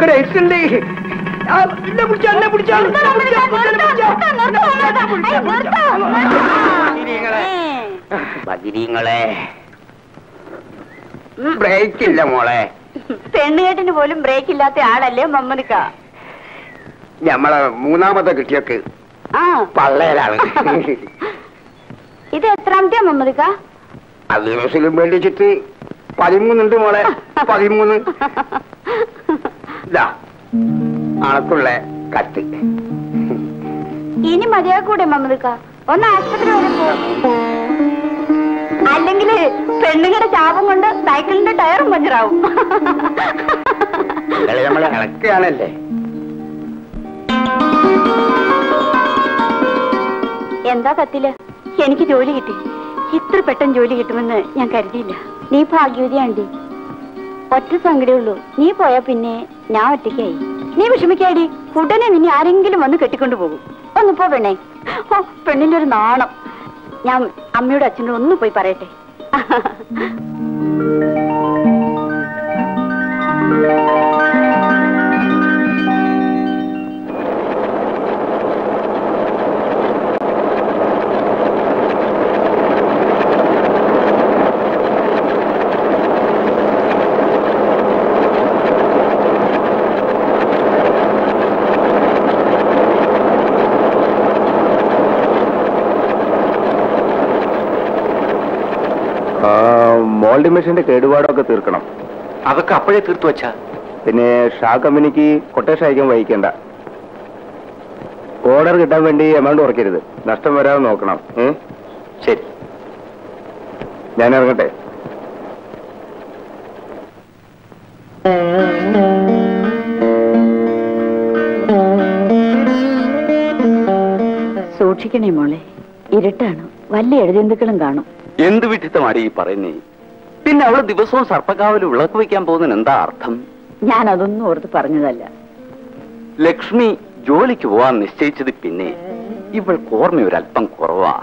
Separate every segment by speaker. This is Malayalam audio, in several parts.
Speaker 1: ഗ്രേസ് ഉണ്ട് ആ, എന്നെ പിടിച്ചോ, എന്നെ പിടിച്ചോ, എന്നെ പിടിച്ചോ, എന്നെ പിടിച്ചോ, എന്നെ പിടിച്ചോ, ബദിരീങ്ങളെ. ബദിരീങ്ങളെ ബ്രേക്ക് ഇല്ല മോളെ
Speaker 2: പെണ്ണുകെട്ടിന് പോലും ബ്രേക്ക് ഇല്ലാത്ത ആളല്ലേ മമ്മദിക്ക
Speaker 1: ഞമ്മളെ മൂന്നാമത്തെ കിട്ടിയൊക്കെ
Speaker 2: ആ
Speaker 1: പള്ളയിലാണ്
Speaker 2: ഇത് എത്രാമത്തെയാ മമ്മദിക്ക
Speaker 1: അത് ദിവസം മേടിച്ചിട്ട് പതിമൂന്നുണ്ട് മോളെ പതിമൂന്ന് ഇതാ അണക്കുള്ള കത്ത്
Speaker 2: ഇനി മതിയാക്കൂടെ മമ്മദിക്ക ഒന്ന് ആശുപത്രി വരെ പോ അല്ലെങ്കിൽ പെണ്ണുങ്ങളുടെ ശാപം കൊണ്ട് സൈക്കിളിന്റെ ടയറും പഞ്ചറാവും
Speaker 1: നിങ്ങള് നമ്മളെ ഇളക്കുകയാണല്ലേ
Speaker 2: എന്താ കത്തില് എനിക്ക് ജോലി കിട്ടി ഇത്ര പെട്ടെന്ന് ജോലി കിട്ടുമെന്ന് ഞാൻ കരുതിയില്ല നീ ഭാഗ്യവതിയാണ്ടി ഒറ്റ സങ്കടേ ഉള്ളൂ നീ പോയാ പിന്നെ ഞാൻ ഒറ്റയ്ക്കായി നീ വിഷമിക്കാടി ഉടനെ നിന്നെ ആരെങ്കിലും വന്ന് കെട്ടിക്കൊണ്ടു പോകും ഒന്ന് പോ പെണ്ണേ ഓ പെണ്ണിന്റെ ഒരു നാണം ഞാൻ അമ്മയോടും അച്ഛനോടും ഒന്ന് പോയി പറയട്ടെ
Speaker 3: മോൾഡി മെഷീന്റെ കേടുപാടൊക്കെ തീർക്കണം
Speaker 4: അതൊക്കെ അപ്പോഴേ തീർത്തു വെച്ചാ
Speaker 3: പിന്നെ ഷാ കമ്പനിക്ക് കൊട്ടേഷൻ അയക്കാൻ വഹിക്കണ്ട ഓർഡർ കിട്ടാൻ വേണ്ടി എമൗണ്ട് കുറയ്ക്കരുത് നഷ്ടം വരാതെ നോക്കണം ഏ
Speaker 4: ശരി
Speaker 3: ഞാൻ ഇറങ്ങട്ടെ
Speaker 2: സൂക്ഷിക്കണേ മോളെ ഇരുട്ടാണ് വല്ല എഴുതിന്തുക്കളും കാണും
Speaker 4: എന്ത് വിഡിത്തമാടി ഈ പറയുന്നേ പിന്നെ അവള് ദിവസവും സർപ്പക്കാവിൽ വിളക്ക് വയ്ക്കാൻ പോകുന്നതിന് എന്താ അർത്ഥം
Speaker 2: ഞാൻ അതൊന്നും ഓർത്ത് പറഞ്ഞതല്ല
Speaker 4: ലക്ഷ്മി ജോലിക്ക് പോവാൻ നിശ്ചയിച്ചത് പിന്നെ ഇവൾക്ക് ഓർമ്മ ഒരല്പം കുറവാ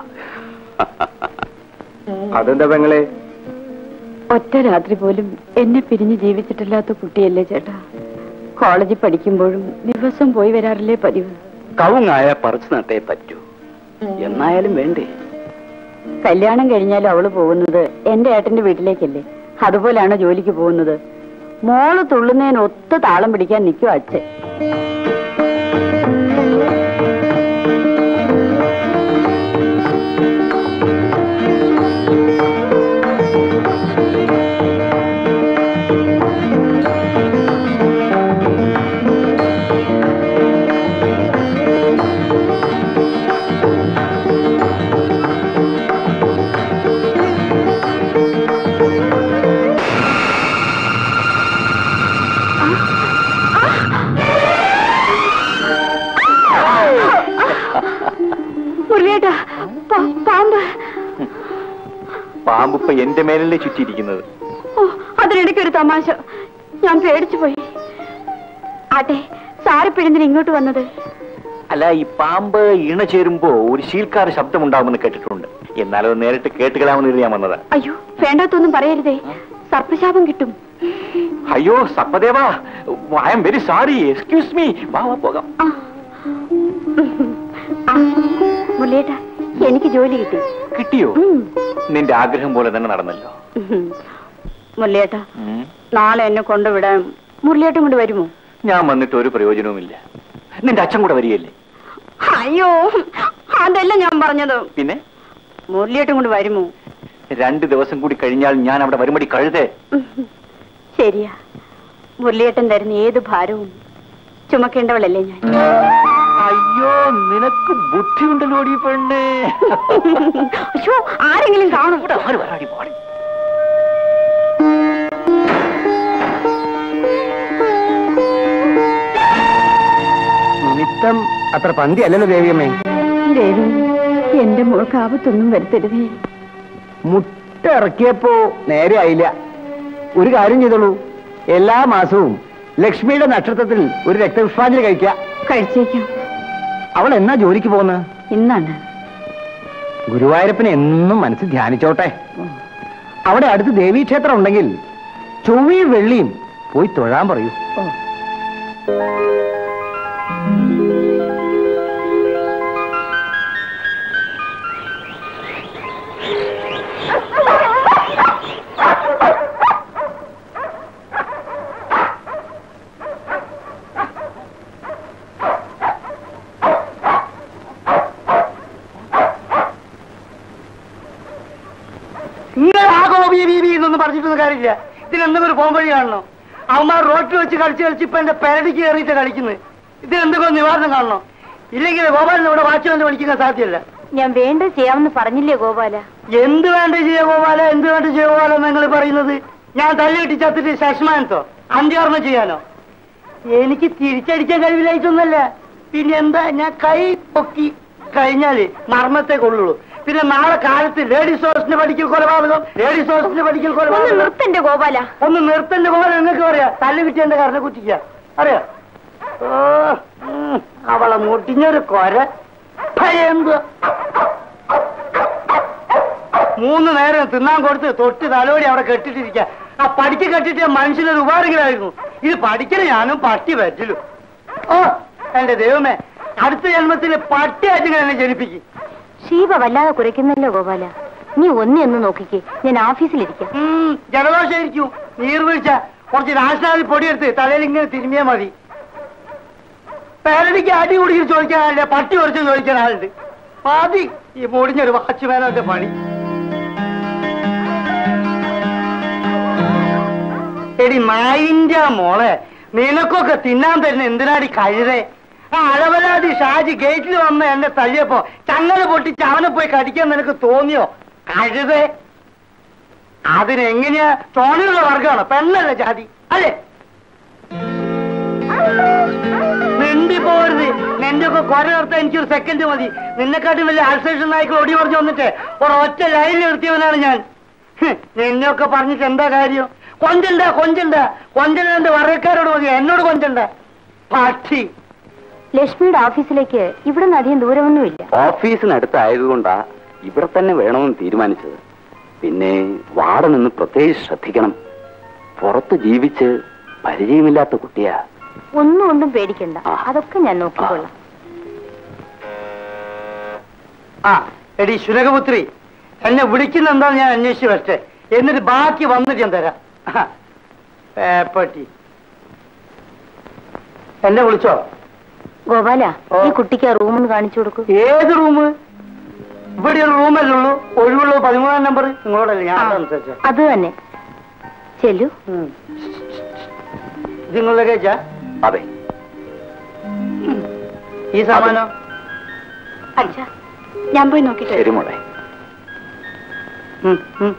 Speaker 3: അതെന്താ പെങ്ങളെ
Speaker 2: ഒറ്റ രാത്രി പോലും എന്നെ പിരിഞ്ഞ് ജീവിച്ചിട്ടില്ലാത്ത കുട്ടിയല്ലേ ചേട്ടാ കോളേജിൽ പഠിക്കുമ്പോഴും ദിവസം പോയി വരാറില്ലേ പതിവ്
Speaker 4: കവുങ്ങായ പറിച്ചു നട്ടേ പറ്റൂ എന്നായാലും വേണ്ടേ
Speaker 2: കല്യാണം കഴിഞ്ഞാലും അവള് പോകുന്നത് എന്റെ ഏട്ടന്റെ വീട്ടിലേക്കല്ലേ അതുപോലാണ് ജോലിക്ക് പോകുന്നത് മോള് തുള്ളുന്നതിന് ഒത്ത് താളം പിടിക്കാൻ നിൽക്കും അച്ഛൻ മുരളിയേട്ടാ പാ- പാമ്പ്
Speaker 3: പാമ്പ് ഇപ്പൊ എന്റെ മേലല്ലേ ചുറ്റിയിരിക്കുന്നത്
Speaker 2: ഓ അതിനിടയ്ക്ക് ഒരു തമാശ ഞാൻ പേടിച്ചു പോയി ആട്ടെ സാറിപ്പിഴന്തിന് ഇങ്ങോട്ട് വന്നത്
Speaker 3: അല്ല ഈ പാമ്പ് ഇണ ചേരുമ്പോ ഒരു ശീൽക്കാര ശബ്ദം ഉണ്ടാവുമെന്ന് കേട്ടിട്ടുണ്ട് എന്നാലത് നേരിട്ട് കേട്ടുകളാമെന്ന് ഞാൻ വന്നതാ
Speaker 2: അയ്യോ വേണ്ടാത്തൊന്നും പറയരുതേ സർപ്പശാപം കിട്ടും
Speaker 3: അയ്യോ സപ്പദേവാ I'm very sorry excuse me വാ വാ പോകാം
Speaker 2: ആ. ആ, മുരളിയേട്ടാ എനിക്ക് ജോലി കിട്ടി
Speaker 3: കിട്ടിയോ
Speaker 2: ഉം.
Speaker 3: നിന്റെ ആഗ്രഹം പോലെ തന്നെ നടന്നല്ലോ
Speaker 2: ഉം. മുരളിയേട്ടാ നാളെ എന്നെ കൊണ്ടുവിടാൻ മുരളിയേട്ടൻ കൊണ്ട് വരുമോ
Speaker 3: ഞാൻ വന്നിട്ട് ഒരു പ്രയോജനവുമില്ല നിന്റെ അച്ഛൻ കൂടെ വരികയല്ലേ
Speaker 2: അയ്യോ അതല്ല ഞാൻ പറഞ്ഞത്
Speaker 3: പിന്നെ
Speaker 2: മുരളിയേട്ടൻ കൊണ്ട് വരുമോ
Speaker 3: രണ്ട് ദിവസം കൂടി കഴിഞ്ഞാൽ ഞാൻ അവിടെ വരുമ്പടി കഴുതേ
Speaker 2: ഉം. ശരിയാ മുരളിയേട്ടൻ തരുന്ന ഏത് ഭാരവും ചുമക്കേണ്ടവളല്ലേ ഞാൻ
Speaker 3: അയ്യോ നിനക്ക് ബുദ്ധിയുണ്ടല്ലോ ഈ പെണ്ണേ
Speaker 2: അയ്യോ ആരെങ്കിലും കാണും
Speaker 3: ഇവിടെ ആര് വരാടി പാടി നിമിത്തം അത്ര പന്തി അല്ലല്ലോ ദേവിയമ്മേ
Speaker 2: ദേവി എന്റെ മോൾക്ക് ആപത്തൊന്നും വരുത്തരുതേ
Speaker 3: മുട്ട ഇറക്കിയപ്പോ നേരെ ആയില്ല ഒരു കാര്യം ചെയ്തോളൂ എല്ലാ മാസവും ലക്ഷ്മിയുടെ നക്ഷത്രത്തിൽ ഒരു രക്തപുഷ്പാഞ്ജലി കഴിക്കുക
Speaker 2: കഴിച്ചേക്കാം
Speaker 3: അവൾ എന്നാ ജോലിക്ക് പോകുന്നത്
Speaker 2: ഇന്നാണ്
Speaker 3: ഗുരുവായൂരപ്പനെ എന്നും മനസ്സിൽ ധ്യാനിച്ചോട്ടെ അവിടെ അടുത്ത് ദേവീക്ഷേത്രം ഉണ്ടെങ്കിൽ ചൊവ്വയും വെള്ളിയും പോയി തൊഴാൻ പറയൂ
Speaker 1: നിങ്ങൾ ആ ഗോപി ബി ബി എന്നൊന്നും പറഞ്ഞിട്ടൊന്നും കാര്യമില്ല ഇതിനെന്തെങ്കിലും ഒരു പോം വഴി കാണണോ അവന്മാർ റോട്ടിൽ വെച്ച് കളിച്ച് കളിച്ച് ഇപ്പൊ എന്റെ പെരടിക്ക് കയറിയിട്ട് കളിക്കുന്നത് ഇതിനെന്തെങ്കിലും നിവാരണം കാണണോ ഇല്ലെങ്കിൽ ഗോപാലിന് ഇവിടെ വാച്ച്മാൻ പഠിക്കുന്ന സാധ്യമല്ല
Speaker 2: ഞാൻ വേണ്ടത് ചെയ്യാമെന്ന് പറഞ്ഞില്ലേ ഗോപാല
Speaker 1: എന്ത് വേണ്ട ചെയ്യ ഗോപാല എന്ത് വേണ്ട ചെയ്യ ഗോപാല നിങ്ങൾ പറയുന്നത് ഞാൻ തല്ലിട്ട് ചത്തിട്ട് ശശ്മാനത്തോ അന്ത്യോർമ്മ ചെയ്യാനോ എനിക്ക് തിരിച്ചടിക്കാൻ കഴിവില്ലായിട്ടൊന്നല്ല പിന്നെ എന്താ ഞാൻ കൈ പൊക്കി കഴിഞ്ഞാല് മർമ്മത്തെ കൊള്ളുള്ളൂ പിന്നെ നാളെ കാലത്ത് ലേഡീസ് ഹോസ്റ്റലിന് പഠിക്കൽ കൊലപാതകം ലേഡീസ് ഹോസ്റ്റലിന് പഠിക്കൽ
Speaker 2: ഒന്ന്
Speaker 1: കൊലപാതകം
Speaker 2: നിർത്തന്റെ ഗോപാല
Speaker 1: ഒന്ന് നിർത്തന്റെ പോലെ നിങ്ങൾക്ക് പറയാ തല്ല് കിട്ടിയ കാരണം കുറ്റിക്ക അറിയാ ഓ ഉം, അവളെ മുട്ടിഞ്ഞൊരു കൊര ഭയങ്കര മൂന്ന് നേരം തിന്നാൻ കൊടുത്ത് തൊട്ട് തലോടി അവിടെ കെട്ടിട്ടിരിക്ക ആ പഠിക്ക് കെട്ടിട്ട് മനുഷ്യനൊരു ഉപകാരങ്ങളായിരുന്നു ഇത് പഠിക്കണ ഞാനും പട്ടി പറ്റില്ലു ഓ എന്റെ ദൈവമേ അടുത്ത ജന്മത്തിൽ പട്ടിയായിട്ട് എന്നെ ജനിപ്പിക്കും
Speaker 2: ഷീബ വല്ലാതെ കുരയ്ക്കുന്നല്ലോ ഗോപാല നീ ഒന്നി ഒന്ന് നോക്കിക്കേ ഞാൻ ഓഫീസിലിരിക്കാം
Speaker 1: ഉം, ജലദോഷമായിരിക്കും നീർവീഴ്ച കുറച്ച് നാശനാദി പൊടിയെടുത്ത് തലയിൽ ഇങ്ങനെ തിരുമിയാ മതി പേരടിക്ക് അടി കുടിച്ച് ചോദിക്കാൻ ആളില്ല പട്ടി കുറച്ച് ചോദിക്കാൻ ആളുണ്ട് മതി ഈ മുടിഞ്ഞൊരു വാച്ച്മാനോന്റെ പണി എടി നായിന്റെ മോളെ നിനക്കൊക്കെ തിന്നാൻ തരുന്ന എന്തിനാടി കഴുതേ ആ അളവലാതി ഷാജി ഗേറ്റിൽ വന്ന് എന്നെ തല്ലിയപ്പോ ചങ്ങല പൊട്ടിച്ച് അവനെ പോയി കടിക്കാൻ നിനക്ക് തോന്നിയോ കഴുതേ അതിനെങ്ങനെയാ തോണിയുള്ള വർഗമാണോ പെണ്ണല്ല ജാതി അല്ലേ മിണ്ടി പോരുത് നിന്റെ ഒക്കെ കൊര നിർത്താൻ എനിക്കൊരു സെക്കൻഡ് മതി നിന്നെക്കാട്ടും വലിയ ആൾസേഷൻ നായ്ക്കൾ ഓടി പറഞ്ഞു വന്നിട്ട് ഒരൊറ്റ ലൈനിൽ നിർത്തിയവനാണ് ഞാൻ ഹ്, നിന്നെയൊക്കെ പറഞ്ഞിട്ട് എന്താ കാര്യം കൊഞ്ചണ്ട കൊഞ്ചണ്ട കൊഞ്ചന്റെ വറക്കാരോട് മതി എന്നോട് കൊഞ്ചണ്ട പാട്ടി
Speaker 2: ലക്ഷ്മിയുടെ ഓഫീസിലേക്ക് ഇവിടെ നിന്ന് അധികം ദൂരമൊന്നുമില്ല
Speaker 4: ഓഫീസിനടുത്തായതുകൊണ്ടാ ഇവിടെ തന്നെ വേണമെന്ന് തീരുമാനിച്ചത് പിന്നെ വാട നിന്ന് പ്രത്യേകിച്ച് ശ്രദ്ധിക്കണം പുറത്ത് ജീവിച്ച് പരിചയമില്ലാത്ത കുട്ടിയാ
Speaker 2: ഒന്നും ഒന്നും പേടിക്കണ്ട
Speaker 4: ആ.
Speaker 2: അതൊക്കെ ഞാൻ നോക്കിക്കൊള്ളാം
Speaker 1: ആ എടി ശുനകപുത്രി എന്നെ വിളിക്കുന്ന എന്താന്ന് ഞാൻ അന്വേഷിച്ച് വരട്ടെ എന്നിട്ട് ബാക്കി വന്നിട്ട് ഞാൻ തരാം ആ, പേപ്പട്ടി എന്നെ വിളിച്ചോ
Speaker 2: ഗോപാല
Speaker 1: ഓ.
Speaker 2: ഈ കുട്ടിക്ക് ആ റൂമൊന്ന് കാണിച്ചു കൊടുക്കൂ
Speaker 1: ഏത് റൂം ഇവിടെ ഒരു റൂമല്ലേ ഉള്ളൂ ഒഴിവുള്ളൂ പതിമൂന്നാം നമ്പർ നിങ്ങളോടല്ലേ ഞാൻ സംസാരിച്ച
Speaker 2: അത് തന്നെ ചെല്ലു
Speaker 1: ഇത് നിങ്ങളുടെ കേച്ചാ
Speaker 4: അതെ
Speaker 1: ഈ സാമാനോ
Speaker 2: അച്ഛാ ഞാൻ പോയി നോക്കിട്ട്
Speaker 4: ശരി മോളെ
Speaker 1: ഉം, ഉം.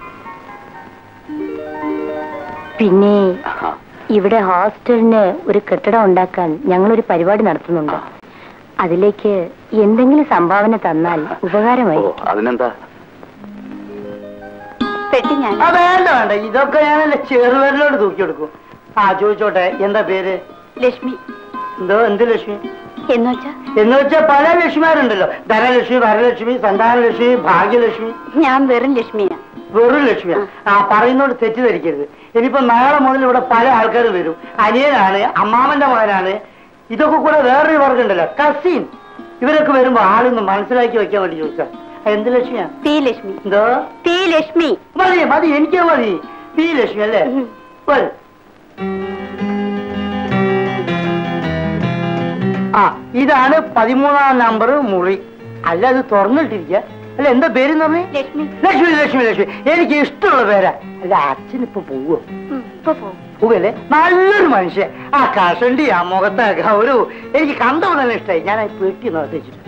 Speaker 2: പിന്നെ
Speaker 4: ആ,
Speaker 2: ഇവിടെ ഹോസ്റ്റലിന് ഒരു കെട്ടിടം ഉണ്ടാക്കാൻ ഞങ്ങളൊരു പരിപാടി നടത്തുന്നുണ്ട് അതിലേക്ക് എന്തെങ്കിലും സംഭാവന തന്നാൽ
Speaker 4: ഓ
Speaker 2: ഉപകാരമായി
Speaker 4: അതിനെന്താ
Speaker 2: പെട്ടി ഞാൻ
Speaker 1: ആ വേണ്ട വേണ്ട ഇതൊക്കെ ഞാനല്ലേ ചെറുപേരിലോട്ട് തൂക്കി കൊടുക്കും ആ ചോദിച്ചോട്ടെ എന്താ പേര്
Speaker 2: ലക്ഷ്മി
Speaker 1: എന്തോ എന്ത് ലക്ഷ്മി
Speaker 2: എന്ന് വെച്ചാ
Speaker 1: എന്ന് വെച്ചാൽ പല ലക്ഷ്മിമാരുണ്ടല്ലോ ധനലക്ഷ്മി വരലക്ഷ്മി സന്താനലക്ഷ്മി ഭാഗ്യലക്ഷ്മി
Speaker 2: ഞാൻ വെറും ലക്ഷ്മിയാ
Speaker 1: വെറും ലക്ഷ്മിയാ ആ പറയുന്നോട് തെറ്റിദ്ധരിക്കരുത് ഇനിയിപ്പോ നാളെ മുതൽ ഇവിടെ പല ആൾക്കാർ വരും അനിയനാണ് അമ്മാമന്റെ മകനാണ് ഇതൊക്കെ കൂടെ വേറൊരു വർഗമുണ്ടല്ലോ കസിൻ ഇവരൊക്കെ വരുമ്പോ ആളൊന്ന് മനസ്സിലാക്കി വെക്കാൻ വേണ്ടി ചോദിച്ചാ എന്ത് ലക്ഷ്മിയാ
Speaker 2: പി ലക്ഷ്മി
Speaker 1: എന്തോ
Speaker 2: പി ലക്ഷ്മി
Speaker 1: മതി മതി എനിക്ക് മതി പി ലക്ഷ്മി അല്ലേ
Speaker 2: ഉം.
Speaker 1: വരൂ. ആ ഇതാണ് പതിമൂന്നാം നമ്പർ മുറി അല്ല അത് തുറന്നിട്ടിരിക്ക അല്ല എന്താ പേര് പറഞ്ഞു
Speaker 2: ലക്ഷ്മി
Speaker 1: ലക്ഷ്മി ലക്ഷ്മി ലക്ഷ്മി എനിക്ക് ഇഷ്ടമുള്ള പേരാ അല്ല അച്ഛനിപ്പോ പോവോ
Speaker 2: ഉം, ഇപ്പൊ പോ
Speaker 1: പോകല്ലേ നല്ലൊരു മനുഷ്യൻ ആ കഷണ്ടി ആ മുഖത്തെ ഗൗരവ് എനിക്ക് കണ്ടപ്പോൾ തന്നെ ഇഷ്ടമായി ഞാൻ ആ പെട്ടി നിർദ്ദേശിച്ചിട്ടുണ്ട്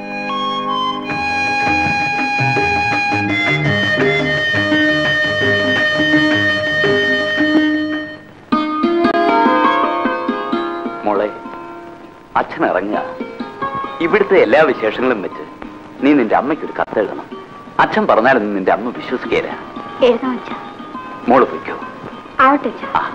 Speaker 4: മോളെ അച്ഛൻ ഇറങ്ങുക ഇവിടുത്തെ എല്ലാ വിശേഷങ്ങളും വെച്ച് നീ നിന്റെ അമ്മയ്ക്ക് ഒരു കത്ത് എഴുതണം അച്ഛൻ പറഞ്ഞാലൊന്നും നിന്റെ അമ്മ വിശ്വസിക്കേല
Speaker 2: എഴുതാം അച്ഛാ
Speaker 4: മോള് പൊയ്ക്കോ
Speaker 2: ആവട്ടെ അച്ഛാ
Speaker 4: ആ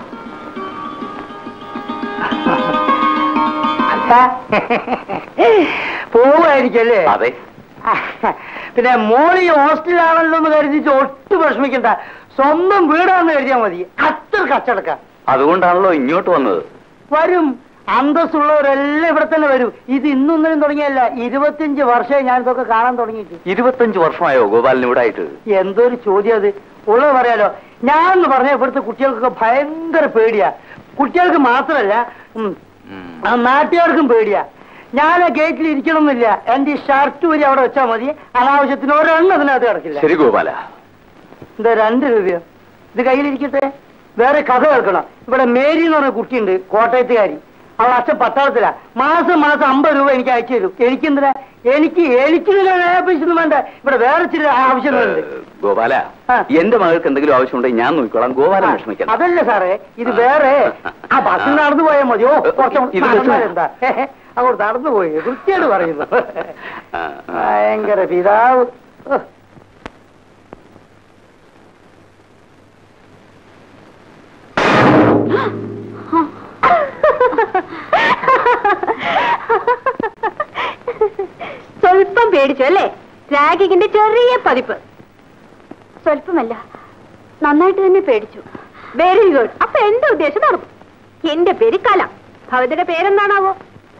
Speaker 1: പോവായിരിക്കല്ലേ
Speaker 4: അതെ
Speaker 1: പിന്നെ മോളി ഹോസ്റ്റലാണല്ലോ എന്ന് കരുതിയിട്ട് ഒട്ടും വിഷമിക്കണ്ട സ്വന്തം വീടാണെന്ന് കരുതിയാൽ മതി അത്ര കച്ചടക്ക
Speaker 4: അതുകൊണ്ടാണല്ലോ ഇങ്ങോട്ട് വന്നത്
Speaker 1: വരും അന്തസ്സുള്ളവരെല്ലാം ഇവിടെ തന്നെ വരും ഇത് ഇന്നൊന്നിനും തുടങ്ങിയല്ല ഇരുപത്തിയഞ്ച് വർഷമായി ഞാൻ ഇതൊക്കെ കാണാൻ തുടങ്ങിയിട്ട്
Speaker 4: ഇരുപത്തഞ്ച് വർഷമായോ ഗോപാലിന് ഇവിടെ ആയിട്ട്
Speaker 1: എന്തൊരു ചോദ്യം അത് ഉള്ളത് പറയാലോ ഞാൻ എന്ന് പറഞ്ഞ ഇവിടുത്തെ കുട്ടികൾക്കൊക്കെ ഭയങ്കര പേടിയാ കുട്ടികൾക്ക് മാത്രമല്ല ഉം, ആ നാട്ടുകാർക്കും പേടിയാ ഞാൻ ആ ഗേറ്റിൽ ഇരിക്കണമെന്നില്ല എന്റെ ഈ ഷർട്ട് വരി അവിടെ വെച്ചാൽ മതി അനാവശ്യത്തിന് ഒരെണ്ണം അതിനകത്ത് കിടക്കില്ല
Speaker 4: ശരി ഗോപാല
Speaker 1: എന്താ രണ്ട് രൂപയോ ഇത് കയ്യിലിരിക്കട്ടെ വേറെ കഥ കേൾക്കണം ഇവിടെ മേരി എന്ന് പറഞ്ഞ കുട്ടിയുണ്ട് കോട്ടയത്തുകാരി അവൾ അച്ഛൻ പട്ടാളത്തിലാ മാസം മാസം അമ്പത് രൂപ എനിക്ക് അയച്ചു തരും എനിക്കെന്തിനാ എനിക്ക് എനിക്ക് ഒന്നും വേണ്ട ഇവിടെ വേറെ ചില ആവശ്യങ്ങളുണ്ട്
Speaker 4: ഗോപാല
Speaker 1: ആ.
Speaker 4: എന്റെ മകൾക്ക് എന്തെങ്കിലും ആവശ്യമുണ്ടെങ്കിൽ ഞാൻ നോക്കിക്കോളാം ഗോപാലൻ വിഷമിക്കണം
Speaker 1: അതല്ല സാറേ ഇത് വേറെ ആ ബസ്സിൽ നടന്നു പോയാൽ മതി ഓ കുറച്ച്
Speaker 4: ഇത് വെച്ച്
Speaker 1: എന്താ അങ്ങോട്ട് നടന്നു പോയി വൃത്തിയോട് പറയുന്നു
Speaker 4: ആ, ആ.
Speaker 1: ഭയങ്കര പിതാവ് ഓ.
Speaker 2: സ്വല്പം പേടിച്ചു അല്ലേ രാഗിങ്ങിന്റെ ചെറിയ പതിപ്പ് സ്വല്പമല്ല നന്നായിട്ട് തന്നെ പേടിച്ചു വെരി ഗുഡ് അപ്പൊ എന്റെ ഉദ്ദേശം നടന്നു എന്റെ പേര് കല ഭവതിയുടെ പേരെന്താണാവോ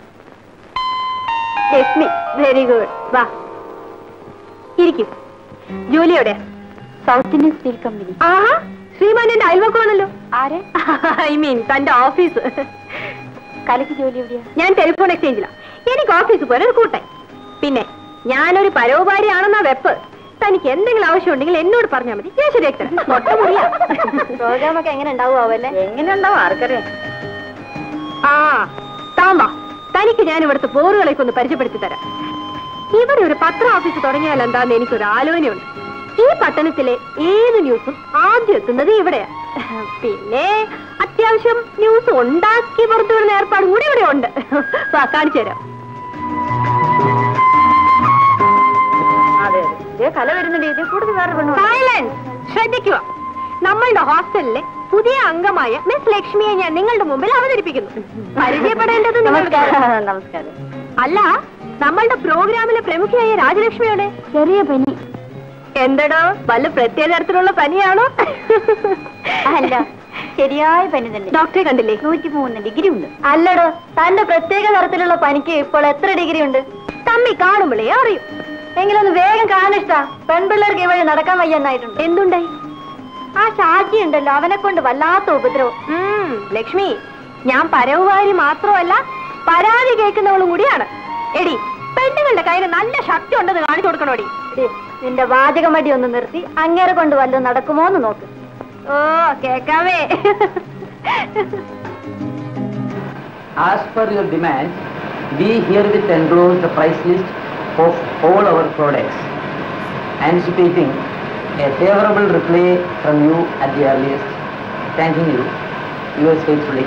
Speaker 2: ലക്ഷ്മി വെരി ഗുഡ് വാ ഇരിക്കും ജോലിയോടെ സൗത്ത് ഇന്ത്യൻ സ്റ്റീൽ കമ്പനി ആഹാ ശ്രീമാൻ എന്റെ അയൽവക്കമാണല്ലോ ആരെ ഐ മീൻ തന്റെ ഓഫീസ് കലയ്ക്ക് ജോലി എവിടെയാ ഞാൻ ടെലിഫോൺ എക്സ്ചേഞ്ചിലാ എനിക്ക് ഓഫീസിൽ പോലെ ഒരു കൂട്ടായി പിന്നെ ഞാനൊരു പരോപാരിയാണെന്നാ വെപ്പ് തനിക്ക് എന്തെങ്കിലും ആവശ്യമുണ്ടെങ്കിൽ എന്നോട് പറഞ്ഞാൽ മതി ഞാൻ ശരിയാക്കി തരാം മൊട്ടമുറിയാ പ്രോഗ്രാമൊക്കെ എങ്ങനെ ഉണ്ടാവുമല്ലേ എങ്ങനെ ഉണ്ടാവും ആർക്കറിയാം ആ താമ്പാ തനിക്ക് ഞാൻ ഇവിടുത്തെ ബോറുകളൊക്കെ ഒന്ന് പരിചയപ്പെടുത്തി തരാം ഇവിടെ ഒരു പത്ര ഓഫീസ് തുടങ്ങിയാൽ എന്താന്ന് എനിക്കൊരു ആലോചനയുണ്ട് ഈ പട്ടണത്തിലെ ഏത് ന്യൂസും ആദ്യം എത്തുന്നത് ഇവിടെയാ പിന്നെ അത്യാവശ്യം ന്യൂസ് ഉണ്ടാക്കി പുറത്തു വിടുന്ന ഏർപ്പാടും കൂടി ഇവിടെ ഉണ്ട് വാ, കാണിച്ചു തരാം അതെ അതെ കല വരുന്നുണ്ട് ഇതിൽ കൂടുതൽ വേറെ സൈലൻസ് ശ്രദ്ധിക്കുക നമ്മളുടെ ഹോസ്റ്റലിലെ പുതിയ അംഗമായ മിസ് ലക്ഷ്മിയെ ഞാൻ നിങ്ങളുടെ മുമ്പിൽ അവതരിപ്പിക്കുന്നു പരിചയപ്പെടേണ്ടത് നമസ്കാരം അല്ല നമ്മളുടെ പ്രോഗ്രാമിലെ പ്രമുഖയായ രാജലക്ഷ്മിയുടെ ചെറിയ പനി എന്തടോ വല്ല പ്രത്യേക തരത്തിലുള്ള പനിയാണോ അല്ല ശരിയായ പനി തന്നെ ഡോക്ടറെ കണ്ടില്ലേ നൂറ്റി മൂന്ന് ഡിഗ്രി ഉണ്ട് അല്ലടോ തന്റെ പ്രത്യേക തരത്തിലുള്ള പനിക്ക് ഇപ്പോൾ എത്ര ഡിഗ്രി ഉണ്ട് തമ്മി കാണുമ്പോഴേ അറിയും എങ്കിലൊന്ന് വേഗം കാണിഷ്ട പെൺപിള്ളേർക്ക് ഇവഴി നടക്കാൻ വയ്യെന്നായിട്ടുണ്ട് എന്തുണ്ടായി ആ ഷാജി ഉണ്ടല്ലോ അവനെ കൊണ്ട് വല്ലാത്ത ഉപദ്രവം ലക്ഷ്മി ഞാൻ പരവുകാരി മാത്രമല്ല പരാതി കേൾക്കുന്നവളും കൂടിയാണ് എടി പെണ്ണുങ്ങളുടെ കയ്യിൽ നല്ല ശക്തി ഉണ്ടെന്ന് കാണിച്ചു കൊടുക്കണോടി നിന്റെ വാചകമടി ഒന്ന് നിർത്തി അങ്ങേരെ കൊണ്ട് വല്ലതും നടക്കുമോ എന്ന് നോക്ക് ഓ കേക്കാവേ
Speaker 3: As per your demand, we herewith enclose the price list of all our products, anticipating a favorable reply from you at the earliest. Thanking you, yours faithfully.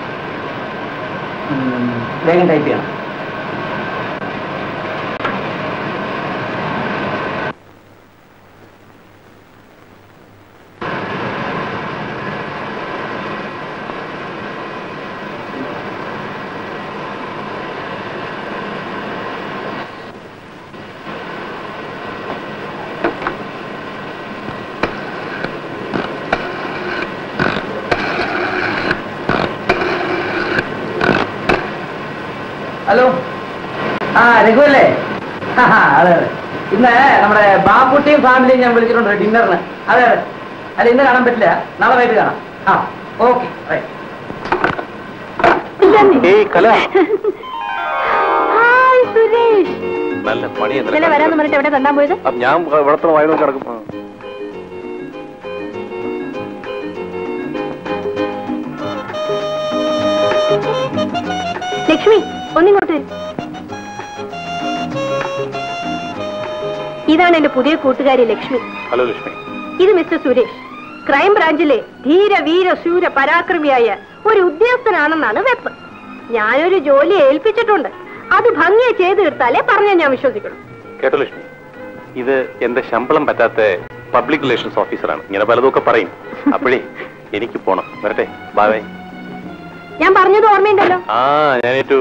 Speaker 3: ഉം, വേഗം ടൈപ്പ് ചെയ്യണം ഹലോ ആ രഘുവല്ലേ ആ, അതെ അതെ ഇന്ന് നമ്മുടെ ബാപ്പുട്ടിയും ഫാമിലിയും ഞാൻ വിളിച്ചിട്ടുണ്ട് ഡിന്നറിന് അതെ അതെ അല്ല ഇന്ന് കാണാൻ പറ്റില്ല നാളെ വൈകിട്ട് കാണാം ആ ഓക്കെ
Speaker 4: ഏയ് കല
Speaker 2: ഹായ് സുരേഷ്
Speaker 4: നല്ല പണി
Speaker 2: ഇന്നലെ വരാന്ന് പറഞ്ഞിട്ട് എവിടെ തന്നാൻ പോയത്
Speaker 4: ഞാൻ ഇവിടത്തെ വായന കിടക്കും
Speaker 2: ലക്ഷ്മി ഒന്നിങ്ങോട്ട് വരൂ. ഇതാണ് എന്റെ പുതിയ കൂട്ടുകാരി ലക്ഷ്മി
Speaker 4: ഹലോ ലക്ഷ്മി
Speaker 2: ഇത് മിസ്റ്റർ സുരേഷ് ക്രൈം ബ്രാഞ്ചിലെ ധീര വീര ശൂര പരാക്രമിയായ ഒരു ഉദ്യോഗസ്ഥനാണെന്നാണ് വെപ്പ് ഞാനൊരു ജോലി ഏൽപ്പിച്ചിട്ടുണ്ട് അത് ഭംഗിയെ ചെയ്തു തീർത്താലേ പറഞ്ഞാൽ ഞാൻ വിശ്വസിക്കണം
Speaker 5: കേട്ടോ ലക്ഷ്മി ഇത് എന്റെ ശമ്പളം പറ്റാത്ത പബ്ലിക് റിലേഷൻസ് ഓഫീസറാണ് ഇങ്ങനെ പലതൊക്കെ പറയും അപ്പോഴേ എനിക്ക് പോണം വരട്ടെ ബൈ ബൈ
Speaker 2: ഞാൻ പറഞ്ഞത് ഓർമ്മയുണ്ടല്ലോ
Speaker 5: ആ ഞാൻ ഏറ്റു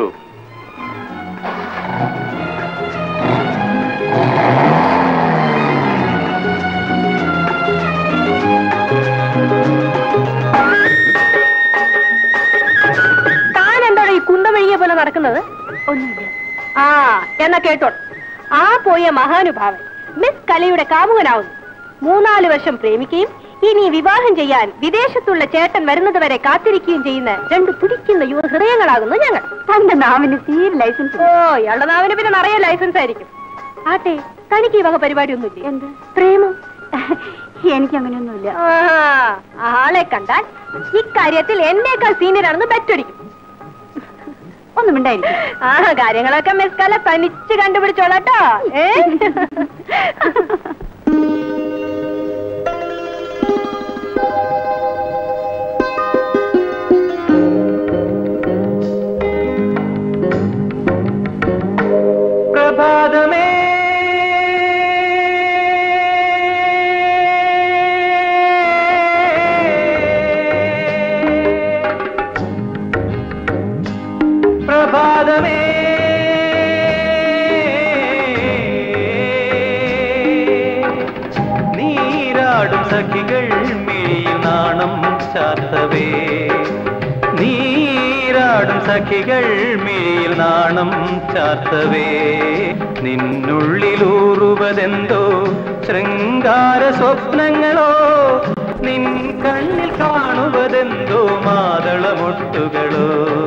Speaker 2: താൻ എന്താണ് ഈ കുന്തം
Speaker 6: നടക്കുന്നത്
Speaker 2: ഒന്നുമില്ല
Speaker 6: ആ എന്നാ കേട്ടോ ആ പോയ മഹാനുഭാവൻ മിസ് കലയുടെ കാമുകനാവുന്നു മൂന്നാല് വർഷം പ്രേമിക്കുകയും ഇനി വിവാഹം ചെയ്യാൻ വിദേശത്തുള്ള ചേട്ടൻ വരുന്നത് വരെ കാത്തിരിക്കുകയും ചെയ്യുന്ന രണ്ട് തുടിക്കുന്ന യുവ ഹൃദയങ്ങളാകുന്നു ഞങ്ങൾ
Speaker 2: തന്റെ നാവിന് തീരെ ലൈസൻസ്
Speaker 6: ഓ ഇയാളുടെ നാവിന് പിന്നെ നിറയെ ലൈസൻസ് ആയിരിക്കും ആട്ടെ തനിക്ക് ഈ വക പരിപാടിയൊന്നുമില്ലേ
Speaker 2: എന്ത്
Speaker 6: പ്രേമം
Speaker 2: എനിക്ക് അങ്ങനെയൊന്നുമില്ല
Speaker 6: ആ, ആളെ കണ്ടാൽ ഇക്കാര്യത്തിൽ എന്നേക്കാൾ സീനിയർ ആണെന്ന് ബെറ്റടിക്കും
Speaker 2: ഒന്നും ഉണ്ടായിരിക്കും
Speaker 6: ആ കാര്യങ്ങളൊക്കെ മിസ് കല തനിച്ച് കണ്ടുപിടിച്ചോളാട്ടോ ഏ
Speaker 1: പ്രഭാതമേ പ്രഭാതമേ നീരാടും സഖികൾ മിഴിയിൽ നാണം ചാത്തവേ നീരാടും സഖികൾ മിഴിയിൽ നാണം ചാത്തവേ നിന്നുള്ളിലൂറുവതെന്തോ ശൃംഗാര സ്വപ്നങ്ങളോ നിൻ കണ്ണിൽ കാണുവതെന്തോ മാതളമൊട്ടുകളോ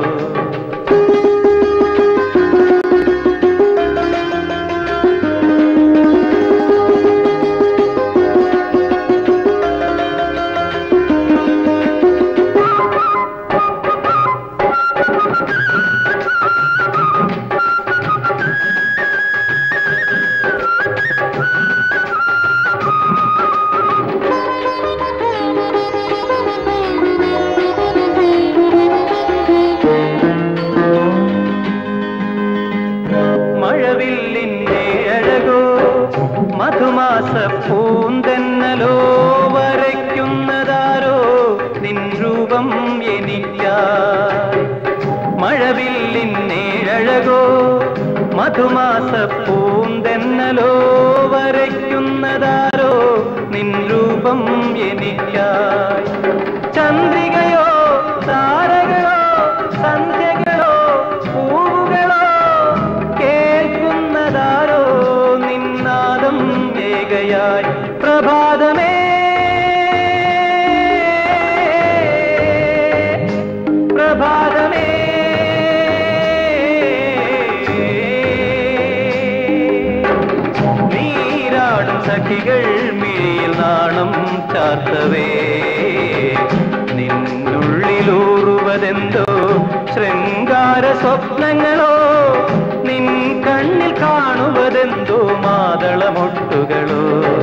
Speaker 1: മഴവില്ലിന്റെ അഴകോ മധുമാസ പൂന്തെന്നലോ വരയ്ക്കുന്നതാരോ നിൻ രൂപം എനിക്കായി മഴവില്ലിന്റെ അഴകോ മധുമാസ പൂന്തെന്നലോ വരയ്ക്കുന്നതാരോ നിൻ രൂപം എനിക്കായി ചന്ദ്രികയോ താരകളോ സന്ധ്യകളോ പൂവുകളോ കേൾക്കുന്നതാരോ നിന്നാദം ഏകയായി പ്രഭാതമേ പ്രഭാതമേ നീരാടും സഖികൾ മിഴിയിൽ നാണം ചാർത്തവേ നിന്നുള്ളിലൂറുവതെന്തോ ശൃംഗാര സ്വപ്നങ്ങളോ നിൻ കണ്ണിൽ കാണുവതെന്തോ മാതളമൊട്ടുകളോ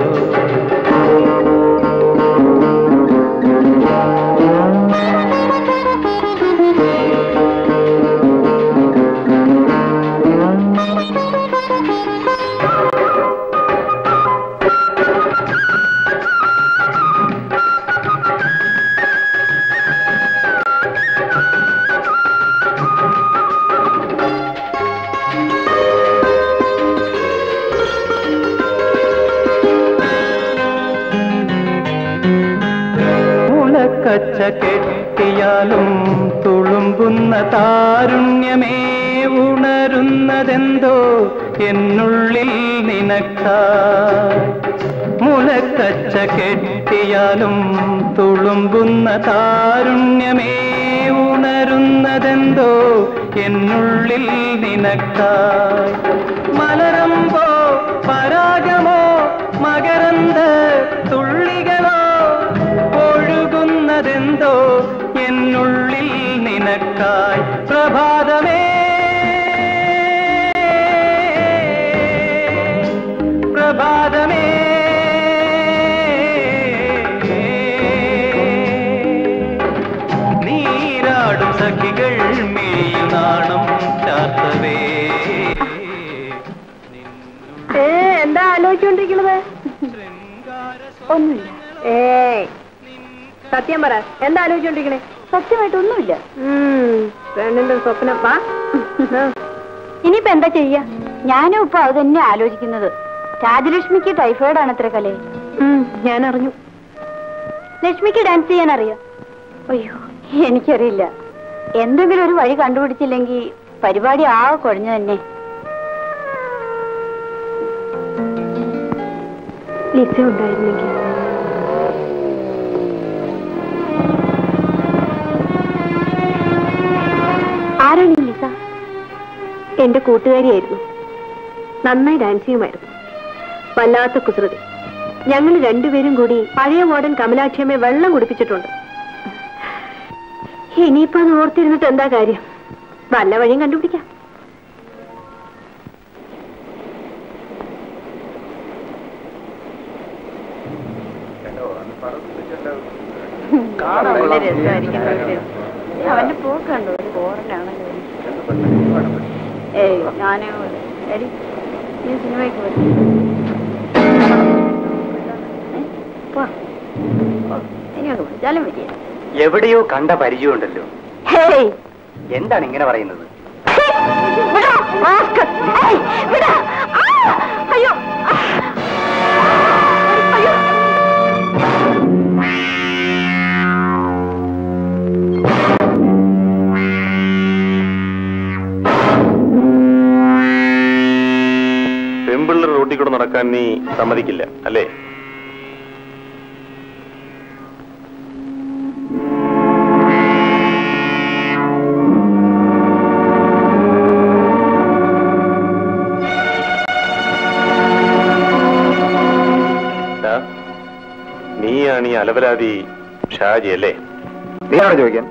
Speaker 1: മുളക്കച്ച കെട്ടിയാലും തുളുമ്പുന്ന താരുണ്യമേ ഉണരുന്നതെന്തോ എന്നുള്ളിൽ നിനക്കായി മുളക്കച്ച കെട്ടിയാലും തുളുമ്പുന്ന താരുണ്യമേ ഉണരുന്നതെന്തോ എന്നുള്ളിൽ നിനക്കായി മലരമ്പോ പരാഗമോ മകരന്ത തുള്ളികളോ ഒഴുകുന്നതെന്തോ എന്നുള്ളിൽ നിനക്കായി പ്രഭാതമേ പ്രഭാതമേ നീരാടും സഖികൾ മിഴിയിൽ നാണം ചാർത്തവേ
Speaker 6: ഏ എന്താ ആലോചിച്ചോണ്ടിരിക്കുന്നത്
Speaker 2: ഒന്നുമില്ല
Speaker 6: ഏയ് സത്യം പറ എന്താ ആലോചിച്ചോണ്ടിരിക്കണേ
Speaker 2: സത്യമായിട്ടൊന്നുമില്ല
Speaker 6: പെണ്ണിന്റെ സ്വപ്നം വാ
Speaker 2: ഇനിയിപ്പോ എന്താ ചെയ്യാ ഞാനും ഇപ്പൊ അത് തന്നെ ആലോചിക്കുന്നത് രാജലക്ഷ്മിക്ക് ടൈഫോയിഡ് ആണ് അത്ര കലേ
Speaker 6: ഞാൻ അറിഞ്ഞു
Speaker 2: ലക്ഷ്മിക്ക് ഡാൻസ് ചെയ്യാൻ അറിയോ അയ്യോ എനിക്കറിയില്ല എന്തെങ്കിലും ഒരു വഴി കണ്ടുപിടിച്ചില്ലെങ്കിൽ പരിപാടി ആകെ കുഴഞ്ഞു തന്നെ
Speaker 6: ലിസ ഉണ്ടായിരുന്നെങ്കിൽ
Speaker 2: ആരാണ് ഈ ലിസ
Speaker 6: എന്റെ കൂട്ടുകാരിയായിരുന്നു നന്നായി ഡാൻസ് ചെയ്യുമായിരുന്നു വല്ലാത്ത കുസൃതി ഞങ്ങൾ രണ്ടുപേരും കൂടി പഴയ വാർഡൻ കമലാക്ഷിയമ്മയെ വെള്ളം കുടിപ്പിച്ചിട്ടുണ്ട് ഇനിയിപ്പോ അത് ഓർത്തിരുന്നിട്ട് എന്താ കാര്യം വല്ല വഴിയും കണ്ടുപിടിക്കാം
Speaker 2: അവന്റെ പോക്കുണ്ടോ ഒരു ബോറലാണല്ലോ ഏയ് ഞാനേ എടി ഈ സിനിമയ്ക്ക് പോയി പോ പോ. ഇനിയൊക്കെ വിളിച്ചാലും പറ്റിയ
Speaker 3: എവിടെയോ കണ്ട പരിചയമുണ്ടല്ലോ
Speaker 2: ഹേയ്
Speaker 3: എന്താണ് ഇങ്ങനെ പറയുന്നത്
Speaker 2: വിടാ, rascal. ഏയ്, വിടാ. ആ, അയ്യോ ആ. അയ്യോ
Speaker 5: പെമ്പിള്ളർ റോട്ടിൽ കൂടെ നടക്കാൻ നീ സമ്മതിക്കില്ല അല്ലേ ദാ, നീയാണ് ഈ അലവരാതി ഷാജി അല്ലേ
Speaker 3: നീയാണോ ചോദിക്കാൻ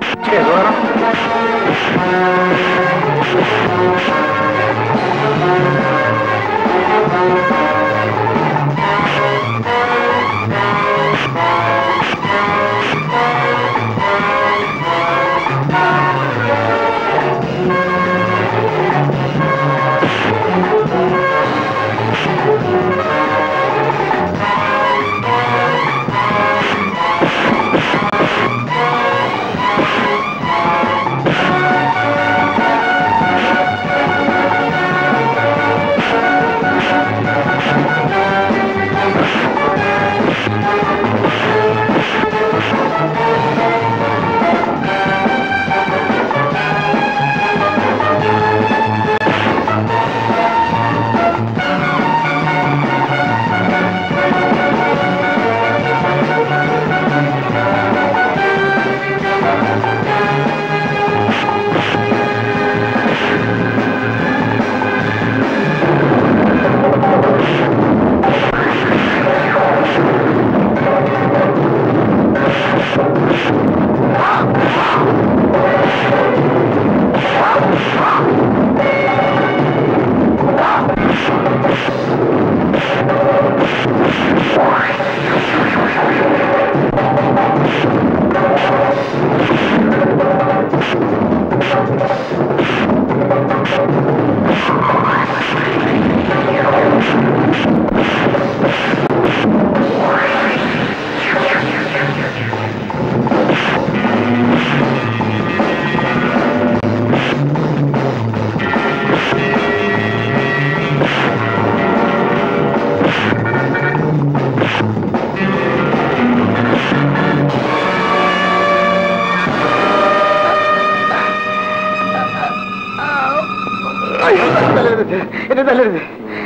Speaker 3: എന്നെ തല്ലരുത്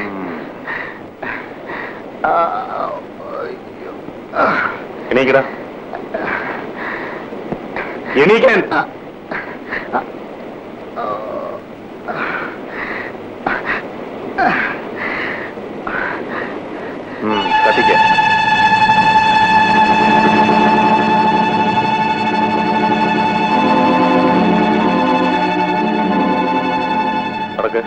Speaker 5: എണീക്കടാ എണീക്കാൻ ഉം, കത്തിക്ക നടക്ക്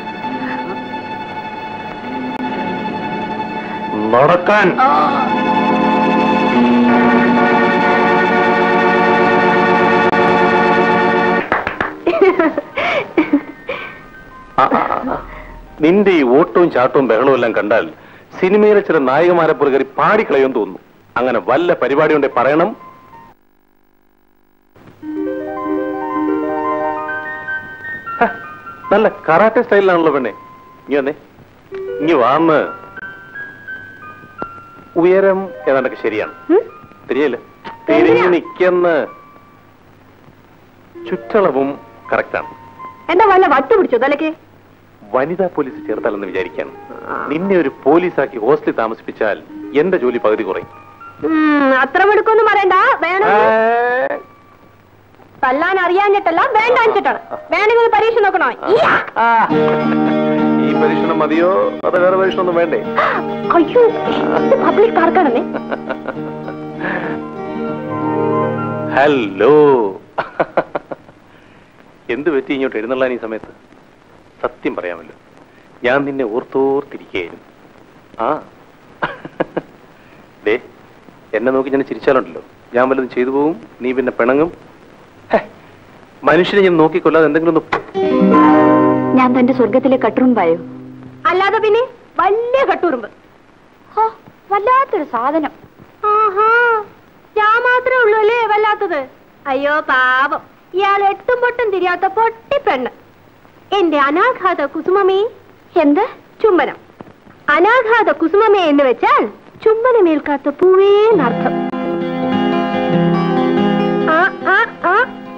Speaker 5: നടക്കാൻ ആ, ആ, ആ. നിന്റെ ഈ ഓട്ടവും ചാട്ടവും ബഹളവും എല്ലാം കണ്ടാൽ സിനിമയിലെ ചില നായകമാരെ പോലെ കയറി പാടിക്കളയും തോന്നുന്നു അങ്ങനെ വല്ല പരിപാടി ഉണ്ടെ പറയണം ഹ, നല്ല കറാട്ടെ സ്റ്റൈലിലാണല്ലോ പെണ്ണെ ഇനി വന്നേ ഇനി വാന്ന് ഉയരം ഏതാണ്ടൊക്കെ ശരിയാണ് ശരിയല്ലേ തിരിഞ്ഞു നിൽക്കുന്ന ചുറ്റളവും കറക്റ്റാണ്
Speaker 6: എന്താ വല്ല വട്ട് പിടിച്ചോ തലക്ക്
Speaker 5: വനിതാ പോലീസ് ചേർത്താലെന്ന് വിചാരിക്കാൻ നിന്നെ ഒരു പോലീസാക്കി ഹോസ്റ്റലിൽ താമസിപ്പിച്ചാൽ എന്റെ ജോലി പകുതി കുറയും
Speaker 6: ഉം, അത്ര മിടുക്കൊന്നും പറയണ്ട വേണം തല്ലാൻ അറിയാഞ്ഞിട്ടല്ല വേണ്ടാഞ്ഞിട്ടാണ് വേണമെങ്കിൽ ഒരു പരീക്ഷ നോക്കണോ ഇയ്യാ.
Speaker 5: ഈ പരീക്ഷണം മതിയോ അത് വേറെ പരീക്ഷണം ഒന്നും വേണ്ടേ
Speaker 6: അയ്യോ ഇത് പബ്ലിക് പാർക്കാണെന്നേ
Speaker 5: ഹലോ എന്ത് പറ്റി ഇങ്ങോട്ട് എഴുന്നള്ളാൻ ഈ സമയത്ത് സത്യം പറയാമല്ലോ ഞാൻ നിന്നെ ഓർത്തോർത്തിരിക്കുകയായിരുന്നു ആ ദേ എന്നെ നോക്കി ഞാൻ ചിരിച്ചാലുണ്ടല്ലോ ഞാൻ വല്ലതും ചെയ്തു പോവും നീ പിന്നെ പിണങ്ങും ഹെ, മനുഷ്യനെ ഞാൻ നോക്കിക്കൊല്ലാതെ എന്തെങ്കിലും ഒന്ന്
Speaker 2: ഞാൻ തന്റെ സ്വർഗത്തിലെ കട്ടുറുമ്പായോ
Speaker 6: അല്ലാതെ പിന്നെ വലിയ കട്ടുറുമ്പ്
Speaker 2: ഹോ, വല്ലാത്തൊരു സാധനം
Speaker 6: ആഹാ ഞാൻ മാത്രമേ ഉള്ളൂ അല്ലേ വല്ലാത്തത് അയ്യോ പാപം ഇയാൾ എട്ടും പൊട്ടും തിരിയാത്ത പൊട്ടി പെണ്ണ് എന്റെ അനാഘാത കുസുമമേ
Speaker 2: എന്ത്
Speaker 6: ചുംബനം അനാഘാത കുസുമമേ എന്ന് വെച്ചാൽ ചുംബനമേൽക്കാത്ത പൂവേ എന്നർത്ഥം ആ, ആ, ആ.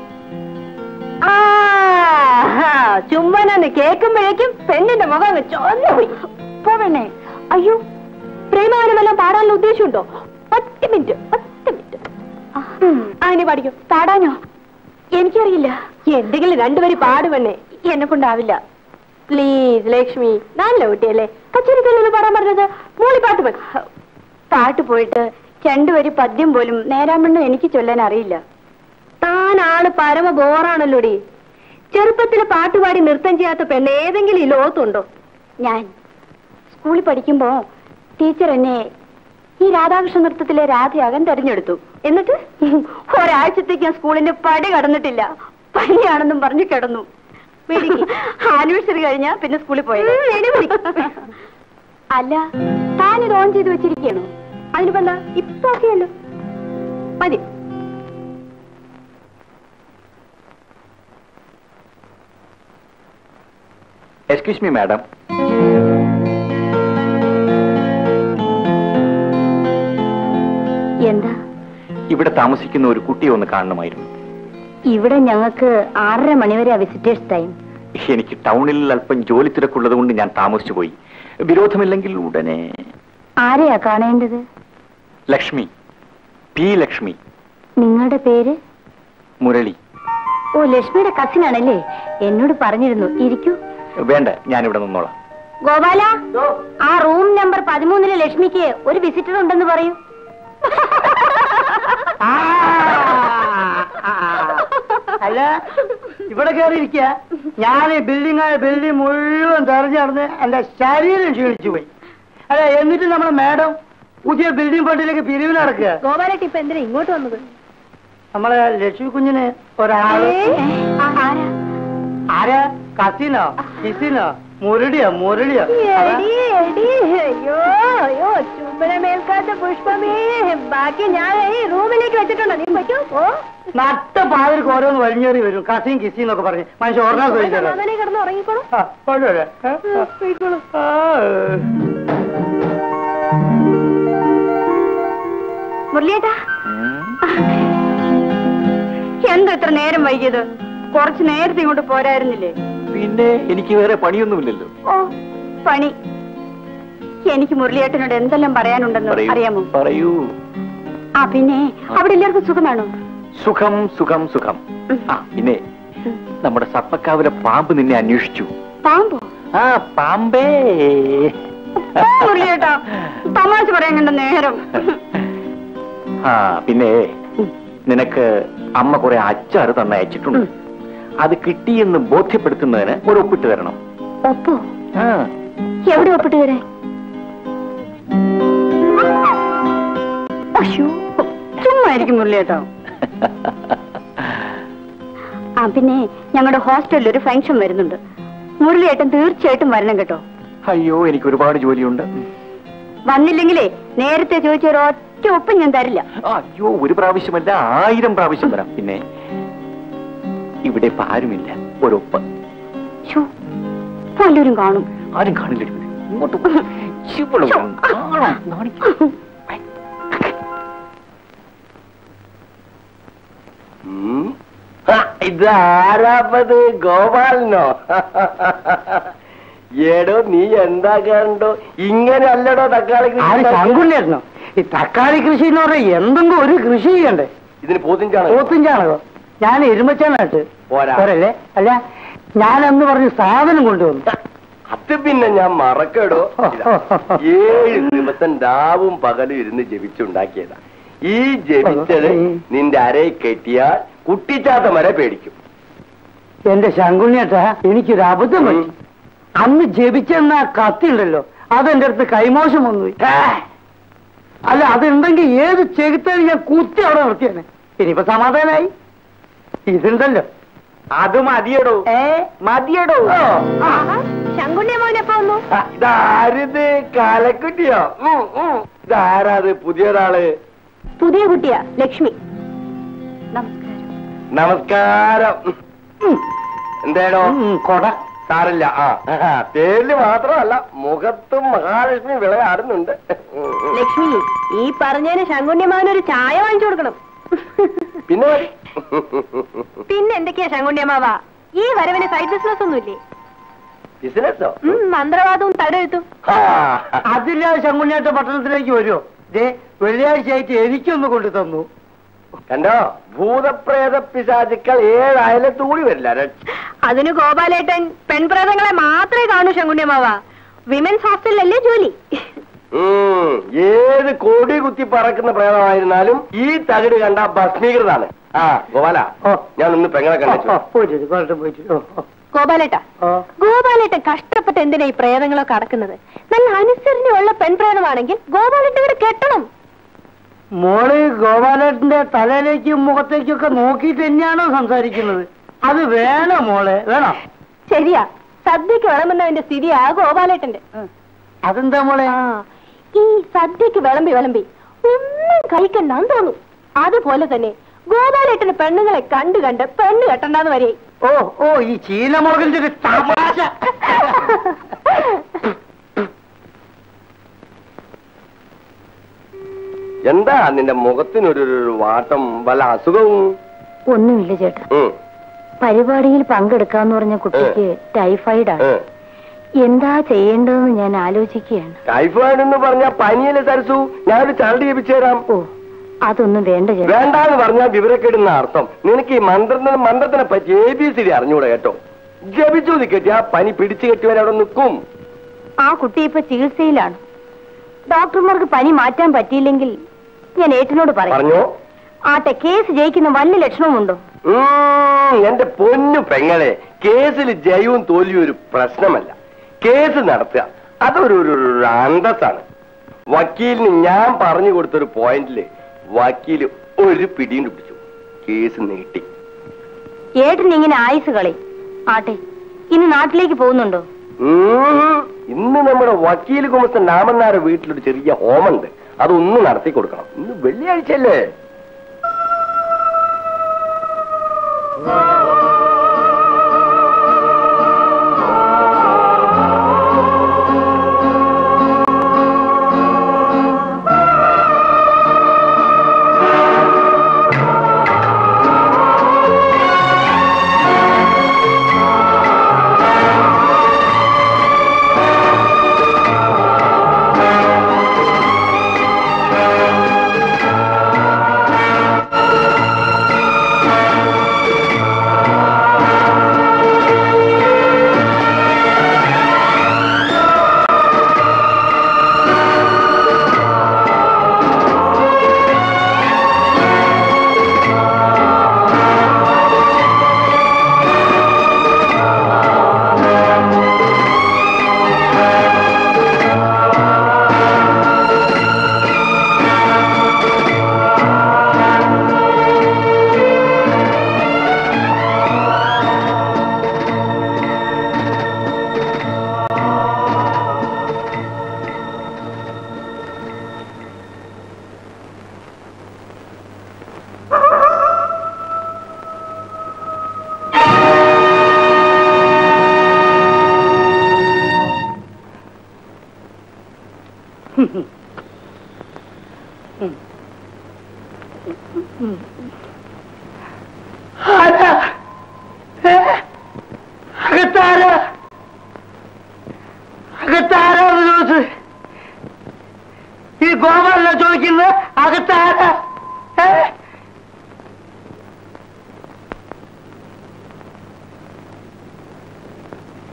Speaker 6: ആഹാ, ചുംബനം കേൾക്കുമ്പോഴേക്കും പെണ്ണിന്റെ മുഖം അങ്ങ് ചൊന്നുപോയി
Speaker 2: പോവണേ അയ്യോ
Speaker 6: പ്രേമഗാനമെല്ലാം പാടാനുള്ള ഉദ്ദേശമുണ്ടോ ഒറ്റ മിനിറ്റ് ഒറ്റ മിനിറ്റ് അങ്ങനെ പാടിക്കോ
Speaker 2: പാടാനോ എനിക്കറിയില്ല
Speaker 6: എന്തെങ്കിലും രണ്ടുപേരും പാടുവണ്ണേ
Speaker 2: എന്നെ കൊണ്ടാവില്ല
Speaker 6: പ്ലീസ് ലക്ഷ്മി നല്ല കുട്ടിയല്ലേ കച്ചേരിക്കല്ലല്ലോ പാടാൻ പറഞ്ഞത് മൂളി പാട്ട് മതി
Speaker 2: പാട്ട് പോയിട്ട് രണ്ടുപേര് പദ്യം പോലും നേരാമണ്ണം എനിക്ക് ചൊല്ലാൻ അറിയില്ല
Speaker 6: താനാണ് പരമ ബോറാണല്ലോടി ചെറുപ്പത്തിൽ പാട്ടുപാടി നൃത്തം ചെയ്യാത്ത പെണ്ണ് ഏതെങ്കിലും ഈ ലോകത്തുണ്ടോ
Speaker 2: ഞാൻ സ്കൂളിൽ പഠിക്കുമ്പോ ടീച്ചർ എന്നെ ഈ രാധാകൃഷ്ണ നൃത്തത്തിലെ രാധയാകാൻ തെരഞ്ഞെടുത്തു എന്നിട്ട് ഒരാഴ്ചത്തേക്ക് ഞാൻ സ്കൂളിന്റെ പടി കടന്നിട്ടില്ല പനിയാണെന്നും പറഞ്ഞു കിടന്നു ആനിവേഴ്സറി കഴിഞ്ഞാ പിന്നെ സ്കൂളിൽ പോയത്
Speaker 6: ഉം, എടി പിടി.
Speaker 2: അല്ല താനിത് ഓൺ ചെയ്ത് വെച്ചിരിക്കണോ
Speaker 6: അതിനിപ്പോ എന്താ ഇപ്പൊ ഒക്കെയല്ലോ മതി
Speaker 4: എക്സ്ക്യൂസ് മീ മാഡം
Speaker 2: എന്താ
Speaker 4: ഇവിടെ താമസിക്കുന്ന ഒരു കുട്ടിയെ ഒന്ന് കാണണമായിരുന്നു
Speaker 2: ഇവിടെ ഞങ്ങൾക്ക് ആറര മണിവരെ വിസിറ്റേഴ്സ് ടൈം
Speaker 4: എനിക്ക് ടൗണിൽ അല്പം ജോലി തിരക്കുള്ളത് കൊണ്ട് ഞാൻ താമസിച്ചു പോയി വിരോധമില്ലെങ്കിൽ ഉടനെ
Speaker 2: ആരെയാ കാണേണ്ടത്
Speaker 4: ലക്ഷ്മി പി ലക്ഷ്മി
Speaker 2: നിങ്ങളുടെ പേര്
Speaker 4: മുരളി
Speaker 2: ഓ ലക്ഷ്മിയുടെ കസിൻ ആണല്ലേ എന്നോട് പറഞ്ഞിരുന്നു ഇരിക്കൂ
Speaker 4: വേണ്ട ഞാനിവിടെ നിന്നോളാം
Speaker 2: ഗോപാല ആ റൂം നമ്പർ പതിമൂന്നിലെ ലക്ഷ്മിക്ക് ഒരു വിസിറ്റർ ഉണ്ടെന്ന് പറയൂ
Speaker 1: ആ, ആ, അല്ല ഇവിടെ കയറിയിരിക്കുക ഞാൻ ഈ ബിൽഡിംഗ് ആയ ബിൽഡിംഗ് മുഴുവൻ തെരഞ്ഞു നടന്ന് എന്റെ ശരീരം ക്ഷീണിച്ചു പോയി അല്ല എന്നിട്ട് നമ്മളെ മാഡം പുതിയ ബിൽഡിംഗ് ഫണ്ടിലേക്ക് പിരിവ് നടക്കുക
Speaker 6: ഗോപാലേട്ടി ഇപ്പൊ എന്തിനാ ഇങ്ങോട്ട് വന്നത്
Speaker 1: നമ്മളെ ലക്ഷ്മി കുഞ്ഞിന് ഒരാള്
Speaker 2: ആരാ
Speaker 1: ആരാ കസിനോ കിസിനോ മുരടിയോ മുരളിയോ അതാ.
Speaker 6: എടി, എടി, അയ്യോ അയ്യോ ചുംബനമേൽക്കാത്ത പുഷ്പമേ ബാക്കി ഞാൻ ഈ റൂമിലേക്ക് വെച്ചിട്ടുണ്ടോ നീ പറ്റൂ ഓ
Speaker 1: നട്ട പാതിരിക്ക് ഓരോന്ന് വലിഞ്ഞേറി വരും കസിൻ കിസി എന്നൊക്കെ പറഞ്ഞ് മനുഷ്യ ഓർമ്മ ചോദിച്ചത്
Speaker 6: മകനെ കിടന്ന് ഉറങ്ങിക്കോളൂ
Speaker 1: ആ കുഴപ്പമില്ല ആ, ആ. ആ, ഏ.
Speaker 2: മുരളിയേട്ടാ എന്താ ഇത്ര നേരം വൈകിയത് കുറച്ച് നേരത്തെ ഇങ്ങോട്ട് പോരായിരുന്നില്ലേ
Speaker 4: പിന്നെ എനിക്ക് വേറെ പണിയൊന്നുമില്ലല്ലോ
Speaker 2: ഓ പണി എനിക്ക് മുരളിയേട്ടനോട് എന്തെല്ലാം പറയാനുണ്ടെന്ന്
Speaker 4: പറയൂ
Speaker 2: അറിയാമോ
Speaker 4: പറയൂ
Speaker 2: ആ പിന്നെ അവിടെ എല്ലാവർക്കും സുഖമാണോ
Speaker 4: സുഖം സുഖം സുഖം ആ പിന്നെ നമ്മുടെ സപ്പക്കാവിലെ പാമ്പ് നിന്നെ അന്വേഷിച്ചു
Speaker 2: പാമ്പോ
Speaker 4: ആ പാമ്പേ
Speaker 2: ഓ, മുരളിയേട്ടാ തമാശ പറയാൻ കണ്ട നേരം
Speaker 4: ആ പിന്നെ നിനക്ക് അമ്മ കുറെ അച്ചാറ് തന്നയച്ചിട്ടുണ്ട് അത് കിട്ടിയെന്ന് ബോധ്യപ്പെടുത്തുന്നതിന് ഒരു ഒപ്പിട്ട് തരണം
Speaker 2: ഒപ്പോ
Speaker 4: ആ
Speaker 2: എവിടെ ഒപ്പിട്ട് തരാൻ അയ്യോ ചുമ്മാ ആയിരിക്കും മുരളിയേട്ടോ ആ പിന്നെ ഞങ്ങളുടെ ഹോസ്റ്റലിൽ ഒരു ഫംഗ്ഷൻ വരുന്നുണ്ട് മുരളിയേട്ടൻ തീർച്ചയായിട്ടും വരണം കേട്ടോ
Speaker 4: അയ്യോ എനിക്ക് ഒരുപാട് ജോലിയുണ്ട്
Speaker 2: വന്നില്ലെങ്കിലേ നേരത്തെ ചോദിച്ച ഒരു ഒറ്റ ഒപ്പം ഞാൻ തരില്ല
Speaker 4: അയ്യോ ഒരു പ്രാവശ്യമല്ല ആയിരം പ്രാവശ്യം വരാം പിന്നെ ഇവിടെ ഇപ്പൊ ആരുമില്ല ഒരൊപ്പ്
Speaker 2: ശ്ശോ, പലരും കാണും
Speaker 4: ആരും കാണില്ല ഇവിടെ. ഇങ്ങോട്ട് പോ. ശിവളും കാണും. നാണിക്കും.
Speaker 5: ഉം.
Speaker 7: ഇത് ആരാപ്പത് ഗോപാലനോ ഏടോ നീ എന്താ കണ്ടോ ഇങ്ങനെ അല്ലടോ തക്കാളി കൃഷി
Speaker 1: ആര്
Speaker 7: ഉണ്ടാക്കിയത്?
Speaker 1: ശങ്കുണ്ണിയായിരുന്നോ ഈ തക്കാളി കൃഷി എന്ന് പറഞ്ഞാൽ എന്തെങ്കിലും ഒരു കൃഷി ചെയ്യണ്ടേ
Speaker 7: ഇതിന് പോത്തിഞ്ചാണ്
Speaker 1: പോത്തും ചാണകോ ഞാൻ എരുമച്ചാനായിട്ട്
Speaker 7: പോരാ.
Speaker 1: പോരല്ലേ അല്ല ഞാൻ അന്ന് പറഞ്ഞ് സാധനം കൊണ്ടുവന്നു
Speaker 7: അത് പിന്നെ ഞാൻ മറക്കടോ ഇതാ, ഏഴ് ദിവസം രാവും പകലും ഇരുന്ന് ജപിച്ചുണ്ടാക്കിയതാ ഈ ജപിച്ചത് നിന്റെ അരയിൽ കെട്ടിയാൽ കുട്ടിച്ചാത്ത വരെ പേടിക്കും
Speaker 1: എന്റെ ശങ്കുണ്ണിയേട്ടാ എനിക്കൊരു അബദ്ധം പറ്റി അന്ന് ജപിച്ചെന്ന ആ കത്തി ഉണ്ടല്ലോ അതെന്റെ അടുത്ത് കൈമോശം വന്നു അല്ല അതുണ്ടെങ്കിൽ ഏത് ചെകുത്താനും ഞാൻ കുത്തി അവിടെ നിർത്തിയാണ് ഇനിയിപ്പോ സമാധാനായി ഇതുണ്ടല്ലോ
Speaker 7: അത് മതിയടോ
Speaker 1: ഏ മതിയടോ
Speaker 6: ശങ്കുണ്ണിയ മോനെപ്പോ വന്നു
Speaker 7: ആ, ഇതാരിത് കാലക്കുട്ടിയോ ഉം, ഉം. ഇതാരാത് പുതിയൊരാള്
Speaker 6: പുതിയ കുട്ടിയാ ലക്ഷ്മി
Speaker 2: നമസ്കാരം
Speaker 7: നമസ്കാരം ഉം. എന്തേടോ
Speaker 1: ഉം, കൊട
Speaker 7: സാറില്ല ആ ആ, പേരില് മാത്രമല്ല മുഖത്തും മഹാലക്ഷ്മി വിളയാടുന്നുണ്ട് ഉം, ഉം.
Speaker 6: ലക്ഷ്മി ഈ പറഞ്ഞതിന് ശങ്കുണ്യമാവനൊരു ചായ വാങ്ങിച്ചു കൊടുക്കണം
Speaker 7: പിന്നെ മതി.
Speaker 6: പിന്നെ എന്തൊക്കെയാ ശങ്കുണ്യമാവ ഈ വരവിന് സൈഡ് ബിസിനസ് ഒന്നുമില്ലേ
Speaker 7: ബിസിനസ്സോ
Speaker 6: ഉം, മന്ത്രവാദവും തടെഴുത്തും
Speaker 7: ആ,
Speaker 1: അതില്ലാതെ ശങ്കുണ്ണിയേട്ട പട്ടണത്തിലേക്ക് വരുമോ ദേ വെള്ളിയാഴ്ചയായിട്ട് എനിക്കൊന്ന് കൊണ്ടു തന്നു
Speaker 7: കണ്ടോ ഭൂതപ്രേത പിശാചുക്കൾ ഏഴായാലത്ത് കൂടി വരില്ല രക്ഷ.
Speaker 6: അതിന് ഗോപാലേട്ടൻ പെൺപ്രേതങ്ങളെ മാത്രമേ കാണൂ ശങ്കുണ്യമാവ വിമൻസ് ഹോസ്റ്റലിലല്ലേ ജോലി
Speaker 7: ഉം, ഏത് കൊടി കുത്തി പറക്കുന്ന പ്രേതമായിരുന്നാലും ഈ തകിട് കണ്ട ഭസ്മീകൃതാണ് ആ ഗോപാല
Speaker 1: ഓ.
Speaker 7: ഞാൻ ഒന്ന് പെങ്ങളെ
Speaker 1: ഓ,
Speaker 7: കണ്ടു
Speaker 1: ഓ, പോയിട്ട് കോളത്തെ പോയിട്ട് ഓ, ഓ,
Speaker 6: ഗോപാലേട്ട
Speaker 1: ഓ.
Speaker 6: ഗോപാലേട്ടൻ കഷ്ടപ്പെട്ട് എന്തിനാ ഈ പ്രേതങ്ങളൊക്കെ അടക്കുന്നത് നല്ല അനുസരണയുള്ള പെൺപ്രേതമാണെങ്കിൽ ഗോപാലേട്ടൻ ഇവിടെ കെട്ടണം
Speaker 1: മോള് ഗോപാലേട്ടന്റെ തലയിലേക്കും മുഖത്തേക്കും ഒക്കെ നോക്കിയിട്ട് തന്നെയാണോ സംസാരിക്കുന്നത് അത് വേണം മോളെ വേണം
Speaker 6: ശരിയാ സദ്യക്ക് വിളമ്പുന്നതിന്റെ സ്ഥിതിയാ ഗോപാലേട്ടന്റെ
Speaker 1: അതെന്താ മോളെ
Speaker 6: ആ ഈ സദ്യക്ക് വിളമ്പി വിളമ്പി ഒന്നും കഴിക്കണ്ടെന്ന് തോന്നും അതുപോലെ തന്നെ ഗോപാലേട്ടന് പെണ്ണുങ്ങളെ കണ്ടു കണ്ട് പെണ്ണ് കെട്ടണ്ടെന്ന് വരെ
Speaker 1: ഓ ഓ ഈ ചീനമുളകിന്റെ ഒരു തമാശ
Speaker 7: എന്താ നിന്റെ മുഖത്തിനൊരു ഒരു വാട്ടം വല്ല അസുഖവും
Speaker 2: ഒന്നുമില്ല ചേട്ടാ
Speaker 7: ഉം,
Speaker 2: പരിപാടിയിൽ പങ്കെടുക്കാന്ന് പറഞ്ഞ കുട്ടിക്ക് ടൈഫോയിഡാണ്
Speaker 7: ഉം.
Speaker 2: എന്താ ചെയ്യേണ്ടതെന്ന് ഞാൻ ആലോചിക്കുകയാണ്
Speaker 7: ടൈഫോയിഡ് എന്ന് പറഞ്ഞ പനിയല്ലേ സരസു ഞാനൊരു ചരട് ജപിച്ചു തരാം
Speaker 2: ഓ അതൊന്നും വേണ്ട ചേട്ടാ
Speaker 7: വേണ്ടാന്ന് പറഞ്ഞാൽ വിവരക്കേടുന്ന അർത്ഥം നിനക്ക് ഈ മന്ത്രത്തിന് മന്ത്രത്തിനെ പറ്റി എ ബി സി ഡി അറിഞ്ഞൂടെ കേട്ടോ ജപിച്ചു നിൽക്കറ്റി ആ പനി പിടിച്ചു കെട്ടിവരെ അവിടെ നിൽക്കും
Speaker 2: ആ കുട്ടി ഇപ്പൊ ചികിത്സയിലാണ് ഡോക്ടർമാർക്ക് പനി മാറ്റാൻ പറ്റിയില്ലെങ്കിൽ ഞാൻ ഏട്ടനോട് പറയാം
Speaker 7: പറഞ്ഞോ
Speaker 2: ആട്ടെ കേസ് ജയിക്കുന്ന വല്ല ലക്ഷണമുണ്ടോ
Speaker 7: ഉം, എന്റെ പൊന്നു പെങ്ങളെ കേസിൽ ജയവും തോൽവിയും ഒരു പ്രശ്നമല്ല കേസ് നടത്തുക അതൊരു ഒരു ഒരു അന്തസ്സാണ് വക്കീലിന് ഞാൻ പറഞ്ഞു കൊടുത്തൊരു പോയിന്റില് വക്കീല് ഒരു പിടിയും പിടിച്ചു കേസ് നീട്ടി
Speaker 2: ഏട്ടൻ ഇങ്ങനെ ആയുസ് കളി ആട്ടെ ഇന്ന് നാട്ടിലേക്ക് പോകുന്നുണ്ടോ
Speaker 7: ഉം, ഇന്ന് നമ്മുടെ വക്കീൽ കുമസ്തൻ നാമന്നാര വീട്ടിലൊരു ചെറിയ ഹോമുണ്ട് അതൊന്ന് നടത്തി കൊടുക്കണം ഇന്ന് വെള്ളിയാഴ്ചയല്ലേ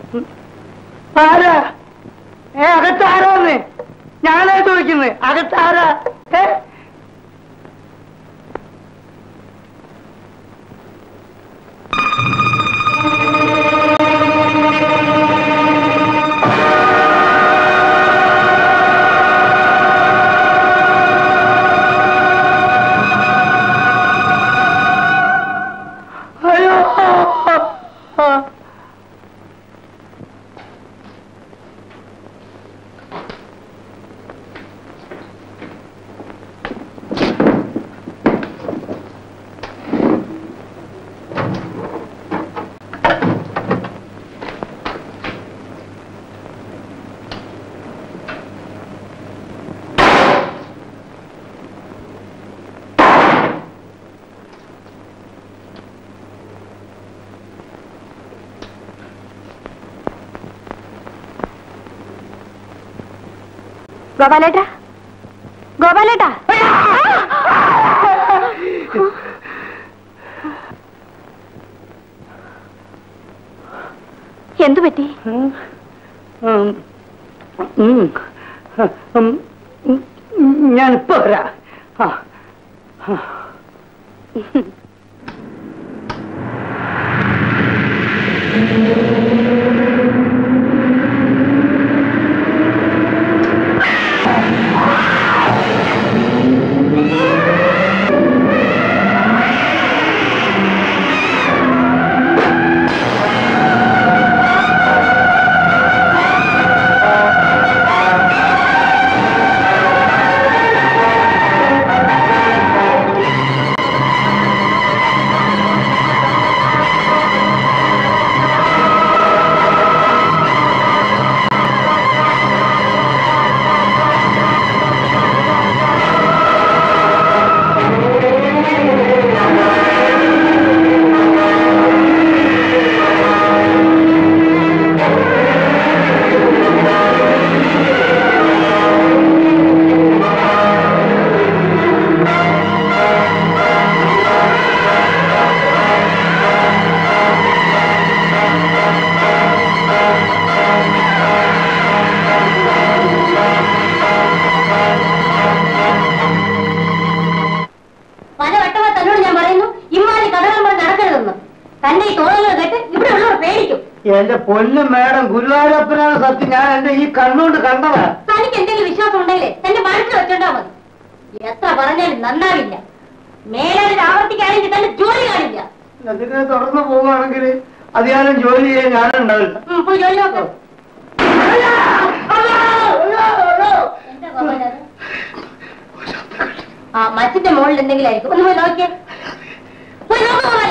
Speaker 1: ആരാ ഏ അകത്താരാന്ന് ഞാനാ ചോദിക്കുന്നത് അകത്താരാ ഏ അയ്യോ ആ.
Speaker 2: ഗോപാലേട്ടാ ഗോപാലേട്ടാ എന്തു പറ്റി
Speaker 1: ഉം. ഉം. ഉം. ഉം. ഉം. ഞാനിപ്പോ വരാ ആ
Speaker 8: പലവട്ടമായി തന്നോട് ഞാൻ പറയുന്നു ഇമ്മാതിരി കഥകൾ നമ്മൾ നടക്കരുതെന്ന് തന്റെ ഈ തോന്നലുകൾ കേട്ട് ഇവിടെ ഉള്ളവർ പേടിക്കും
Speaker 1: എന്റെ പൊന്നു മേഡം ഗുരുവായൂരപ്പനാണ് സത്യം ഞാൻ എന്റെ ഈ കണ്ണുകൊണ്ട് കണ്ടതാ
Speaker 8: തനിക്ക് എന്തെങ്കിലും വിശ്വാസം ഉണ്ടെങ്കിലേ തന്റെ മനസ്സിൽ വെച്ചോണ്ടാ മതി എത്ര പറഞ്ഞാലും നന്നാവില്ല മേലെ ആവർത്തിക്കുകയാണെങ്കിൽ തന്റെ ജോലി കാണില്ല
Speaker 1: അതിനെ തുടർന്ന് പോവുകയാണെങ്കിൽ അധികാരം ജോലി ചെയ്യാൻ ഞാനുണ്ടാവില്ല
Speaker 8: ഉം, പോയി ജോലി നോക്ക് എന്താ ഗോപാലൻ അത്? ആ മച്ചിന്റെ മുകളിൽ എന്തെങ്കിലും ആയിരിക്കും ഒന്ന് പോയി നോക്കിയേ പോയി നോക്ക് ഗോപാല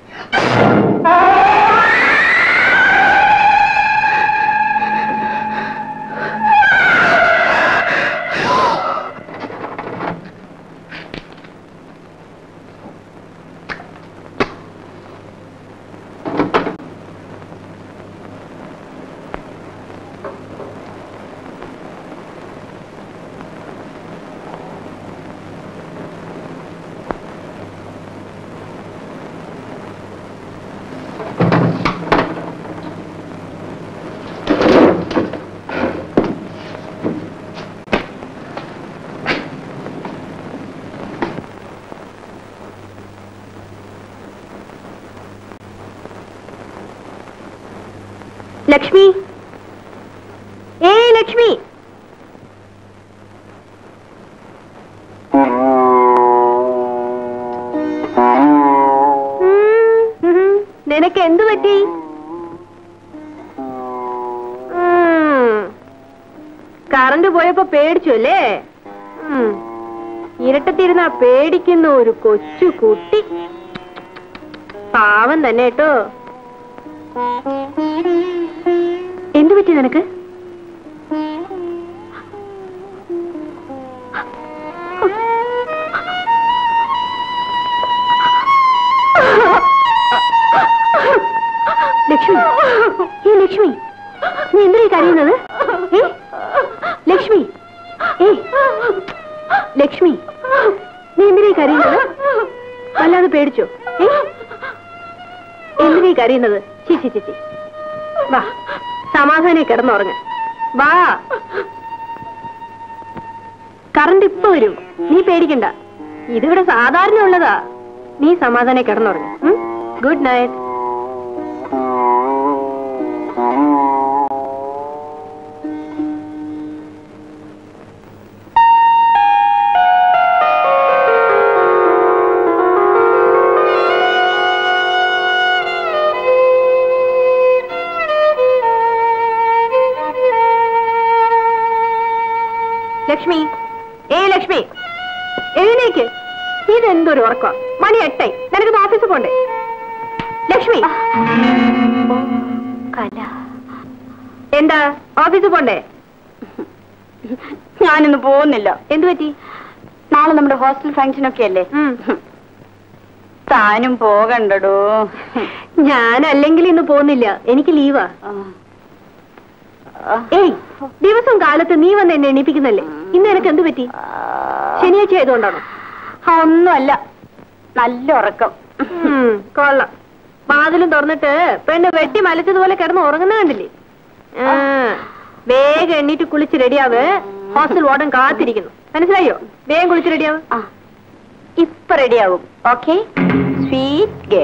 Speaker 6: ലക്ഷ്മി ഏയ് ലക്ഷ്മി ഉം, ഉം. നിനക്ക് എന്തു പറ്റി ഉം. കറണ്ട് പോയപ്പോ പേടിച്ചു അല്ലേ ഉം. ഇരട്ടത്തിരുന്ന പേടിക്കുന്ന ഒരു കൊച്ചു കുട്ടി പാവം തന്നെ കേട്ടോ എന്തു പറ്റി നിനക്ക് ലക്ഷ്മി ഏ ലക്ഷ്മി നീ എന്തിനാ ഈ കരയുന്നത് ഏ ലക്ഷ്മി ഏ ലക്ഷ്മി നീ എന്തിനാ ഈ കരയുന്നത് വല്ലാതെ പേടിച്ചോ ഏ എന്തിനാ ഈ കരയുന്നത് ചി ചി ചി ചി വാ സമാധാനം കിടന്നുറങ്ങ വാ കറണ്ട് ഇപ്പൊ വരും നീ പേടിക്കണ്ട ഇതിവിടെ സാധാരണ ഉള്ളതാ നീ സമാധാനം കിടന്നുറങ്ങ ഗുഡ് നൈറ്റ് ലക്ഷ്മി ഏ ലക്ഷ്മി എഴുന്നേക്ക് ഇതെന്തൊരു ഉറക്കം മണി എട്ടായി നിനക്ക് ഓഫീസിൽ പോണ്ടേ ലക്ഷ്മി
Speaker 2: കല
Speaker 6: എന്താ ഓഫീസിൽ പോണ്ടേ
Speaker 2: ഞാനിന്ന് പോകുന്നില്ല
Speaker 6: എന്തു പറ്റി
Speaker 2: നാളെ നമ്മുടെ ഹോസ്റ്റൽ ഫംഗ്ഷൻ ഒക്കെ അല്ലേ
Speaker 6: ഉം.
Speaker 2: താനും പോകണ്ടടോ
Speaker 6: ഞാൻ അല്ലെങ്കിൽ ഇന്ന് പോകുന്നില്ല എനിക്ക് ലീവാ ഏയ് ദിവസം കാലത്ത് നീ വന്ന് എന്നെ എണീപ്പിക്കുന്നല്ലേ ഇന്ന് എനിക്ക് എന്ത് പറ്റി ശനിയാഴ്ച ആയതുകൊണ്ടാണോ
Speaker 2: ഒന്നുമല്ല നല്ല ഉറക്കം
Speaker 6: ഉം, കൊള്ളാം വാതിലും തുറന്നിട്ട് പെണ്ണ് വെട്ടി മലച്ചതുപോലെ കിടന്ന് ഉറങ്ങുന്ന കണ്ടില്ലേ ആ, വേഗം എണ്ണീറ്റ് കുളിച്ച് റെഡിയാവ് ഹോസ്റ്റൽ വാർഡൻ കാത്തിരിക്കുന്നു മനസ്സിലായോ വേഗം കുളിച്ച് റെഡിയാവ്
Speaker 2: ആ, ഇപ്പൊ റെഡിയാവും ഓക്കെ സ്വീറ്റ് ഗേ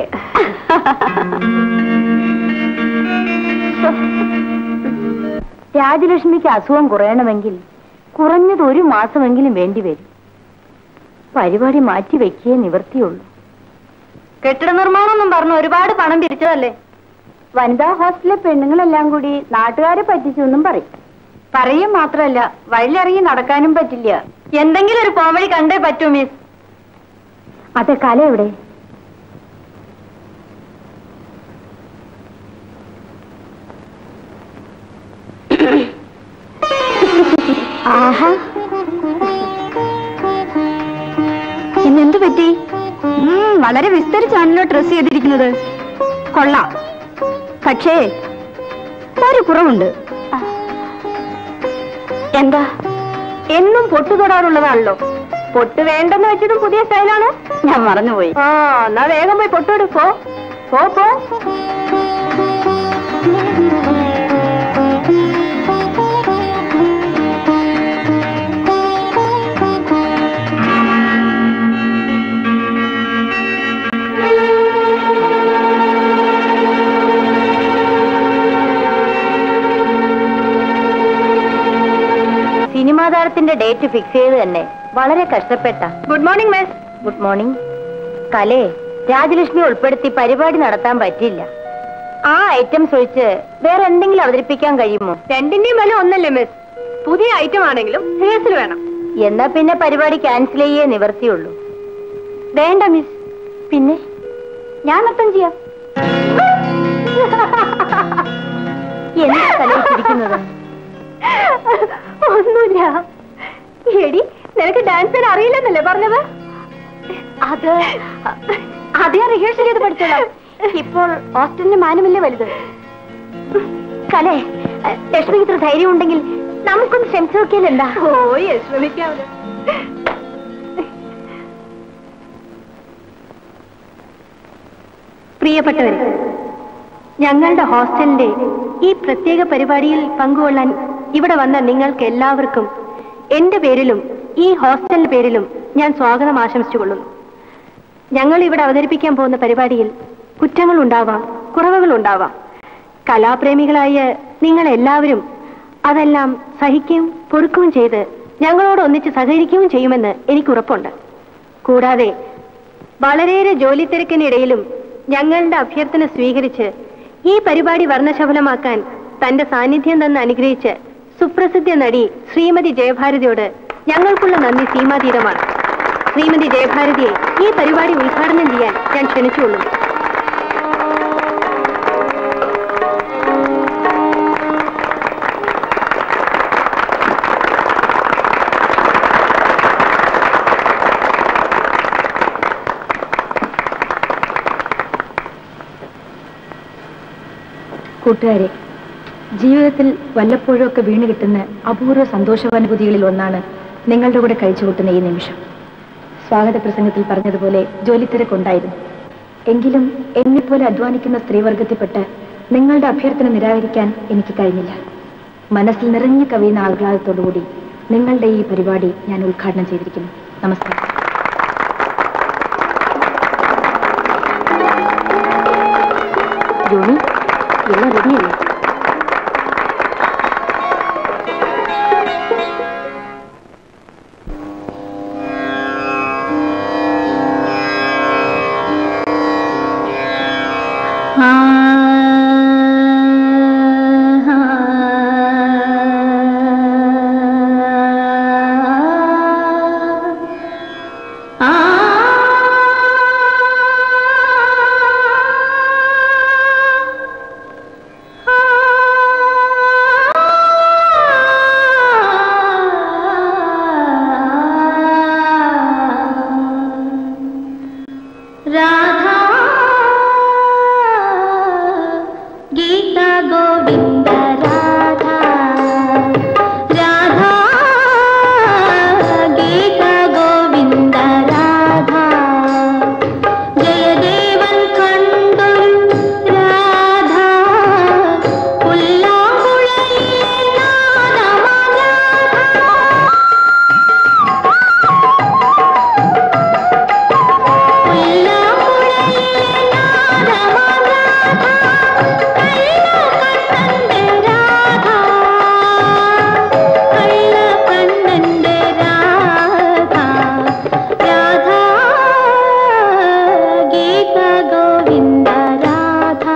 Speaker 2: രാജലക്ഷ്മിക്ക് അസുഖം കുറയണമെങ്കിൽ കുറഞ്ഞത് ഒരു മാസമെങ്കിലും വേണ്ടിവരും പരിപാടി മാറ്റി വെക്കേ നിവർത്തിയുള്ളൂ കെട്ടിട നിർമ്മാണം എന്നും പറഞ്ഞു ഒരുപാട് പണം പിരിച്ചതല്ലേ വനിതാ ഹോസ്റ്റലിലെ പെണ്ണുങ്ങളെല്ലാം കൂടി നാട്ടുകാരെ പറ്റിച്ചു എന്നും പറയും പറയും മാത്രമല്ല വഴിയിലിറങ്ങി നടക്കാനും പറ്റില്ല എന്തെങ്കിലും ഒരു പോംവഴി കണ്ടേ പറ്റൂ മിസ് അതെ കല എവിടെ ആഹാ ഇന്നെന്തു പറ്റി ഉം, വളരെ വിസ്തരിച്ചാണല്ലോ ഡ്രസ് ചെയ്തിരിക്കുന്നത് കൊള്ളാം പക്ഷേ ഒരു കുറവുണ്ട് എന്താ എന്നും പൊട്ടു തൊടാറുള്ളതാണല്ലോ പൊട്ട് വേണ്ടെന്ന് വെച്ചതും പുതിയ സ്റ്റൈലാണ് ഞാൻ മറന്നുപോയി ആ എന്നാ വേഗം പോയി പൊട്ടെടു പോ പോ പോ സിനിമാ താരത്തിന്റെ ഡേറ്റ് ഫിക്സ് ചെയ്ത് തന്നെ വളരെ കഷ്ടപ്പെട്ട
Speaker 6: good morning miss
Speaker 2: good morning കലേ രാജലക്ഷ്മി ഉൾപ്പെടുത്തി പരിപാടി നടത്താൻ പറ്റില്ല ആ ഐറ്റംസ് ഒഴിച്ച് വേറെ എന്തെങ്കിലും അവതരിപ്പിക്കാൻ കഴിയുമോ
Speaker 6: രണ്ടിന്റെയും വില ഒന്നല്ലേ മിസ് പുതിയ ഐറ്റം ആണെങ്കിലും റിഹേഴ്സൽ വേണം
Speaker 2: എന്നാ പിന്നെ പരിപാടി ക്യാൻസൽ ചെയ്യേ നിവർത്തിയുള്ളൂ വേണ്ട മിസ് പിന്നെ ഞാൻ നൃത്തം ചെയ്യാം എന്താ കലയിച്ചിരിക്കുന്നത്
Speaker 6: ഒന്നുമില്ല എടി നിനക്ക് ഡാൻസ് ചെയ്യാൻ അറിയില്ലെന്നല്ലേ പറഞ്ഞത്
Speaker 2: അത് അത് ഞാൻ റിഹേഴ്സൽ ചെയ്ത് പഠിച്ചോളാം ഇപ്പോൾ ഹോസ്റ്റലിന്റെ മാനമല്ലേ വലുത് കലേ ലക്ഷ്മിക്ക് ഇത്ര ധൈര്യം ഉണ്ടെങ്കിൽ നമുക്കൊന്ന് ശ്രമിച്ചു നോക്കിയാൽ എന്താ
Speaker 6: ഓ യെസ് ശ്രമിക്കാമല്ലോ പ്രിയപ്പെട്ടവരെ ഞങ്ങളുടെ ഹോസ്റ്റലിന്റെ ഈ പ്രത്യേക പരിപാടിയിൽ പങ്കുകൊള്ളാൻ ഇവിടെ വന്ന നിങ്ങൾക്ക് എല്ലാവർക്കും എന്റെ പേരിലും ഈ ഹോസ്റ്റലിന്റെ പേരിലും ഞാൻ സ്വാഗതം ആശംസിച്ചുകൊള്ളുന്നു ഞങ്ങൾ ഇവിടെ അവതരിപ്പിക്കാൻ പോകുന്ന പരിപാടിയിൽ കുറ്റങ്ങൾ ഉണ്ടാവാം കുറവുകൾ ഉണ്ടാവാം കലാപ്രേമികളായ നിങ്ങൾ എല്ലാവരും അതെല്ലാം സഹിക്കുകയും പൊറുക്കുകയും ചെയ്ത് ഞങ്ങളോട് ഒന്നിച്ച് സഹകരിക്കുകയും ചെയ്യുമെന്ന് എനിക്ക് ഉറപ്പുണ്ട് കൂടാതെ വളരെയേറെ ജോലി തിരക്കിനിടയിലും ഞങ്ങളുടെ അഭ്യർത്ഥന സ്വീകരിച്ച് ഈ പരിപാടി വർണ്ണശബലമാക്കാൻ തന്റെ സാന്നിധ്യം തന്ന് അനുഗ്രഹിച്ച് സുപ്രസിദ്ധ നടി ശ്രീമതി ജയഭാരതിയോട് ഞങ്ങൾക്കുള്ള നന്ദി സീമാതീതമാണ് ശ്രീമതി ജയഭാരതിയെ ഈ പരിപാടി ഉദ്ഘാടനം ചെയ്യാൻ ഞാൻ ക്ഷണിച്ചുകൊള്ളുന്നു
Speaker 9: കൂട്ടുകാരെ ജീവിതത്തിൽ വല്ലപ്പോഴുമൊക്കെ വീണ് കിട്ടുന്ന അപൂർവ സന്തോഷാനുഭൂതികളിൽ ഒന്നാണ് നിങ്ങളുടെ കൂടെ കഴിച്ചുകൂട്ടുന്ന ഈ നിമിഷം സ്വാഗത പ്രസംഗത്തിൽ പറഞ്ഞതുപോലെ ജോലിത്തിരക്കുണ്ടായിരുന്നു എങ്കിലും എന്നെപ്പോലെ അധ്വാനിക്കുന്ന സ്ത്രീവർഗത്തിൽപ്പെട്ട നിങ്ങളുടെ അഭ്യർത്ഥന നിരാകരിക്കാൻ എനിക്ക് കഴിഞ്ഞില്ല മനസ്സിൽ നിറഞ്ഞു കവിയുന്ന ആഹ്ലാദത്തോടുകൂടി നിങ്ങളുടെ ഈ പരിപാടി ഞാൻ ഉദ്ഘാടനം ചെയ്തിരിക്കുന്നു നമസ്കാരം ജോണി എല്ലാം റെഡിയല്ലേ
Speaker 8: राधा गीता गोविन्द राधा राधा गीता गोविन्द राधा जयदेवन् कण्डु राधा पुल्लाङ्गुळये नादम राधा ഗോവിന്ദ രാധ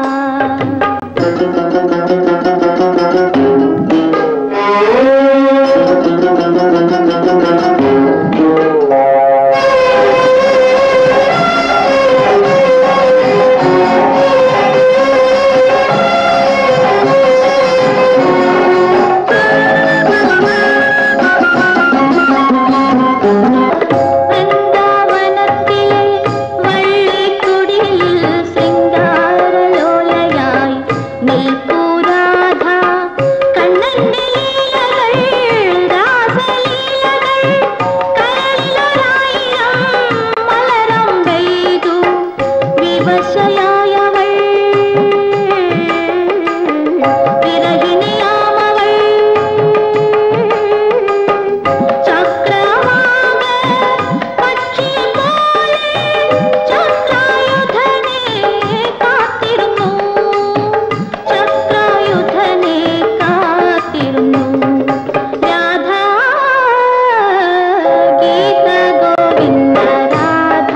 Speaker 8: വൃന്ദാവനത്തിലെ വള്ളിക്കുടിലിൽ ശൃംഗാരലോലയായി നിൽപ്പൂ രാധ. കണ്ണന്റെ ലീലകൾ, രാസലീലകൾ, കരളിലൊരായിരം മലരമ്പെയ്തു വിവശയായവൾ. വിരഹിണിയാമവൾ. ചക്രവാക പക്ഷിയെപ്പോലെ ചക്രായുധനെ കാത്തിരുന്നു ചക്രായുധനെ കാത്തിരുന്നു രാധ ഗീത ഗോവിന്ദ രാധ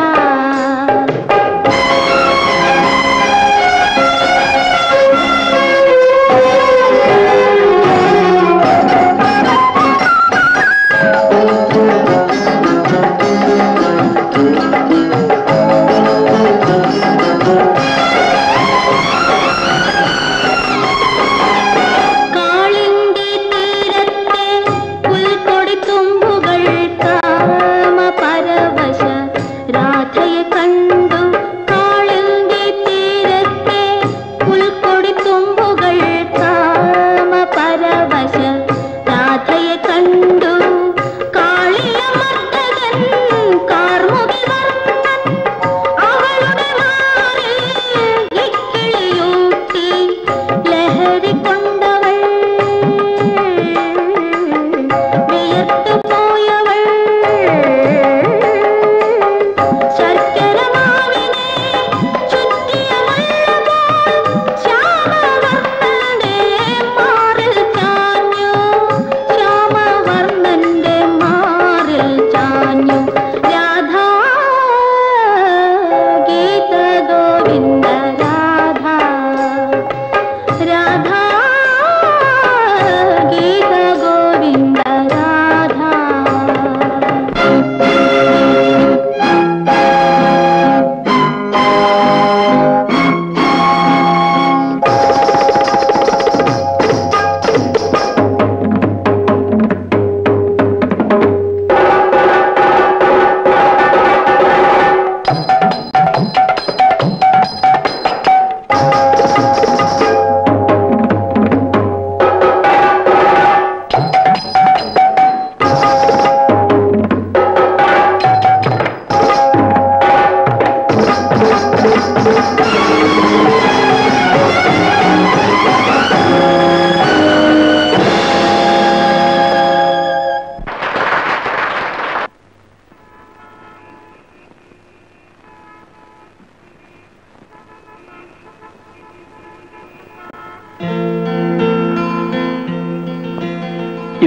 Speaker 8: കാളിന്തി തീരത്തെ പുൽക്കൊടിത്തുമ്പുകൾ കാമപരവശ രാധയെ കണ്ടു കാളിന്തി തീരത്തെ പുൽക്കൊടിത്തുമ്പുകൾ കാമപരവശ രാധയെ കണ്ടു കാളിയമർദ്ദകൻ കാർമുകി വർണ്ണൻ അവളുടെ മാറിൽ ഇക്കിളിയൂട്ടി ലഹരി കൊണ്ടവൾ വിയർത്തു പോയവൾ ശർക്കരമാവിനെ ചുറ്റിയ മുല്ലപോൽ ശ്യാമവർണ്ണന്റെ മാറിൽ ചാഞ്ഞു ശ്യാമവർണ്ണന്റെ മാറിൽ ചാഞ്ഞു രാധാ ഗീത ഗോവിന്ദ രാധാ രാധാ ഗീത ഗോവിന്ദ രാധാ
Speaker 10: Thank you.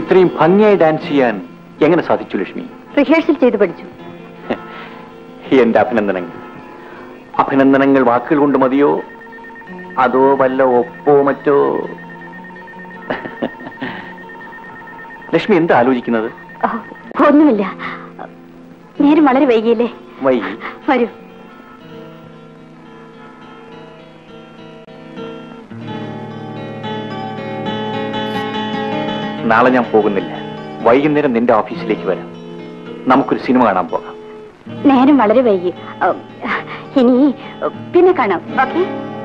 Speaker 4: ഇത്രയും ഭംഗിയായി ഡാൻസ് ചെയ്യാൻ എങ്ങനെ സാധിച്ചു ലക്ഷ്മി
Speaker 2: റിഹേഴ്സൽ ചെയ്ത് പഠിച്ചു
Speaker 4: എന്റെ അഭിനന്ദനങ്ങൾ അഭിനന്ദനങ്ങൾ വാക്കുകൾ കൊണ്ട് മതിയോ അതോ വല്ല ഒപ്പോ മറ്റോ ലക്ഷ്മി എന്താ ആലോചിക്കുന്നത്
Speaker 2: ഓ, ഒന്നുമില്ല നേരം വളരെ വൈകിയല്ലേ
Speaker 4: വൈകി
Speaker 2: വരൂ
Speaker 4: നാളെ ഞാൻ പോകുന്നില്ല വൈകുന്നേരം നിന്റെ ഓഫീസിലേക്ക് വരാം നമുക്കൊരു സിനിമ കാണാൻ പോകാം
Speaker 2: നേരം വളരെ വൈകി ഓ, ഇനി പിന്നെ കാണാം ഓക്കെ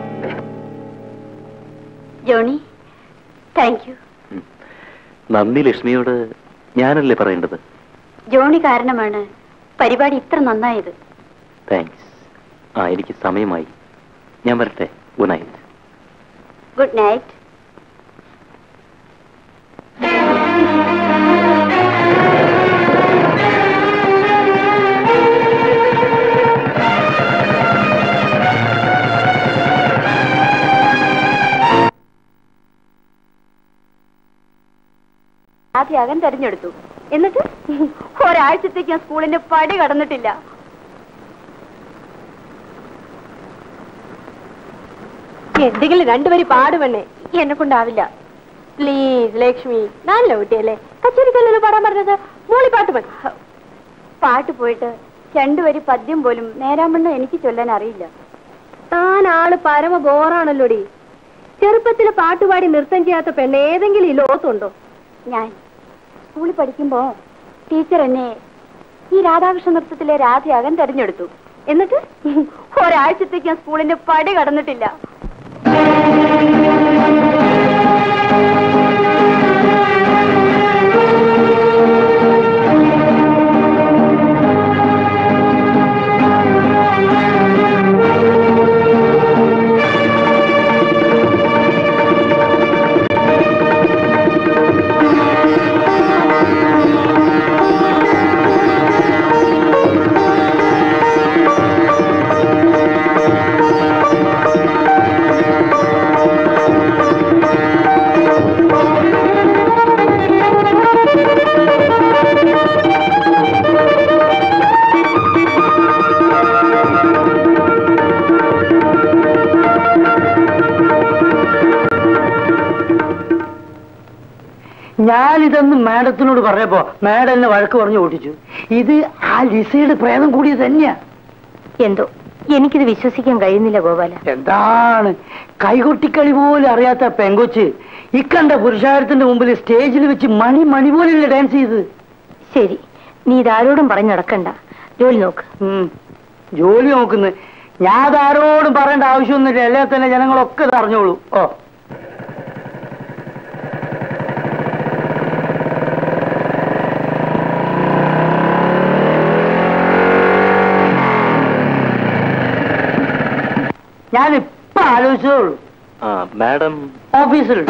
Speaker 2: ജോണി താങ്ക് യു
Speaker 4: നന്ദി ലക്ഷ്മിയോട് ഞാനല്ലേ പറയേണ്ടത്
Speaker 2: ജോണി കാരണമാണ് പരിപാടി ഇത്ര നന്നായത്
Speaker 4: താങ്ക്സ് ആ എനിക്ക് സമയമായി ഞാൻ വരട്ടെ ഗുഡ് നൈറ്റ്
Speaker 2: ഗുഡ് നൈറ്റ് ആദ്യാകൻ തെരഞ്ഞെടുത്തു എന്നിട്ട് ഒരാഴ്ചത്തേക്ക് ഞാൻ സ്കൂളിന്റെ പടി കടന്നിട്ടില്ല
Speaker 6: എന്തെങ്കിലും രണ്ടുപേരും പാടുവണ്ണേ
Speaker 2: എന്നെ കൊണ്ടാവില്ല
Speaker 6: പ്ലീസ് ലക്ഷ്മി നല്ല കുട്ടിയല്ലേ കച്ചേരിക്കല്ലല്ലോ പാടാൻ പറഞ്ഞത് മൂളിപ്പാട്ട് മതി
Speaker 2: പാട്ട് പോയിട്ട് രണ്ടുവരി പദ്യം പോലും നേരാമണ്ണം എനിക്ക് ചൊല്ലാൻ അറിയില്ല
Speaker 6: താൻ ആള് പരമ ബോറാണല്ലോടി ചെറുപ്പത്തിൽ പാട്ടുപാടി നൃത്തം ചെയ്യാത്ത പെണ്ണ് ഏതെങ്കിലും ഈ ലോകത്തുണ്ടോ
Speaker 2: ഞാൻ സ്കൂളിൽ പഠിക്കുമ്പോ ടീച്ചർ എന്നെ ഈ രാധാകൃഷ്ണ നൃത്തത്തിലെ രാധയാകാൻ തെരഞ്ഞെടുത്തു എന്നിട്ട് ഒരാഴ്ചത്തേക്ക് ഞാൻ സ്കൂളിന്റെ പടി കടന്നിട്ടില്ല
Speaker 1: ഞാനിതൊന്ന് മാഡത്തിനോട് പറഞ്ഞപ്പോ മാഡം എന്നെ വഴക്ക് പറഞ്ഞു ഓട്ടിച്ചു ഇത് ആ ലിസയുടെ പ്രേതം കൂടിയത് തന്നെയാ
Speaker 2: എന്തോ എനിക്കിത് വിശ്വസിക്കാൻ കഴിയുന്നില്ല ഗോപാല
Speaker 1: എന്താണ് കൈകൊട്ടിക്കളി പോലും അറിയാത്ത പെങ്കൊച്ച് ഇക്കണ്ട പുരുഷാരത്തിന്റെ മുമ്പിൽ സ്റ്റേജിൽ വെച്ച് മണി മണി പോലെയല്ലേ ഡാൻസ് ചെയ്ത്
Speaker 2: ശരി നീ ഇതാരോടും പറഞ്ഞു നടക്കണ്ട ജോലി നോക്ക്
Speaker 1: ഉം. ജോലി നോക്കുന്നു ഞാൻ അതാരോടും പറയേണ്ട ആവശ്യമൊന്നുമില്ല അല്ലേ തന്നെ ജനങ്ങളൊക്കെ ഇത് അറിഞ്ഞോളൂ ഓ ഞാൻ ഇപ്പൊ ആലോചിച്ചതേ ഉള്ളൂ
Speaker 4: ആ മാഡം
Speaker 1: ഓഫീസിലുണ്ട്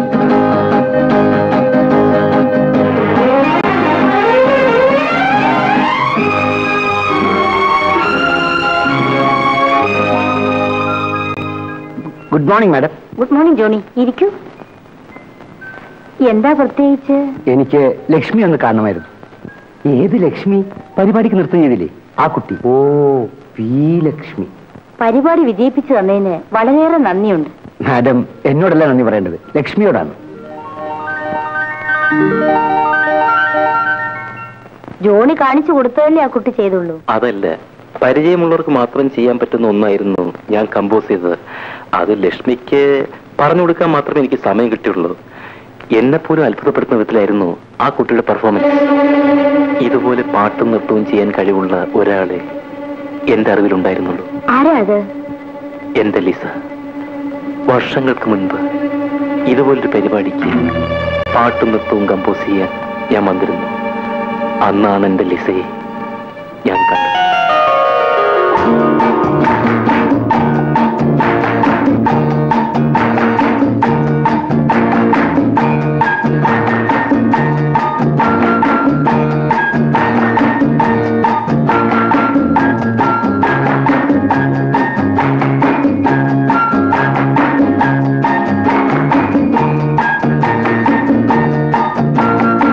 Speaker 3: good morning madam
Speaker 2: good morning Johnny ഇരിക്കൂ എന്താ പ്രത്യേകിച്ച്
Speaker 3: എനിക്ക് ലക്ഷ്മി ഒന്ന് കാണണമായിരുന്നു ഏത് ലക്ഷ്മി പരിപാടിക്ക് നൃത്തം ചെയ്തില്ലേ ആ കുട്ടി ഓ പി ലക്ഷ്മി
Speaker 2: പരിപാടി വിജയിപ്പിച്ചു തന്നതിന് വളരെയേറെ നന്ദിയുണ്ട്
Speaker 3: മാഡം എന്നോടല്ല നന്ദി പറയേണ്ടത് ലക്ഷ്മിയോടാണ്
Speaker 2: ജോണി കാണിച്ചു കൊടുത്തതല്ലേ ആ കുട്ടി ചെയ്തുള്ളൂ
Speaker 4: അതല്ല പരിചയമുള്ളവർക്ക് മാത്രം ചെയ്യാൻ പറ്റുന്ന ഒന്നായിരുന്നു ഞാൻ കമ്പോസ് ചെയ്തത് അത് ലക്ഷ്മിക്ക് പറഞ്ഞു കൊടുക്കാൻ മാത്രമേ എനിക്ക് സമയം കിട്ടിയുള്ളൂ എന്നെ പോലും അത്ഭുതപ്പെടുത്തുന്ന വിധത്തിലായിരുന്നു ആ കുട്ടിയുടെ പെർഫോമൻസ് ഇതുപോലെ പാട്ടും നൃത്തവും ചെയ്യാൻ കഴിവുള്ള ഒരാളെ എന്റെ അറിവിലുണ്ടായിരുന്നുള്ളൂ
Speaker 2: ആരാ അത്
Speaker 4: എന്റെ ലിസ വർഷങ്ങൾക്ക് മുൻപ് ഇതുപോലൊരു പരിപാടിക്ക് പാട്ടും നൃത്തവും കമ്പോസ് ചെയ്യാൻ ഞാൻ വന്നിരുന്നു അന്നാണ് എന്റെ ലിസയെ ഞാൻ കണ്ടത്
Speaker 2: ആ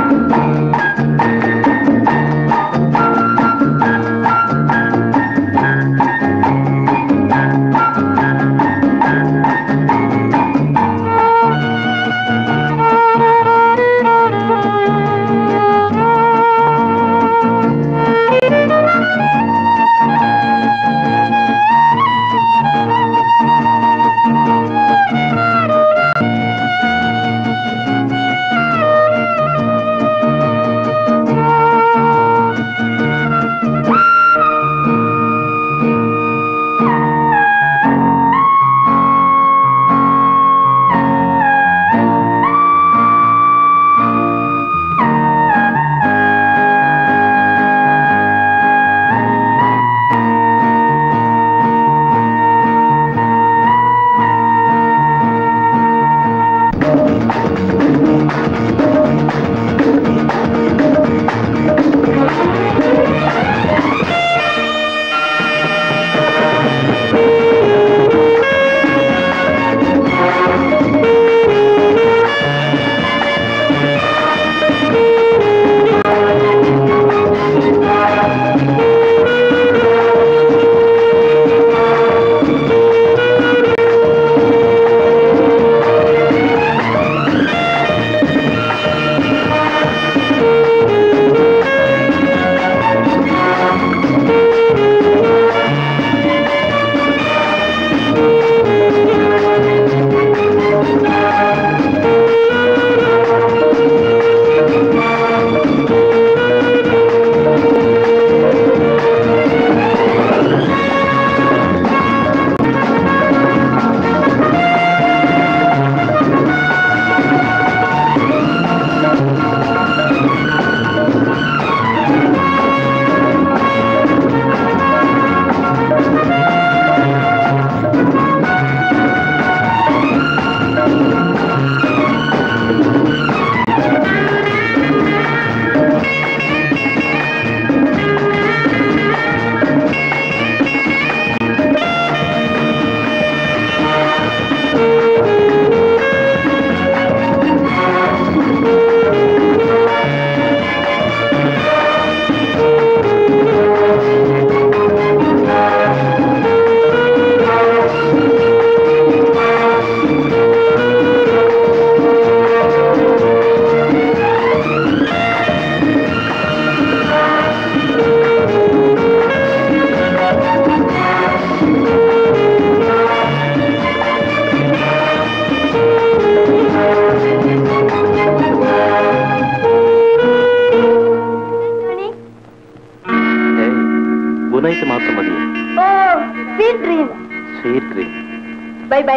Speaker 4: സ്വീറ്റ് ഡ്രീം
Speaker 6: ബൈ ബൈ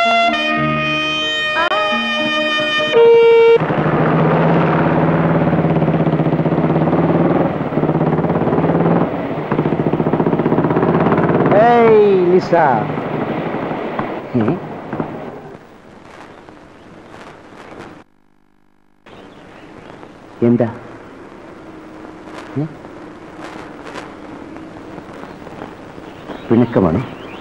Speaker 1: ഏയ് ലിസ എന്താ പിണക്കമാണ്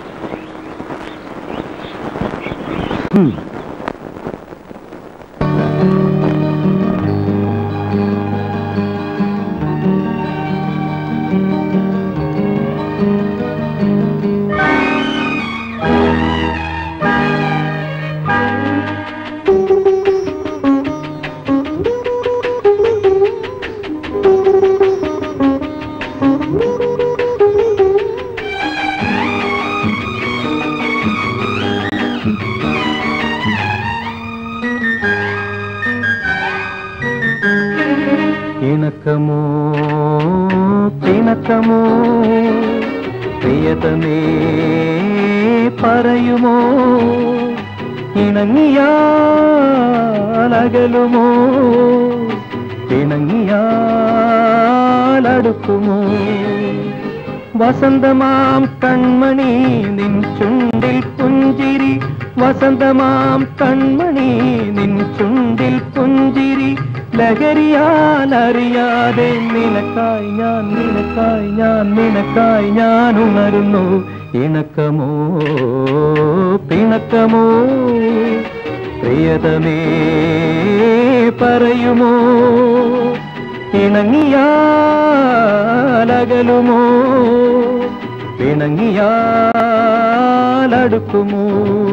Speaker 10: ഇണക്കമോ പിണക്കമോ പ്രിയതമേ പറയുമോ ഇണങ്ങിയാലകലുമോ ഇണങ്ങിയാലടുക്കുമോ വസന്തമാം കൺമണി നിൻ ചുണ്ടിൽ പുഞ്ചിരി വസന്തമാം കൺമണി നിൻ ചുണ്ടിൽ പുഞ്ചിരി ലഹരിയാൽ അറിയാതെ നിനക്കായി ഞാൻ നിനക്കായി ഞാൻ നിനക്കായി ഞാൻ ഉണരുന്നു ഇണക്കമോ പിണക്കമോ പ്രിയതമേ പറയുമോ ഇണങ്ങിയാലകലുമോ പിണങ്ങിയാലടുക്കുമോ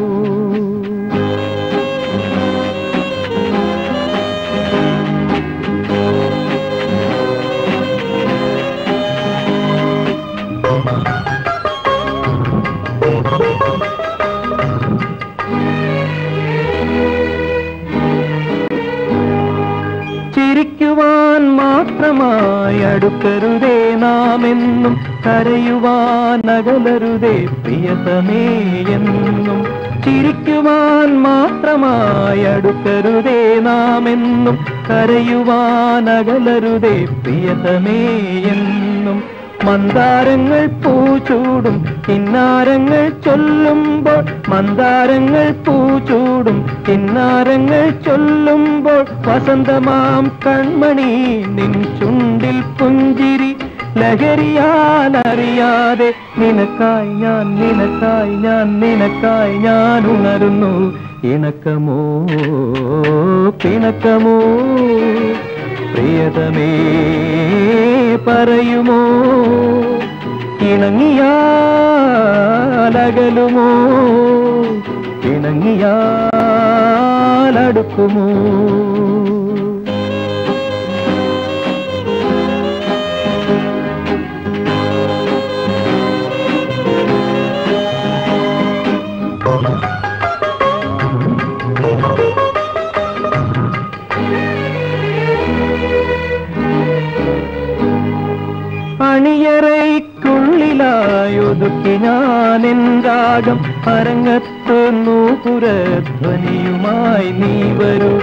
Speaker 10: ചിരിക്കുവാൻ മാത്രമായി അടുക്കരുതേ നാമെന്നും കരയുവാൻ അകലരുതേ പ്രിയതമേ എന്നും ചിരിക്കുവാൻ മാത്രമായി അടുക്കരുതേ നാമെന്നും കരയുവാൻ അകലരുതേ പ്രിയതമേ എന്നും മന്ദാരങ്ങൾ പൂച്ചൂടും കിന്നാരങ്ങൾ ചൊല്ലുമ്പോൾ മന്ദാരങ്ങൾ പൂച്ചൂടും കിന്നാരങ്ങൾ ചൊല്ലുമ്പോൾ വസന്തമാം കൺമണി നിൻ ചുണ്ടിൽ പുഞ്ചിരി ലഹരിയാൽ അറിയാതെ നിനക്കായി ഞാൻ നിനക്കായി ഞാൻ നിനക്കായി ഞാൻ ഉണരുന്നു ഇണക്കമോ പിണക്കമോ പ്രിയതമേ പറയുമോ ഇണങ്ങിയാലകലുമോ ഇണങ്ങിയാലടുക്കുമോ അണിയറയ്ക്കുള്ളിലായൊതുക്കി ഞാൻ രാഗം അരങ്ങത്ത് നൂപുരധ്വനിയുമായി നീ വരൂ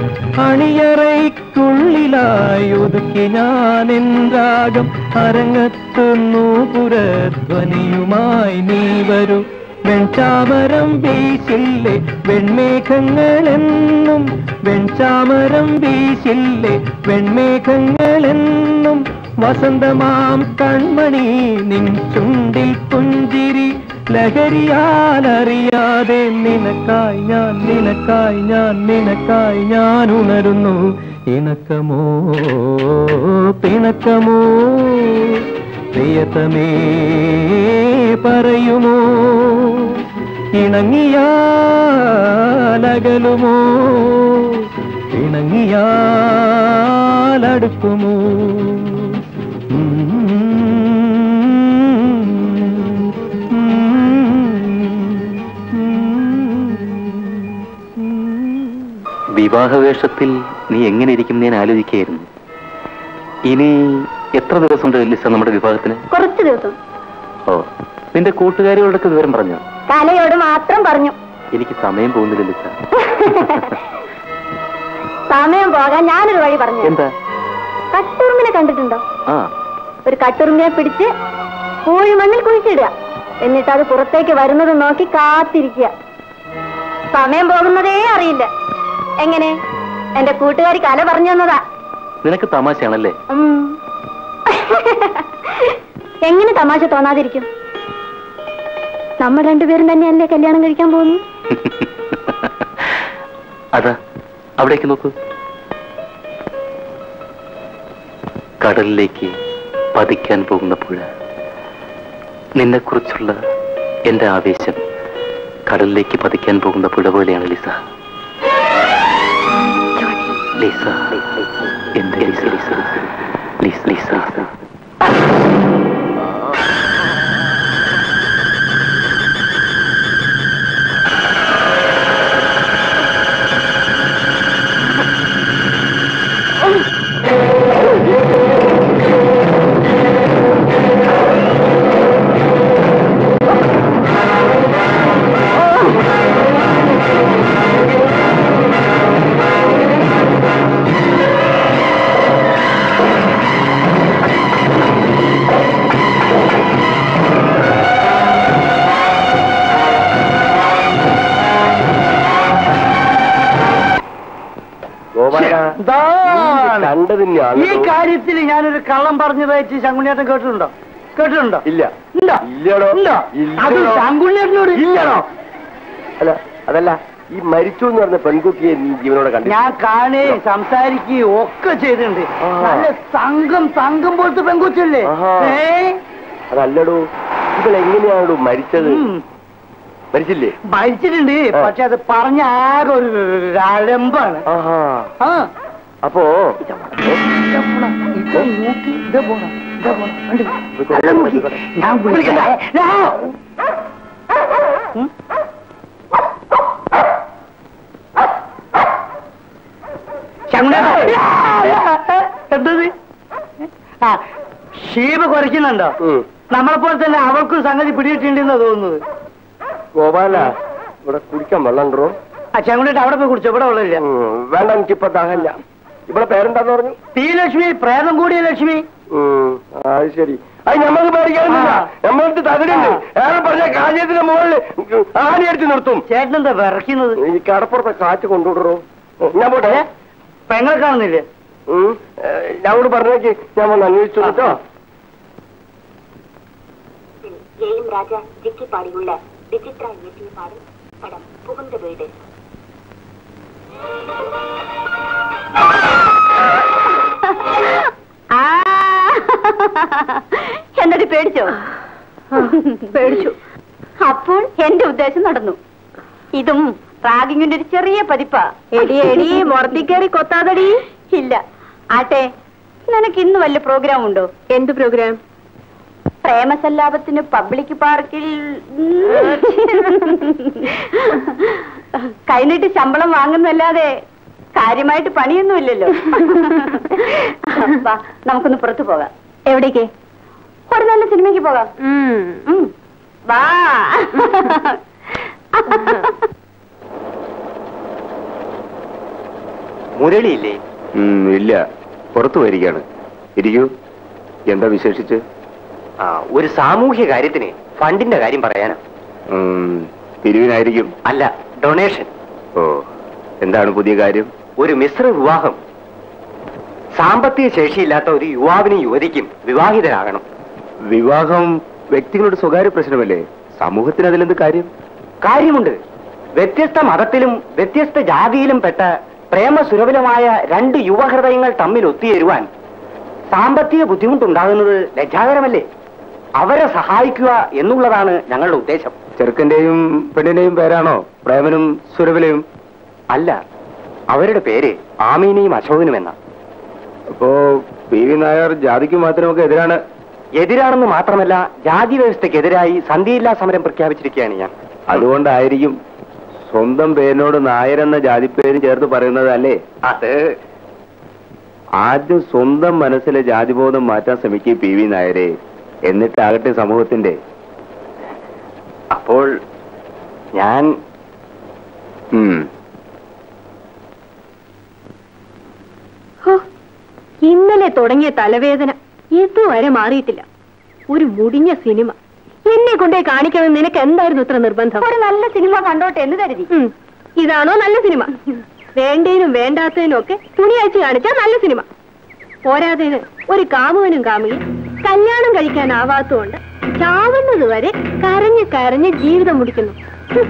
Speaker 10: അണിയറയ്ക്കുള്ളിലായൊതുക്കി ഞാൻ രാഗം അരങ്ങത്ത് നൂപുരധ്വനിയുമായി നീ വരൂ വെൺചാമരം വീശില്ലേ വെൺമേഘങ്ങളെന്നും വെൺചാമരം വീശില്ലേ വെൺമേഘങ്ങളെന്നും വസന്തമാം കൺമണി നിൻ ചുണ്ടിൽ പുഞ്ചിരി ലഹരിയാൽ അറിയാതെ നിനക്കായി ഞാൻ നിനക്കായി ഞാൻ നിനക്കായി ഞാൻ ഉണരുന്നു ഇണക്കമോ പിണക്കമോ പ്രിയതമേ പറയുമോ ഇണങ്ങിയാലകലുമോ ഇണങ്ങിയാലടുക്കുമോ
Speaker 4: വിവാഹവേഷത്തിൽ നീ എങ്ങനെ ഇരിക്കും ഞാൻ ആലോചിക്കുകയായിരുന്നു ഇനി എത്ര ദിവസമുണ്ട് ലിസ നമ്മുടെ വിവാഹത്തിന്
Speaker 2: കുറച്ചു ദിവസം
Speaker 4: ഓ നിന്റെ കൂട്ടുകാരികളോടൊക്കെ വിവരം പറഞ്ഞോ
Speaker 2: കലയോട് മാത്രം പറഞ്ഞു
Speaker 4: എനിക്ക് സമയം പോകുന്നില്ല ലിസ
Speaker 2: സമയം പോകാൻ ഞാനൊരു വഴി പറഞ്ഞു
Speaker 4: എന്താ
Speaker 2: കട്ടുറുമ്പിനെ കണ്ടിട്ടുണ്ടോ
Speaker 4: ആ
Speaker 2: ഒരു കട്ടുറുമ്പിനെ പിടിച്ച് പൂഴിമണ്ണിൽ കുഴിച്ചിടുക എന്നിട്ട് അത് പുറത്തേക്ക് വരുന്നത് നോക്കി കാത്തിരിക്കുക സമയം പോകുന്നതേ അറിയില്ല എങ്ങനെ എന്റെ കൂട്ടുകാരി കല പറഞ്ഞു തന്നതാ
Speaker 4: നിനക്ക് തമാശയാണല്ലേ
Speaker 2: ഉം. എങ്ങനെ തമാശ തോന്നാതിരിക്കും നമ്മൾ രണ്ടുപേരും തന്നെയല്ലേ കല്യാണം കഴിക്കാൻ പോകുന്നു
Speaker 4: അതാ അവിടേക്ക് നോക്കൂ കടലിലേക്ക് പതിക്കാൻ പോകുന്ന പുഴ നിന്നെക്കുറിച്ചുള്ള എന്റെ ആവേശം കടലിലേക്ക് പതിക്കാൻ പോകുന്ന പുഴ പോലെയാണ് ലിസ ലിസ എന്റെ Lisa Lisa Lisa Lisa
Speaker 7: Gopala
Speaker 1: ഇതാണ്.
Speaker 7: കണ്ടത്
Speaker 1: ഈ കാര്യത്തിൽ ഞാനൊരു കള്ളം പറഞ്ഞതായിട്ട് ശങ്കുണ്ണിയേട്ടൻ കേട്ടിട്ടുണ്ടോ കേട്ടിട്ടുണ്ടോ
Speaker 7: ഇല്ല
Speaker 1: ഉണ്ടോ
Speaker 7: ഇല്ലടോ
Speaker 1: ഉണ്ടോ അത്
Speaker 7: ഇല്ലടോ.
Speaker 1: ശങ്കുണ്ണിയേട്ടനോട്
Speaker 7: ഇല്ലടോ അല്ല അതല്ല ഈ മരിച്ചു എന്ന് പറഞ്ഞ പെൺകുട്ടിയെ നീ ജീവനോടെ കണ്ടു
Speaker 1: ഞാൻ കാണുകയും സംസാരിക്കുകയും ഒക്കെ ചെയ്തിട്ടുണ്ട്
Speaker 7: ആ.
Speaker 1: നല്ല സംഘം സംഘം പോലത്തെ പെൺകുച്ചല്ലേ
Speaker 7: ആഹാ.
Speaker 1: ഏ
Speaker 7: അതല്ലടോ ഇവളെങ്ങനെയാണോ മരിച്ചത്
Speaker 1: ഉം.
Speaker 7: മരിച്ചില്ലേ
Speaker 1: മരിച്ചിട്ടുണ്ട്
Speaker 7: ആ.
Speaker 1: പക്ഷെ അത് പറഞ്ഞ ആകെ ഒരു അലമ്പാണ്
Speaker 7: ആഹാ
Speaker 1: ആ
Speaker 7: അപ്പോ
Speaker 1: ഇതാ പോണം. ഇത് നോക്കി ഇതാ പോണം. ഇതാ പോണം. ഉണ്ട്. അതാ നോക്കി. ഞാൻ വിളിക്കട്ടെ. ദാ. ഉം. ശങ്കുണ്ണേട്ടാ. എന്തത് ആ ഷീബ് കുറയ്ക്കുന്നുണ്ടോ
Speaker 7: ഉം.
Speaker 1: നമ്മളെ പോലെ തന്നെ അവൾക്കും സംഗതി പിടിയിട്ടിണ്ടെന്ന് തോന്നുന്നത്
Speaker 7: ഗോപാല ഇവിടെ കുടിക്കാൻ വെള്ളമുണ്ടോ
Speaker 1: ആ ചെങ്കുണ്ടിട്ട് അവിടെ പോയി കുടിച്ചോ ഇവിടെ ഉള്ളില്ല
Speaker 7: വേണ്ട എനിക്കിപ്പോ ദാഹമില്ല ഇവിടെ പേരെന്താന്ന് പറഞ്ഞു
Speaker 1: തീ ലക്ഷ്മി പ്രേതം കൂടിയ ലക്ഷ്മി
Speaker 7: ഉം, അത് ശരി അത് ഞമ്മക്ക് പേടിക്കാനില്ല
Speaker 1: ആ.
Speaker 7: നമ്മളടുത്ത് തകരുണ്ട് ഏറെ പറഞ്ഞ കാഞ്ഞത്തിന്റെ മുകളിൽ ആണി അടിച്ച് നിർത്തും
Speaker 1: ചേട്ടനെന്താ വിറയ്ക്കുന്നത്
Speaker 7: ഈ കടപ്പുറത്തെ കാറ്റ് കൊണ്ടുവിടറോ ഞാൻ പോട്ടെ
Speaker 1: പെങ്ങളെ കാണുന്നില്ലേ
Speaker 7: ഉം. ഏ, ഞങ്ങളോട് പറഞ്ഞേക്ക് ഞാൻ വന്ന് അന്വേഷിച്ചു കേട്ടോ
Speaker 2: ജെയിം ராஜா ஜிக்கி பாடியுள்ள விசித்ரா இயற்றிய பாடல் படம் புகுந்த வீடு എന്നിട്ട് പേടിച്ചോ പേടിച്ചു അപ്പോൾ എന്റെ ഉദ്ദേശം നടന്നു ഇതും റാഗിങ്ങിന്റെ ഒരു ചെറിയ പതിപ്പാ എടി എടി മുറത്തിക്കേറി കൊത്താതടി ഇല്ല ആട്ടെ നിനക്ക് ഇന്ന് വല്ല പ്രോഗ്രാം ഉണ്ടോ എന്ത് പ്രോഗ്രാം പ്രേമസല്ലാപത്തിന് പബ്ലിക് പാർക്കിൽ കൈനീട്ട് ശമ്പളം വാങ്ങുന്നല്ലാതെ കാര്യമായിട്ട് പണിയൊന്നുമില്ലല്ലോ വാ, നമുക്കൊന്ന് പുറത്തു പോകാം എവിടേക്ക് ഒരു നല്ല സിനിമയ്ക്ക് പോകാം ഉം. വാ
Speaker 7: മുരളിയില്ലേ ഇല്ല പുറത്തു പോയിരിക്കാണ് ഇരിക്കൂ എന്താ വിശേഷിച്ച്
Speaker 3: ആ ഒരു സാമൂഹ്യ കാര്യത്തിന് ഫണ്ടിന്റെ കാര്യം പറയാനാ
Speaker 7: പിരിവിനായിരിക്കും
Speaker 3: അല്ല ഡൊണേഷൻ
Speaker 7: ഓ എന്താണ് പുതിയ കാര്യം
Speaker 3: ഒരു മിശ്ര വിവാഹം സാമ്പത്തിക ശേഷിയില്ലാത്ത ഒരു യുവാവിനും യുവതിക്കും വിവാഹിതരാകണം
Speaker 7: വിവാഹം വ്യക്തികളുടെ സ്വകാര്യ പ്രശ്നമല്ലേ സമൂഹത്തിന് അതിലെന്ത് കാര്യം
Speaker 3: കാര്യമുണ്ട് വ്യത്യസ്ത മതത്തിലും വ്യത്യസ്ത ജാതിയിലും പെട്ട പ്രേമസുരഭിലമായ രണ്ട് യുവഹൃദയങ്ങൾ തമ്മിൽ ഒത്തുചേരുവാൻ സാമ്പത്തിക ബുദ്ധിമുട്ടുണ്ടാകുന്നത് ലജ്ജാകരമല്ലേ അവരെ സഹായിക്കുക എന്നുള്ളതാണ് ഞങ്ങളുടെ ഉദ്ദേശം
Speaker 7: ചെറുക്കന്റെയും പെണ്ണിന്റെയും പേരാണോ പ്രേമനും സുരവിലയും
Speaker 3: അല്ല അവരുടെ പേര് ആമീനയും അശോകനും എന്ന
Speaker 7: അപ്പോ പി വി നായർ ജാതിക്ക് മാത്രമൊക്കെ എതിരാണ്
Speaker 3: എതിരാണെന്ന് മാത്രമല്ല ജാതി വ്യവസ്ഥയ്ക്കെതിരായി സന്ധിയില്ലാ സമരം പ്രഖ്യാപിച്ചിരിക്കുകയാണ് ഞാൻ
Speaker 7: അതുകൊണ്ടായിരിക്കും സ്വന്തം പേരിനോട് നായർ എന്ന ജാതിപ്പേര് ചേർത്ത് പറയുന്നത് അല്ലേ
Speaker 3: അത്
Speaker 7: ആദ്യം സ്വന്തം മനസ്സിലെ ജാതിബോധം മാറ്റാൻ ശ്രമിക്കുക പി വി നായരെ എന്നിട്ടാകട്ടെ സമൂഹത്തിന്റെ
Speaker 3: അപ്പോൾ
Speaker 7: ഞാൻ ഉം.
Speaker 6: ഹോ, ഇന്നലെ തുടങ്ങിയ തലവേദന ഇതുവരെ മാറിയിട്ടില്ല ഒരു മുടിഞ്ഞ സിനിമ എന്നെ കൊണ്ടേ കാണിക്കണം നിനക്ക് എന്തായിരുന്നു ഇത്ര നിർബന്ധം
Speaker 2: ഒരു നല്ല സിനിമ കണ്ടോട്ടെ എന്ന് കരുതി
Speaker 6: ഉം, ഇതാണോ നല്ല സിനിമ വേണ്ടതിനും വേണ്ടാത്തതിനും ഒക്കെ തുണി അയച്ച് കാണിച്ചാൽ നല്ല സിനിമ പോരാതേന് ഒരു കാമുകനും കാമുകയും കല്യാണം കഴിക്കാനാവാത്തതുകൊണ്ട് ചാവുന്നത് വരെ കരഞ്ഞ് കരഞ്ഞ് ജീവിതം മുടിക്കുന്നു ഹും.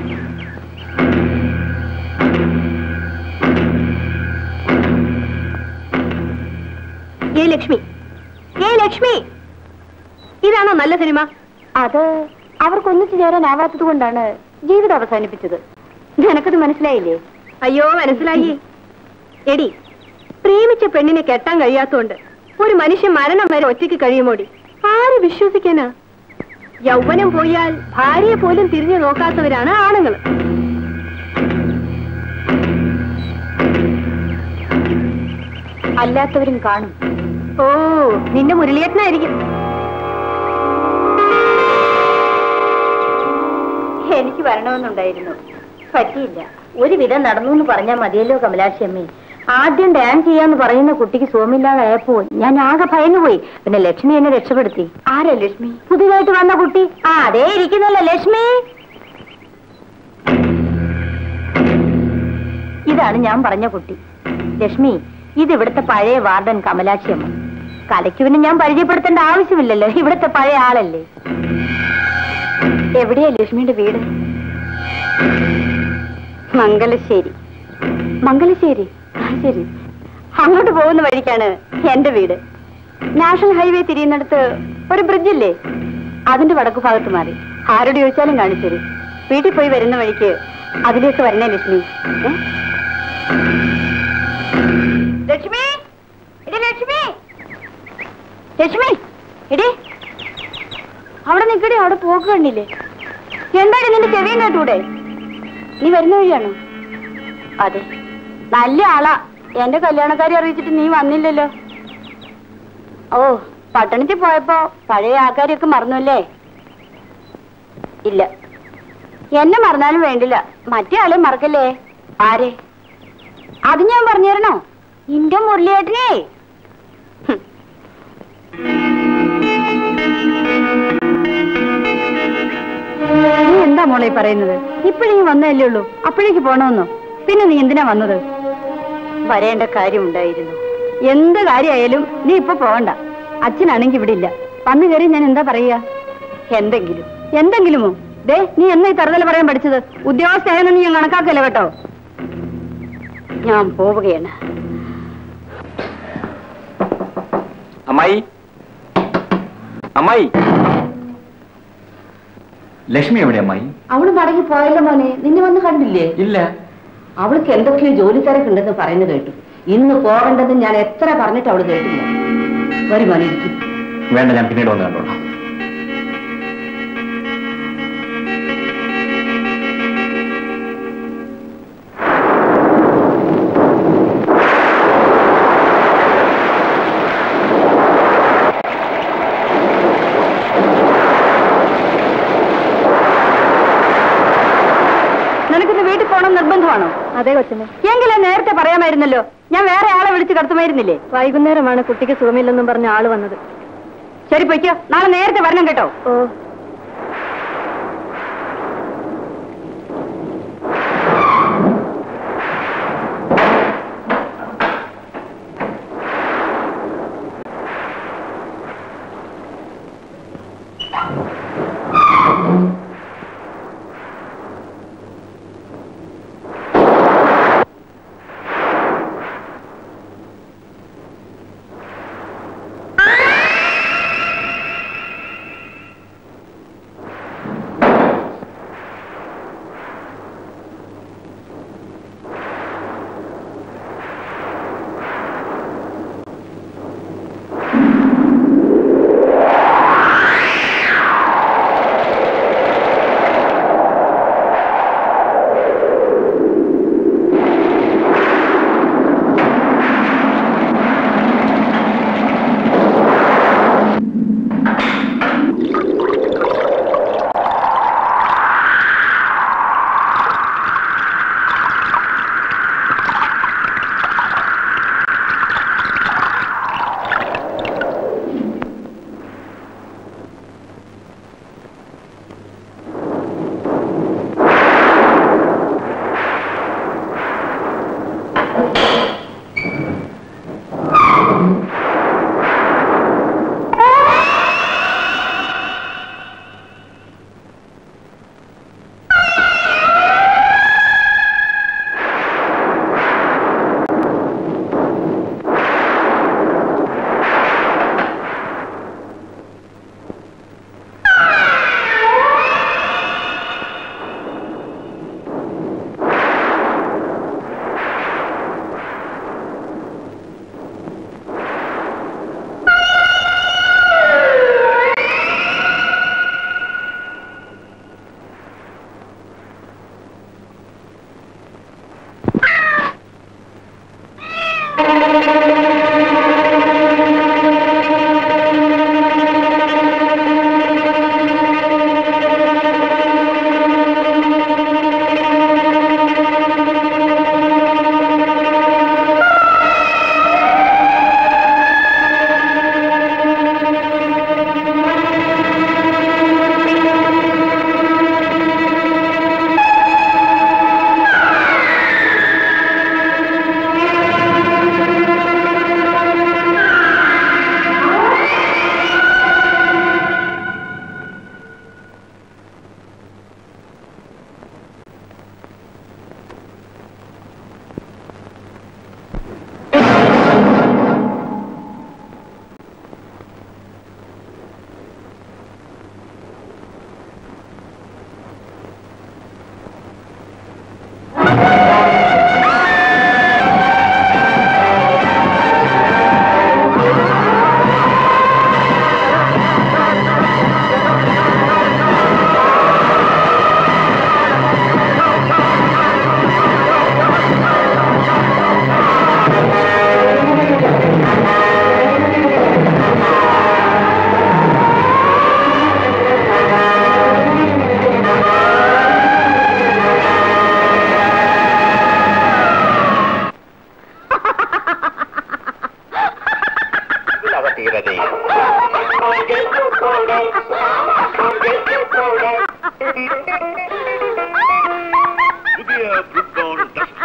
Speaker 6: ഏ ലക്ഷ്മി ഏ ലക്ഷ്മി ഇതാണോ നല്ല സിനിമ
Speaker 2: അത് അവർക്കൊന്നിച്ചു ചേരാനാവാത്തത് കൊണ്ടാണ് ജീവിതം അവസാനിപ്പിച്ചത് നിനക്കത് മനസ്സിലായില്ലേ
Speaker 6: അയ്യോ മനസ്സിലായി എടി പ്രേമിച്ച പെണ്ണിനെ കെട്ടാൻ കഴിയാത്തോണ്ട് ഒരു മനുഷ്യൻ മരണം വരെ ഒറ്റയ്ക്ക് കഴിയുമോടി ആര് വിശ്വസിക്കാനാ യൗവനം പോയാൽ ഭാര്യയെ പോലും തിരിഞ്ഞു നോക്കാത്തവരാണ് ആണുങ്ങൾ
Speaker 2: അല്ലാത്തവരും കാണും
Speaker 6: ഓ നിന്റെ മുരളിയേട്ടനായിരിക്കും
Speaker 2: എനിക്ക് വരണമെന്നുണ്ടായിരുന്നു പറ്റിയില്ല ഒരുവിധം നടന്നു എന്ന് പറഞ്ഞാൽ മതിയല്ലോ കമലാക്ഷി അമ്മേ ആദ്യം ഡാൻസ് ചെയ്യാന്ന് പറയുന്ന കുട്ടിക്ക് സുഖമില്ലാതായപ്പോ ഞാൻ ആകെ ഭയന്നുപോയി പിന്നെ ലക്ഷ്മി എന്നെ രക്ഷപ്പെടുത്തി ആരാ ലക്ഷ്മി പുതിയതായിട്ട് വന്ന കുട്ടി ആ അതേ ഇരിക്കുന്നല്ലോ ലക്ഷ്മി ഇതാണ് ഞാൻ പറഞ്ഞ കുട്ടി ലക്ഷ്മി ഇത് ഇവിടുത്തെ പഴയ വാർഡൻ കമലാക്ഷി അമ്മ കലയ്ക്ക് പിന്നെ ഞാൻ പരിചയപ്പെടുത്തേണ്ട ആവശ്യമില്ലല്ലോ ഇവിടുത്തെ പഴയ ആളല്ലേ എവിടെയാ ലക്ഷ്മിയുടെ വീട് മംഗലശ്ശേരി മംഗലശ്ശേരി ആ, ശരി അങ്ങോട്ട് പോകുന്ന വഴിക്കാണ് എന്റെ വീട് നാഷണൽ ഹൈവേ തിരിയുന്നിടത്ത് ഒരു ബ്രിഡ്ജില്ലേ അതിന്റെ വടക്കു ഭാഗത്ത് മാറി ആരോട് ചോദിച്ചാലും കാണിച്ചു വീട്ടിൽ പോയി വരുന്ന വഴിക്ക് അതിലേക്ക് വരണേ ലക്ഷ്മി ഏ? ലക്ഷ്മി എടി ലക്ഷ്മി ലക്ഷ്മി എടി അവിടെ നിൽക്കടി അവിടെ പോക്ക് കണ്ടില്ലേ എന്താടി നിന്റെ ചെവിയും കേട്ടൂടെ നീ വരുന്ന വഴിയാണോ അതെ നല്ല ആളാ എന്റെ കല്യാണക്കാരി അറിയിച്ചിട്ട് നീ വന്നില്ലല്ലോ ഓ പട്ടണത്തിൽ പോയപ്പോ പഴയ ആൾക്കാരെയൊക്കെ മറന്നുല്ലേ ഇല്ല എന്നെ മറന്നാലും വേണ്ടില്ല മറ്റേ ആളെ മറക്കല്ലേ ആരെ അത് ഞാൻ പറഞ്ഞു തരണോ നിന്റെ മുരളിയേട്ടനെ ഹും. നീ എന്താ മോളെ ഈ പറയുന്നത് ഇപ്പോഴേക്കും വന്നതല്ലേ ഉള്ളൂ അപ്പോഴേക്ക് പോണമെന്നോ പിന്നെ നീ എന്തിനാ വന്നത് വരേണ്ട കാര്യമുണ്ടായിരുന്നു എന്ത് കാര്യമായാലും നീ ഇപ്പൊ പോകണ്ട അച്ഛനാണെങ്കി ഇവിടെ ഇല്ല വന്നു കയറി ഞാൻ എന്താ പറയുക എന്തെങ്കിലും എന്തെങ്കിലുമോ ദേ നീ എന്നാ ഈ തറുതല പറയാൻ പഠിച്ചത് ഉദ്യോഗസ്ഥയായെന്ന് നീ ഞാൻ കണക്കാക്കല്ല കേട്ടോ ഞാൻ പോവുകയാണ്
Speaker 11: അമ്മായി അമ്മായി ലക്ഷ്മി എവിടെ അമ്മായി
Speaker 2: അവള് മടങ്ങി പോയല്ലോ മോനെ നിന്നെ വന്ന് കണ്ടില്ലേ
Speaker 11: ഇല്ല
Speaker 2: അവൾക്ക് എന്തൊക്കെയോ ജോലി തിരക്കുണ്ടെന്ന് പറയുന്നത് കേട്ടു ഇന്ന് പോകേണ്ടത് ഞാൻ എത്ര പറഞ്ഞിട്ട് അവള് കേട്ടില്ല വരും മോനെ ഇരിക്കും
Speaker 11: വേണ്ട ഞാൻ പിന്നീട് വന്ന് കണ്ടോളാം
Speaker 2: നിനക്കിന്ന് വീട്ടിൽ പോകണം നിർബന്ധമാണോ
Speaker 6: അതെ കൊച്ചമ്മ
Speaker 2: എങ്കിലേ നേരത്തെ പറയാമായിരുന്നല്ലോ ഞാൻ വേറെ ആളെ വിളിച്ച് കടത്തുമായിരുന്നില്ലേ
Speaker 6: വൈകുന്നേരമാണ് കുട്ടിക്ക് സുഖമില്ലെന്നും പറഞ്ഞ ആള് വന്നത്
Speaker 2: ശരി പൊയ്ക്കോ നാളെ നേരത്തെ വരണം കേട്ടോ
Speaker 6: ഓ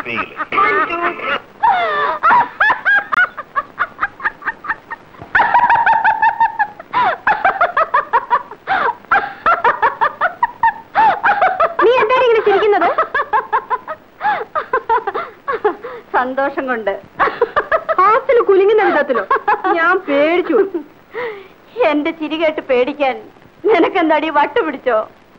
Speaker 5: സ്ത്രീകളെ
Speaker 6: നീ എന്താണ് ഇങ്ങനെ ചിരിക്കുന്നത്
Speaker 2: സന്തോഷം കൊണ്ട്
Speaker 6: ഹാസിൽ കുലുങ്ങുന്ന വിധത്തിലോ ഞാൻ പേടിച്ചു
Speaker 2: എന്റെ ചിരി കേട്ട് പേടിക്കാൻ നിനക്കെന്താടി വട്ട് പിടിച്ചോ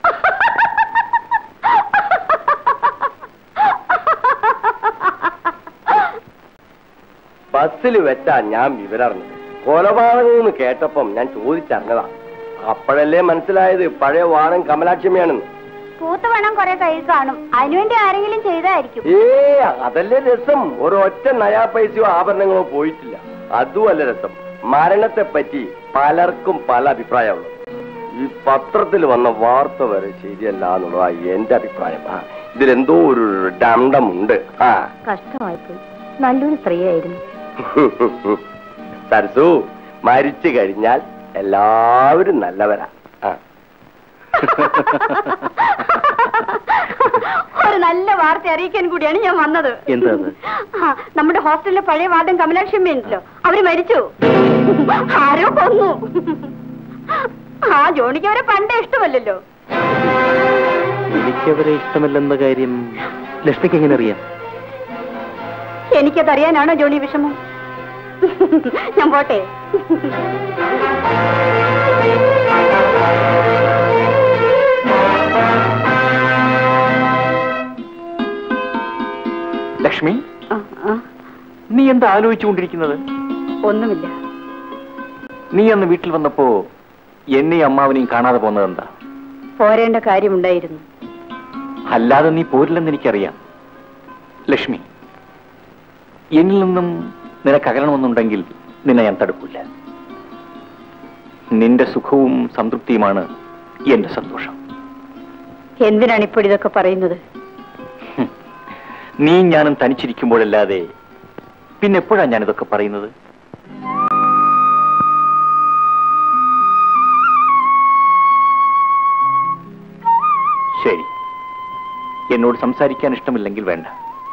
Speaker 7: ബസ്സിൽ വെച്ചാ ഞാൻ വിവരറിഞ്ഞത് കൊലപാതകമെന്ന് കേട്ടപ്പം ഞാൻ ചോദിച്ചറിഞ്ഞതാ അപ്പോഴല്ലേ മനസ്സിലായത് പഴയ വാണം കമലാക്ഷമിയാണെന്ന്
Speaker 2: പൂത്ത പണം കുറെ കയ്യിൽ കാണും അതിനുവേണ്ടി ആരെങ്കിലും ചെയ്തായിരിക്കും
Speaker 7: ഏ അതല്ലേ രസം ഒരൊറ്റ നയാ പൈസയോ ആഭരണങ്ങളോ പോയിട്ടില്ല അതുമല്ല രസം മരണത്തെ പറ്റി പലർക്കും പല അഭിപ്രായമുള്ളത് ഈ പത്രത്തിൽ വന്ന വാർത്ത വരെ ശരിയല്ല എന്നുള്ളതാ എന്റെ അഭിപ്രായം ആ, ഇതിലെന്തോ ഒരു ഡണ്ടമുണ്ട് ആ
Speaker 2: കഷ്ടമായിപ്പോയി നല്ലൊരു സ്ത്രീയായിരുന്നു
Speaker 7: സരസു മരിച്ചു കഴിഞ്ഞാൽ എല്ലാവരും നല്ലവരാ ആ
Speaker 2: ഒരു നല്ല വാർത്ത അറിയിക്കാൻ കൂടിയാണ് ഞാൻ വന്നത്
Speaker 4: എന്താ അത്?
Speaker 2: ആ, നമ്മുടെ ഹോസ്റ്റലിലെ പഴയ വാർഡൻ കമലാക്ഷമ്മ ഉണ്ടല്ലോ അവര് മരിച്ചു ആരോ കൊന്നു ആ ജോണിക്ക് അവരെ പണ്ടേ ഇഷ്ടമല്ലല്ലോ
Speaker 4: എനിക്കവരെ ഇഷ്ടമല്ലെന്ന കാര്യം ലക്ഷ്മിക്ക് എങ്ങനെ അറിയാം
Speaker 2: എനിക്കതറിയാനാണോ ജോണി വിഷമം ഞാൻ പോട്ടെ
Speaker 11: ലക്ഷ്മി
Speaker 2: ആ, ആ,
Speaker 11: നീ എന്താ ആലോചിച്ചുകൊണ്ടിരിക്കുന്നത്
Speaker 2: ഒന്നുമില്ല
Speaker 11: നീ അന്ന് വീട്ടിൽ വന്നപ്പോ എന്നെയും അമ്മാവനെയും കാണാതെ പോകുന്നത് എന്താ
Speaker 2: പോരേണ്ട കാര്യമുണ്ടായിരുന്നു
Speaker 11: അല്ലാതെ നീ പോരില്ലെന്ന് എനിക്കറിയാം ലക്ഷ്മി എന്നിൽ നിന്നും നിനക്ക് അകലണമെന്നുണ്ടെങ്കിൽ നിന്നെ ഞാൻ തടുക്കില്ല നിന്റെ സുഖവും സംതൃപ്തിയുമാണ് എന്റെ സന്തോഷം
Speaker 2: എന്തിനാണ് ഇപ്പോൾ ഇതൊക്കെ പറയുന്നത്
Speaker 11: ഹും. നീ ഞാനും തനിച്ചിരിക്കുമ്പോഴല്ലാതെ പിന്നെ എപ്പോഴാ ഞാനിതൊക്കെ പറയുന്നത് ശരി എന്നോട് സംസാരിക്കാൻ ഇഷ്ടമില്ലെങ്കിൽ വേണ്ട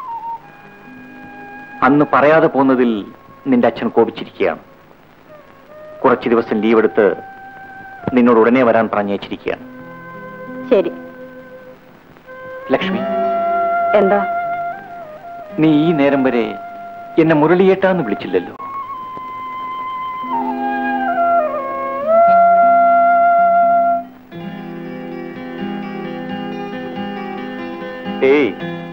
Speaker 11: അന്ന് പറയാതെ പോന്നതിൽ നിന്റെ അച്ഛൻ കോപിച്ചിരിക്കുകയാണ് കുറച്ച് ദിവസം ലീവ് എടുത്ത് നിന്നോട് ഉടനെ വരാൻ പറഞ്ഞയച്ചിരിക്കുകയാണ്
Speaker 2: ശരി
Speaker 11: ലക്ഷ്മി
Speaker 2: എന്താ
Speaker 11: നീ ഈ നേരം വരെ എന്നെ മുരളിയേട്ടാന്ന് വിളിച്ചില്ലല്ലോ
Speaker 5: ഏയ്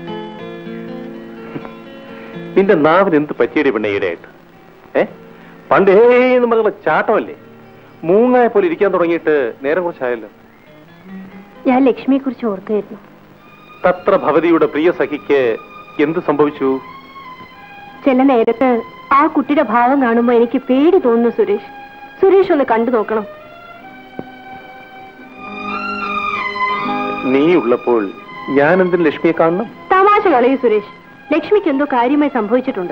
Speaker 5: നിന്റെ നാവിന് എന്ത് പറ്റിയടി പെണ്ണ ഈടെയായിട്ട് ഏ പണ്ട് ഏയ് എന്ന് പറഞ്ഞുള്ള ചാട്ടമല്ലേ മൂങ്ങായ പോലെ ഇരിക്കാൻ തുടങ്ങിയിട്ട് നേരം കുറച്ചായല്ലോ
Speaker 6: ഞാൻ ലക്ഷ്മിയെ കുറിച്ച് ഓർക്കുകയായിരുന്നു
Speaker 5: തത്ര ഭവതിയുടെ പ്രിയ സഖിക്ക് എന്ത് സംഭവിച്ചു
Speaker 6: ചില നേരത്ത് ആ കുട്ടിയുടെ ഭാവം കാണുമ്പോൾ എനിക്ക് പേടി തോന്നുന്നു സുരേഷ് സുരേഷ് ഒന്ന് കണ്ടു നോക്കണം
Speaker 5: നീ ഉള്ളപ്പോൾ ഞാൻ എന്തിന് ലക്ഷ്മിയെ കാണണം
Speaker 6: തമാശ കളയൂ സുരേഷ് ലക്ഷ്മിക്ക് എന്തോ കാര്യമായി സംഭവിച്ചിട്ടുണ്ട്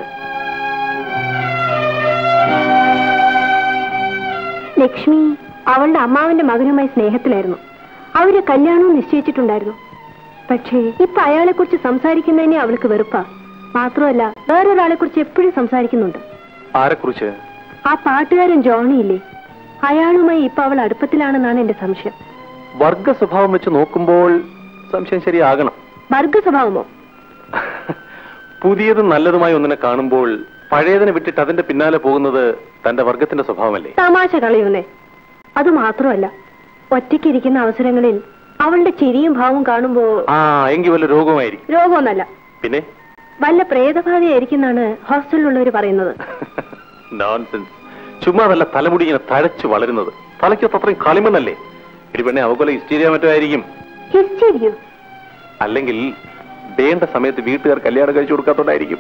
Speaker 6: ലക്ഷ്മി അവളുടെ അമ്മാവന്റെ മകനുമായി സ്നേഹത്തിലായിരുന്നു അവര് കല്യാണവും നിശ്ചയിച്ചിട്ടുണ്ടായിരുന്നു പക്ഷേ ഇപ്പൊ അയാളെ കുറിച്ച് സംസാരിക്കുന്നതിനെ അവൾക്ക് വെറുപ്പാ മാത്രമല്ല വേറൊരാളെ കുറിച്ച് എപ്പോഴും സംസാരിക്കുന്നുണ്ട്
Speaker 5: ആരെക്കുറിച്ച്
Speaker 6: ആ പാട്ടുകാരൻ ജോണി ഇല്ലേ അയാളുമായി ഇപ്പൊ അവൾ അടുപ്പത്തിലാണെന്നാണ് എന്റെ സംശയം
Speaker 5: വർഗ സ്വഭാവം വെച്ച് നോക്കുമ്പോൾ സംശയം ശരിയാകണം
Speaker 6: വർഗ സ്വഭാവമോ
Speaker 5: പുതിയതും നല്ലതുമായി ഒന്നിനെ കാണുമ്പോൾ പഴയതിനെ വിട്ടിട്ട് അതിന്റെ പിന്നാലെ പോകുന്നത് തന്റെ വർഗത്തിന്റെ സ്വഭാവമല്ലേ
Speaker 6: തമാശ കളയുന്നേ അത് മാത്രമല്ല ഒറ്റയ്ക്കിരിക്കുന്ന അവസരങ്ങളിൽ അവളുടെ ചിരിയും ഭാവവും കാണുമ്പോ
Speaker 5: ആ എങ്കിൽ വല്ല രോഗമായിരിക്കും
Speaker 6: രോഗമൊന്നല്ല
Speaker 5: പിന്നെ
Speaker 6: വല്ല പ്രേതബാധയായിരിക്കുന്നാണ് ഹോസ്റ്റലിലുള്ളവർ പറയുന്നത്
Speaker 5: നോൺസെൻസ് ചുമ്മാ നല്ല തലമുടി ഇങ്ങനെ തഴച്ചു വളരുന്നത് തലയ്ക്കത്ത് അത്രയും കളിമണ്ണല്ലേ ഇടിപെണ്ണെ അവകൊല ഹിസ്റ്റീരിയ മറ്റോ ആയിരിക്കും
Speaker 6: ഹിസ്റ്റീരിയോ
Speaker 5: അല്ലെങ്കിൽ വേണ്ട സമയത്ത് വീട്ടുകാർ കല്യാണം കഴിച്ചു കൊടുക്കാത്തോണ്ടായിരിക്കും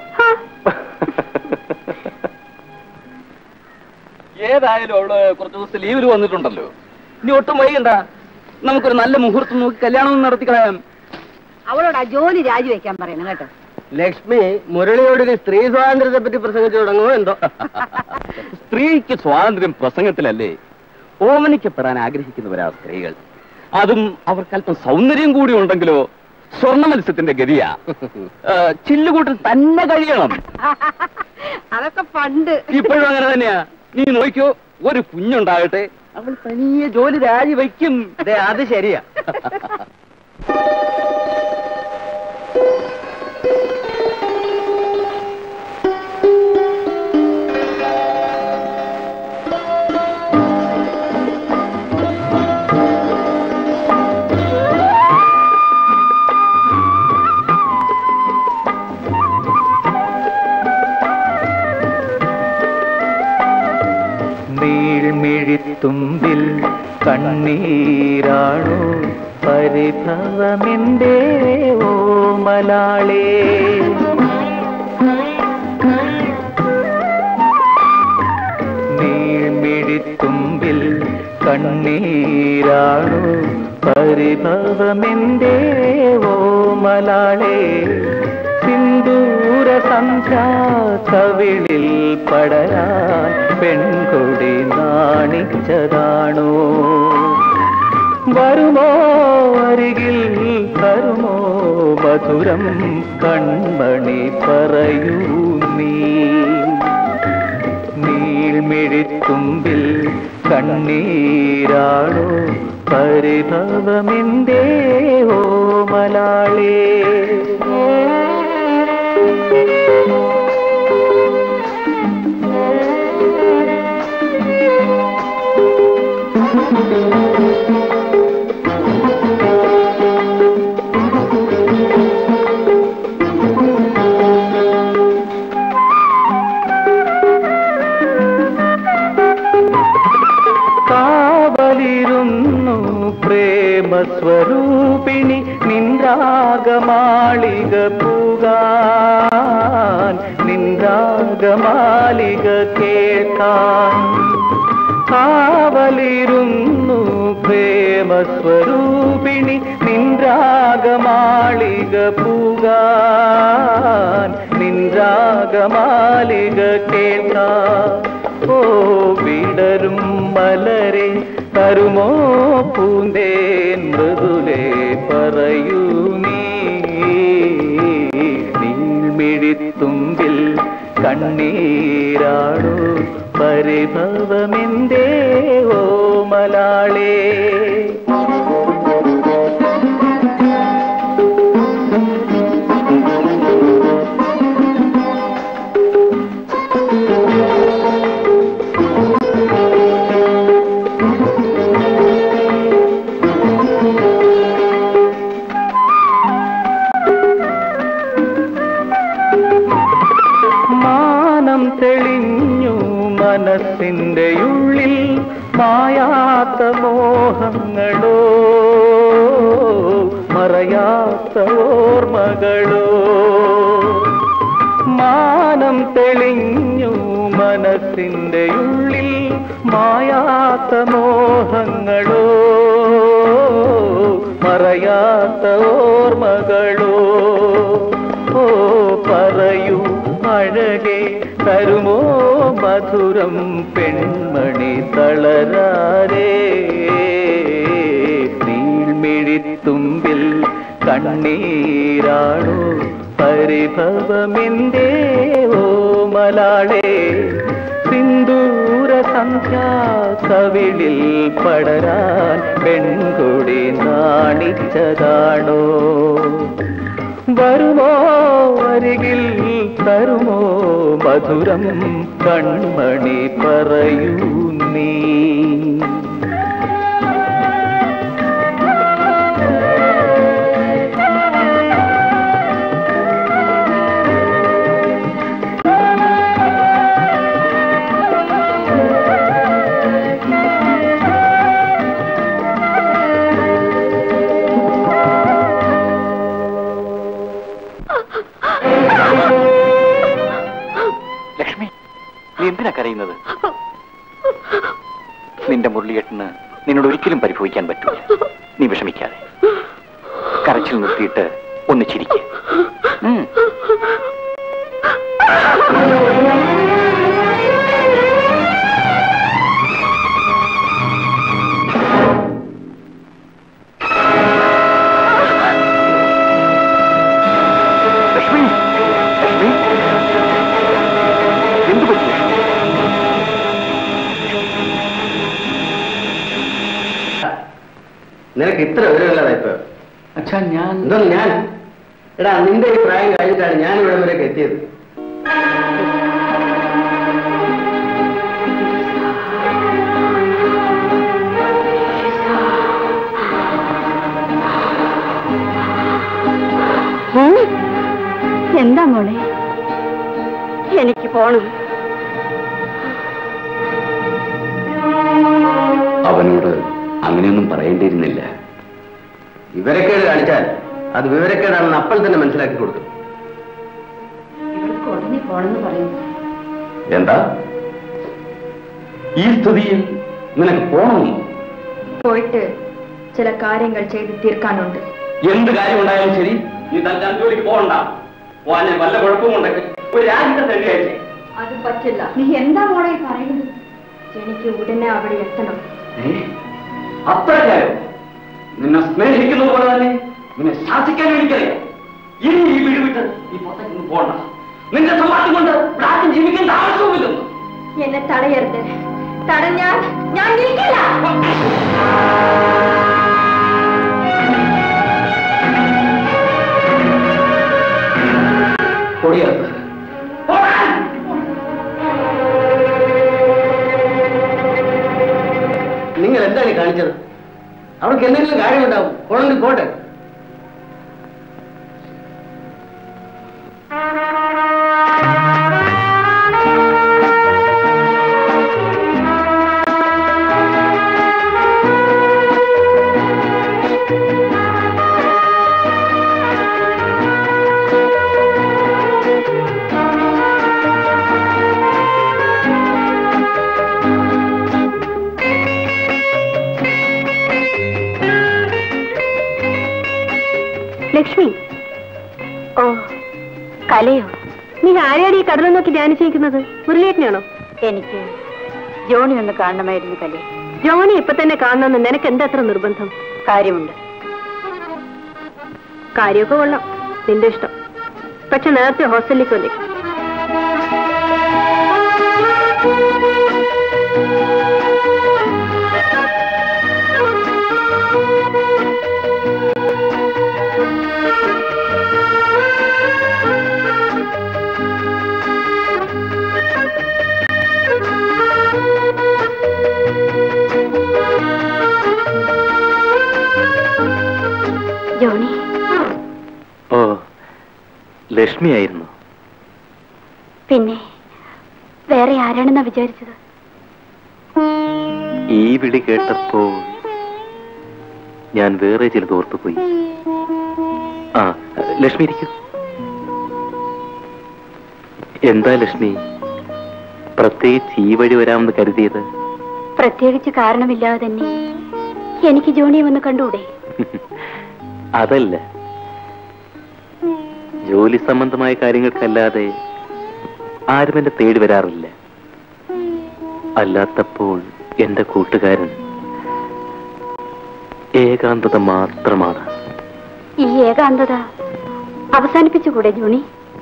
Speaker 12: ഏതായാലും അവള് കുറച്ച് ദിവസം ലീവിൽ വന്നിട്ടുണ്ടല്ലോ ഇനി ഒട്ടും വൈകണ്ട നമുക്കൊരു നല്ല മുഹൂർത്തം നോക്കി കല്യാണം നടത്തി കളയാം
Speaker 8: അവളോട് ആ ജോലി രാജിവെക്കാൻ പറയണം കേട്ടോ
Speaker 7: ലക്ഷ്മി മുരളിയോട് ഇനി സ്ത്രീ സ്വാതന്ത്ര്യത്തെ പറ്റി പ്രസംഗിച്ചു തുടങ്ങുമോ എന്തോ
Speaker 12: സ്ത്രീക്ക് സ്വാതന്ത്ര്യം പ്രസംഗത്തിലല്ലേ ഓമനിക്കപ്പെടാൻ ആഗ്രഹിക്കുന്നവരാ സ്ത്രീകൾ അതും അവർക്ക് അല്പം സൗന്ദര്യം കൂടി ഉണ്ടെങ്കിലോ സ്വർണ്ണ മത്സ്യത്തിന്റെ ഗതിയാ ആ, ചില്ലുകൂട്ടിൽ തന്നെ കഴിയണം
Speaker 6: അതൊക്കെ പണ്ട്
Speaker 12: ഇപ്പോഴും അങ്ങനെ തന്നെയാ നീ നോക്കിയോ ഒരു കുഞ്ഞുണ്ടാകട്ടെ അവൾ തനിയെ ജോലി രാജിവെക്കും
Speaker 1: അതെ അത് ശരിയാ
Speaker 10: നീൾമിഴിത്തുമ്പിൽ കണ്ണീരാണോ പരിഭവമെന്തേ ഓമലാളേ നീൾമിഴിത്തുമ്പിൽ കണ്ണീരാണോ പരിഭവമെന്തേ ഓമലാളേ സിന്ദൂര സന്ധ്യാ കവിളിൽ പടരാൻ പെൺകൊടി നാണിച്ചതാണോ വരുമോ അരികിൽ തരുമോ മധുരം കൺമണി പറയൂ നീ നീൾമിഴിത്തുമ്പിൽ കണ്ണീരാണോ പരിഭവമെന്തേ ഓ മലാളേ കാവലിരുന്നു പ്രേമസ്വരൂപിണി നിന്ദ്രാഗമാളിക പൂകാൻ നിന്ദ്രാഗമാലിക കേൾക്കാൻ കാവലിരുന്നു പ്രേമസ്വരൂപിണി നിന്ദ്രാഗമാളിക പൂകാൻ നിന്ദ്രാഗമാലിക കേൾക്കാൻ ഓ വിടരും മലരെ തരുമോ പൂന്തേൻ മൃദുലേ പറയൂ നീ നീൾമിഴിത്തുമ്പിൽ കണ്ണീരാടോ പരിഭവമെന്തേ ഓ മലാളേ മാനം തെളിഞ്ഞു മനസ്സിന്റെ ഉള്ളിൽ മായാത്ത മോഹങ്ങളോ മറയാത്ത ഓർമ്മകളോ മാനം തെളിഞ്ഞു മനസ്സിന്റെ ഉള്ളിൽ മായാത്ത മോഹങ്ങളോ മറയാത്ത ഓർമ്മകളോ ഓ പറയൂ അഴകെ തരുമോ മധുരം പെൺമണി തളരാരേ നീൾമിഴിത്തുമ്പിൽ കണ്ണീരാണോ പരിഭവമെന്തേ ഓ മലാളേ സിന്ദൂര സന്ധ്യാ കവിളിൽ പടരാൻ പെൺകൊടി നാണിച്ചതാണോ വരുമോ അരികിൽ തരുമോ മധുരം കൺമണി പറയൂ നീ
Speaker 11: ലക്ഷ്മി നീ എന്തിനാ കരയുന്നത് നിന്റെ മുരളിയേട്ടന് നിന്നോട് ഒരിക്കലും പരിഭവിക്കാൻ പറ്റൂല നീ വിഷമിക്കാതെ കരച്ചിൽ നിർത്തിയിട്ട് ഒന്ന് ചിരിക്കുക
Speaker 7: നിനക്ക് ഇത്ര വിവരമില്ലാതെ ഇപ്പൊ
Speaker 12: അച്ഛാ ഞാൻ
Speaker 7: എന്തോ ഞാൻ എടാ നിന്റെ ഈ പ്രായം കഴിഞ്ഞിട്ടാണ് ഞാൻ ഇവിടെ വരെയൊക്കെ എത്തിയത്
Speaker 2: എന്താ മോളെ എനിക്ക് പോണം
Speaker 7: അവനോട് അങ്ങനെയൊന്നും പറയേണ്ടിയിരുന്നില്ല വിവരക്കേട് കാണിച്ചാൽ അത് വിവരക്കേടാണെന്ന് അപ്പോൾ തന്നെ മനസ്സിലാക്കി കൊടുത്തു
Speaker 9: ഇവർക്ക് ഉടനെ പോണെന്ന് പറയുന്നു
Speaker 7: എന്താ ഈ സ്ഥിതിയിൽ നിനക്ക് പോകണമെന്നോ
Speaker 9: പോയിട്ട് ചില കാര്യങ്ങൾ ചെയ്ത് തീർക്കാനുണ്ട്
Speaker 12: എന്ത് കാര്യം ഉണ്ടായാലും ശരി നീ തൽക്കാലം ജോലിക്ക് പോകണ്ട പോകാൻ വല്ല കുഴപ്പമുണ്ടെങ്കിൽ ഒരു രാജ്യത്തെ തന്നെയായില്ലേ
Speaker 9: അത് പറ്റില്ല നീ എന്താ മോളെ പറയുന്നത് എനിക്ക് ഉടനെ അവിടെ എത്തണം
Speaker 12: അത്രക്കാരോ നിന്നെ സ്നേഹിക്കുന്നത് പോലെ തന്നെ നിന്നെ ശാസിക്കാൻ എനിക്കറിയാം ഇനി ഈ വീട് വിട്ട് നീ പുറത്തേക്ക് പോകണ്ട നിന്റെ സമ്പാദ്യം കൊണ്ട് രാജ്യം ജീവിക്കേണ്ട ആവശ്യവുമില്ലെന്ന്
Speaker 9: എന്നെ തടയരുത് തടഞ്ഞാൽ ഞാൻ നിൽക്കില്ല
Speaker 12: കൊടിയറുത്ത്
Speaker 7: നിങ്ങൾ എന്താണ് ഈ കാണിച്ചത് അവർക്ക് എന്തെങ്കിലും കാര്യമുണ്ടാവും പോണെങ്കിൽ പോട്ടെ
Speaker 2: ലക്ഷ്മി ഓ കലയോ
Speaker 6: നീ ആരെയാണ് ഈ കടലും നോക്കി ധ്യാനിച്ചിരിക്കുന്നത് മുരളിയേട്ടനാണോ
Speaker 2: എനിക്ക് ജോണി ഒന്ന് കാണണമായിരുന്നു കലയെ
Speaker 6: ജോണി ഇപ്പൊ തന്നെ കാണണമെന്ന് നിനക്ക് എന്താ അത്ര നിർബന്ധം
Speaker 2: കാര്യമുണ്ട്
Speaker 6: കാര്യമൊക്കെ കൊള്ളാം നിന്റെ ഇഷ്ടം പക്ഷെ നേരത്തെ ഹോസ്റ്റലിലേക്ക് വന്നേ
Speaker 2: ജോണി
Speaker 4: ഓ ലക്ഷ്മിയായിരുന്നു
Speaker 2: പിന്നെ വേറെ ആരാണെന്നാ വിചാരിച്ചത്
Speaker 4: ഈ വിളി കേട്ടപ്പോൾ ഞാൻ വേറെ ചിലത് ഓർത്തുപോയി ആ ലക്ഷ്മി ഇരിക്കൂ എന്താ ലക്ഷ്മി പ്രത്യേകിച്ച് ഈ വഴി വരാമെന്ന് കരുതിയത്
Speaker 2: പ്രത്യേകിച്ച് കാരണമില്ലാതെ തന്നെ എനിക്ക് ജോണിയെ ഒന്ന് കണ്ടൂടെ
Speaker 4: അതല്ല ജോലി സംബന്ധമായ കാര്യങ്ങൾക്കല്ലാതെ ആരും എന്നെ തേടി വരാറില്ല അല്ലാത്തപ്പോൾ എന്റെ കൂട്ടുകാരൻ ഏകാന്തത മാത്രമാണ്
Speaker 2: ഈ ഏകാന്തത അവസാനിപ്പിച്ചുകൂടെ ജോണി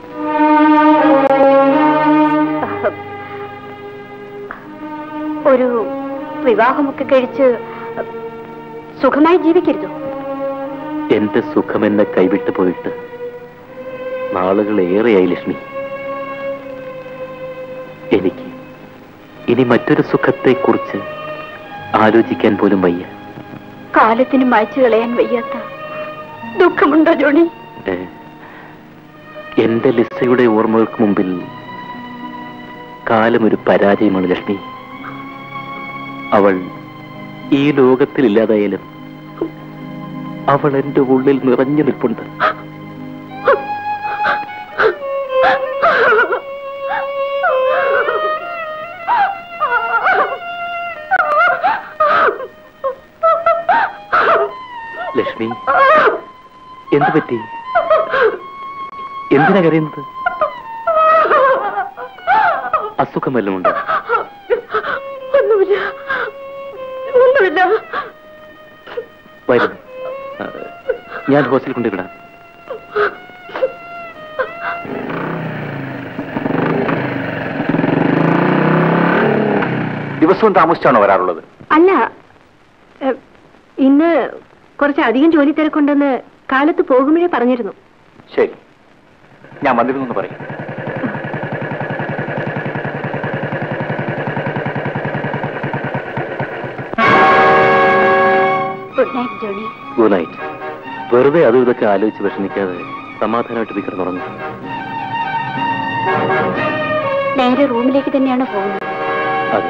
Speaker 2: ഒരു വിവാഹമൊക്കെ കഴിച്ച് സുഖമായി ജീവിക്കരുതോ
Speaker 4: എന്റെ സുഖം എന്നെ കൈവിട്ടു പോയിട്ട് നാളുകൾ ഏറെയായി ലക്ഷ്മി എനിക്ക് ഇനി മറ്റൊരു സുഖത്തെക്കുറിച്ച് ആലോചിക്കാൻ പോലും വയ്യ
Speaker 2: കാലത്തിന് മായ്ച്ചു കളയാൻ വയ്യാത്ത ദുഃഖമുണ്ടോ ജോണി
Speaker 4: ഏ, എന്റെ ലിസയുടെ ഓർമ്മകൾക്ക് മുമ്പിൽ കാലം ഒരു പരാജയമാണ് ലക്ഷ്മി അവൾ ഈ ലോകത്തിൽ ഇല്ലാതായാലും അവൾ എന്റെ ഉള്ളിൽ നിറഞ്ഞു നിൽപ്പുണ്ട് ലക്ഷ്മി എന്തു പറ്റി എന്തിനാ കരയുന്നത് അസുഖം വല്ലതും ഉണ്ടോ
Speaker 6: ഒന്നുമില്ല ഒന്നുമില്ല
Speaker 4: വരും ആ, ഞാൻ ഹോസ്റ്റലിൽ കൊണ്ടുവിടാം
Speaker 11: ദിവസവും താമസിച്ചാണോ വരാറുള്ളത്
Speaker 6: അല്ല എ, ഇന്ന് കുറച്ച് അധികം ജോലി തിരക്കുണ്ടെന്ന് കാലത്ത് പോകുമ്പോഴേ പറഞ്ഞിരുന്നു
Speaker 11: ശരി ഞാൻ വന്നിരുന്നു എന്ന് പറയും
Speaker 2: good night Johnny
Speaker 4: good night വെറുതെ അതും ഇതൊക്കെ ആലോചിച്ച് വിഷമിക്കാതെ സമാധാനമായിട്ട് വിക്രം തുടങ്ങും
Speaker 2: നേരെ റൂമിലേക്ക് തന്നെയാണ് പോകുന്നത്
Speaker 4: അതെ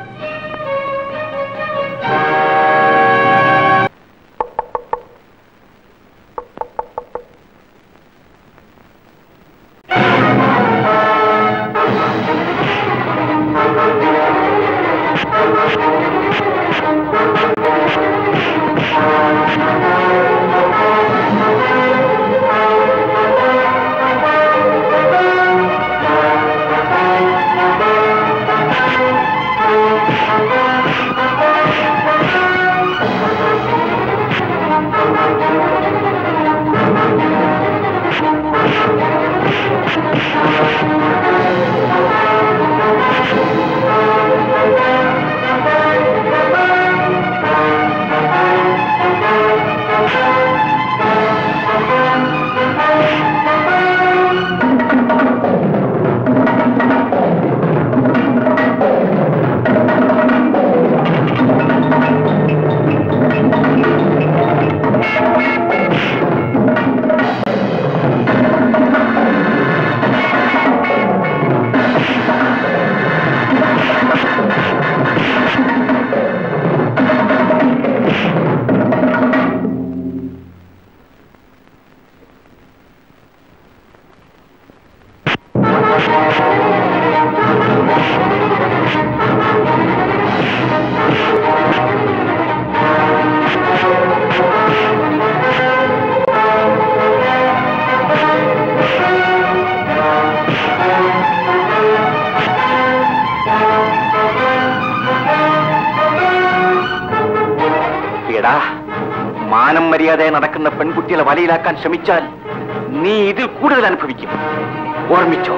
Speaker 11: എടാ മാനം മര്യാദയെ നടക്കുന്ന പെൺകുട്ടികളെ വലയിലാക്കാൻ ശ്രമിച്ചാൽ നീ ഇതിൽ കൂടുതൽ അനുഭവിക്കും ഓർമ്മിച്ചോ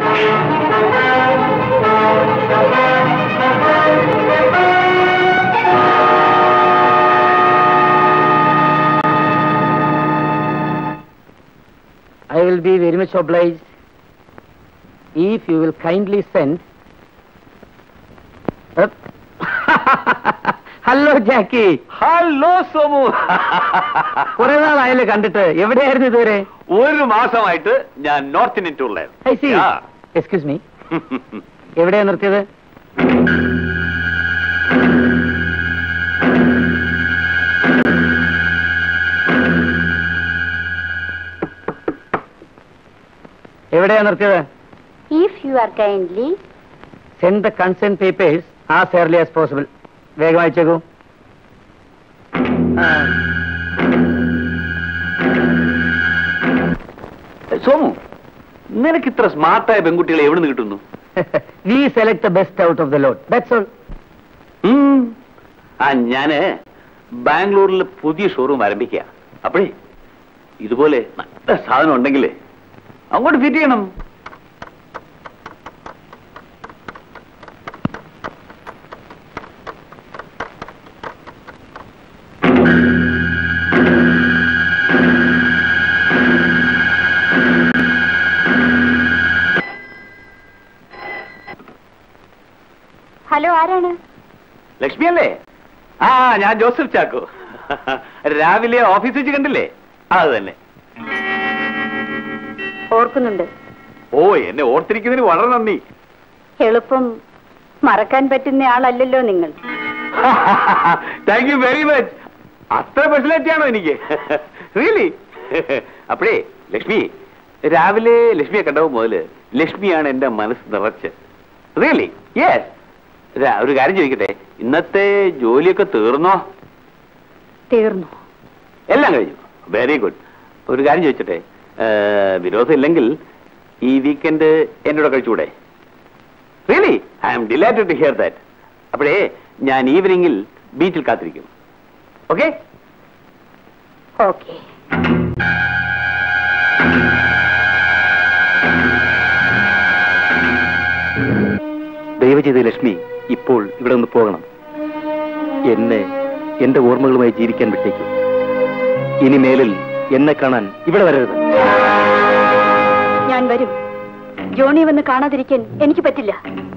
Speaker 3: I will be very much obliged if you will kindly send. Hello Jackie
Speaker 11: hello Somu
Speaker 3: കുറെ നാളായല്ലോ കണ്ടിട്ട് എവിടെയായിരുന്നു ഇതുവരെ
Speaker 11: ഒരു മാസമായിട്ട് ഞാൻ North Indian
Speaker 3: I see excuse me എവിടെയാ നിർത്തിയത് എവിടെയാ നിർത്തിയത്
Speaker 2: if you are kindly
Speaker 3: send the concern papers as early as possible വേഗം അയച്ചേക്കൂ
Speaker 11: സോമു നിനക്ക് ഇത്ര സ്മാർട്ടായ പെൺകുട്ടികളെ എവിടെ നിന്ന് കിട്ടുന്നു
Speaker 3: we select the best out of the lot that's all
Speaker 11: um. ആ ഞാന് ബാംഗ്ലൂരിൽ പുതിയ ഷോറൂം ആരംഭിക്കുക അപ്പോഴേ ഇതുപോലെ നല്ല സാധനം ഉണ്ടെങ്കിൽ അങ്ങോട്ട് ഫിറ്റ് ചെയ്യണം
Speaker 2: ഹലോ ആരാണ്
Speaker 11: ലക്ഷ്മി അല്ലേ ആ ഞാൻ ജോസഫ് ചാക്കോ രാവിലെ ഓഫീസിൽ വെച്ച് കണ്ടില്ലേ അത് തന്നെ
Speaker 2: ഓർക്കുന്നുണ്ട്
Speaker 11: ഓ എന്നെ ഓർത്തിരിക്കുന്നതിന് വളരെ നന്ദി
Speaker 2: എളുപ്പം മറക്കാൻ പറ്റുന്ന ആളല്ലല്ലോ നിങ്ങൾ
Speaker 11: താങ്ക് യു വെരി മച്ച് അത്ര പേഴ്സണാലിറ്റി ആണോ എനിക്ക് റിയലി അപ്പോഴേ ലക്ഷ്മി രാവിലെ ലക്ഷ്മിയെ കണ്ടപ്പോൾ മുതല് ലക്ഷ്മിയാണ് എന്റെ മനസ്സ് നിറച്ച് റിയലി യെസ് ഒരു കാര്യം ചോദിക്കട്ടെ ഇന്നത്തെ ജോലിയൊക്കെ തീർന്നോ
Speaker 2: തീർന്നു
Speaker 11: എല്ലാം കഴിഞ്ഞു വെരി ഗുഡ് ഒരു കാര്യം ചോദിച്ചട്ടെ വിരോധം ഇല്ലെങ്കിൽ ഈ വീക്കെൻഡ് എന്നോട് കഴിച്ചുകൂടെ really I am delighted to hear that അപ്പോഴേ ഞാൻ ഈവനിങ്ങിൽ ബീച്ചിൽ കാത്തിരിക്കും ഓക്കെ
Speaker 2: ഓക്കെ
Speaker 4: ദയവ് ചെയ്ത് ലക്ഷ്മി ഇപ്പോൾ ഇവിടെ നിന്ന് പോകണം എന്നെ എന്റെ ഓർമ്മകളുമായി ജീവിക്കാൻ വിട്ടേക്കും ഇനി മേലിൽ എന്നെ കാണാൻ ഇവിടെ വരരുത്
Speaker 2: ഞാൻ വരും ജോണി വന്ന് കാണാതിരിക്കാൻ എനിക്ക് പറ്റില്ല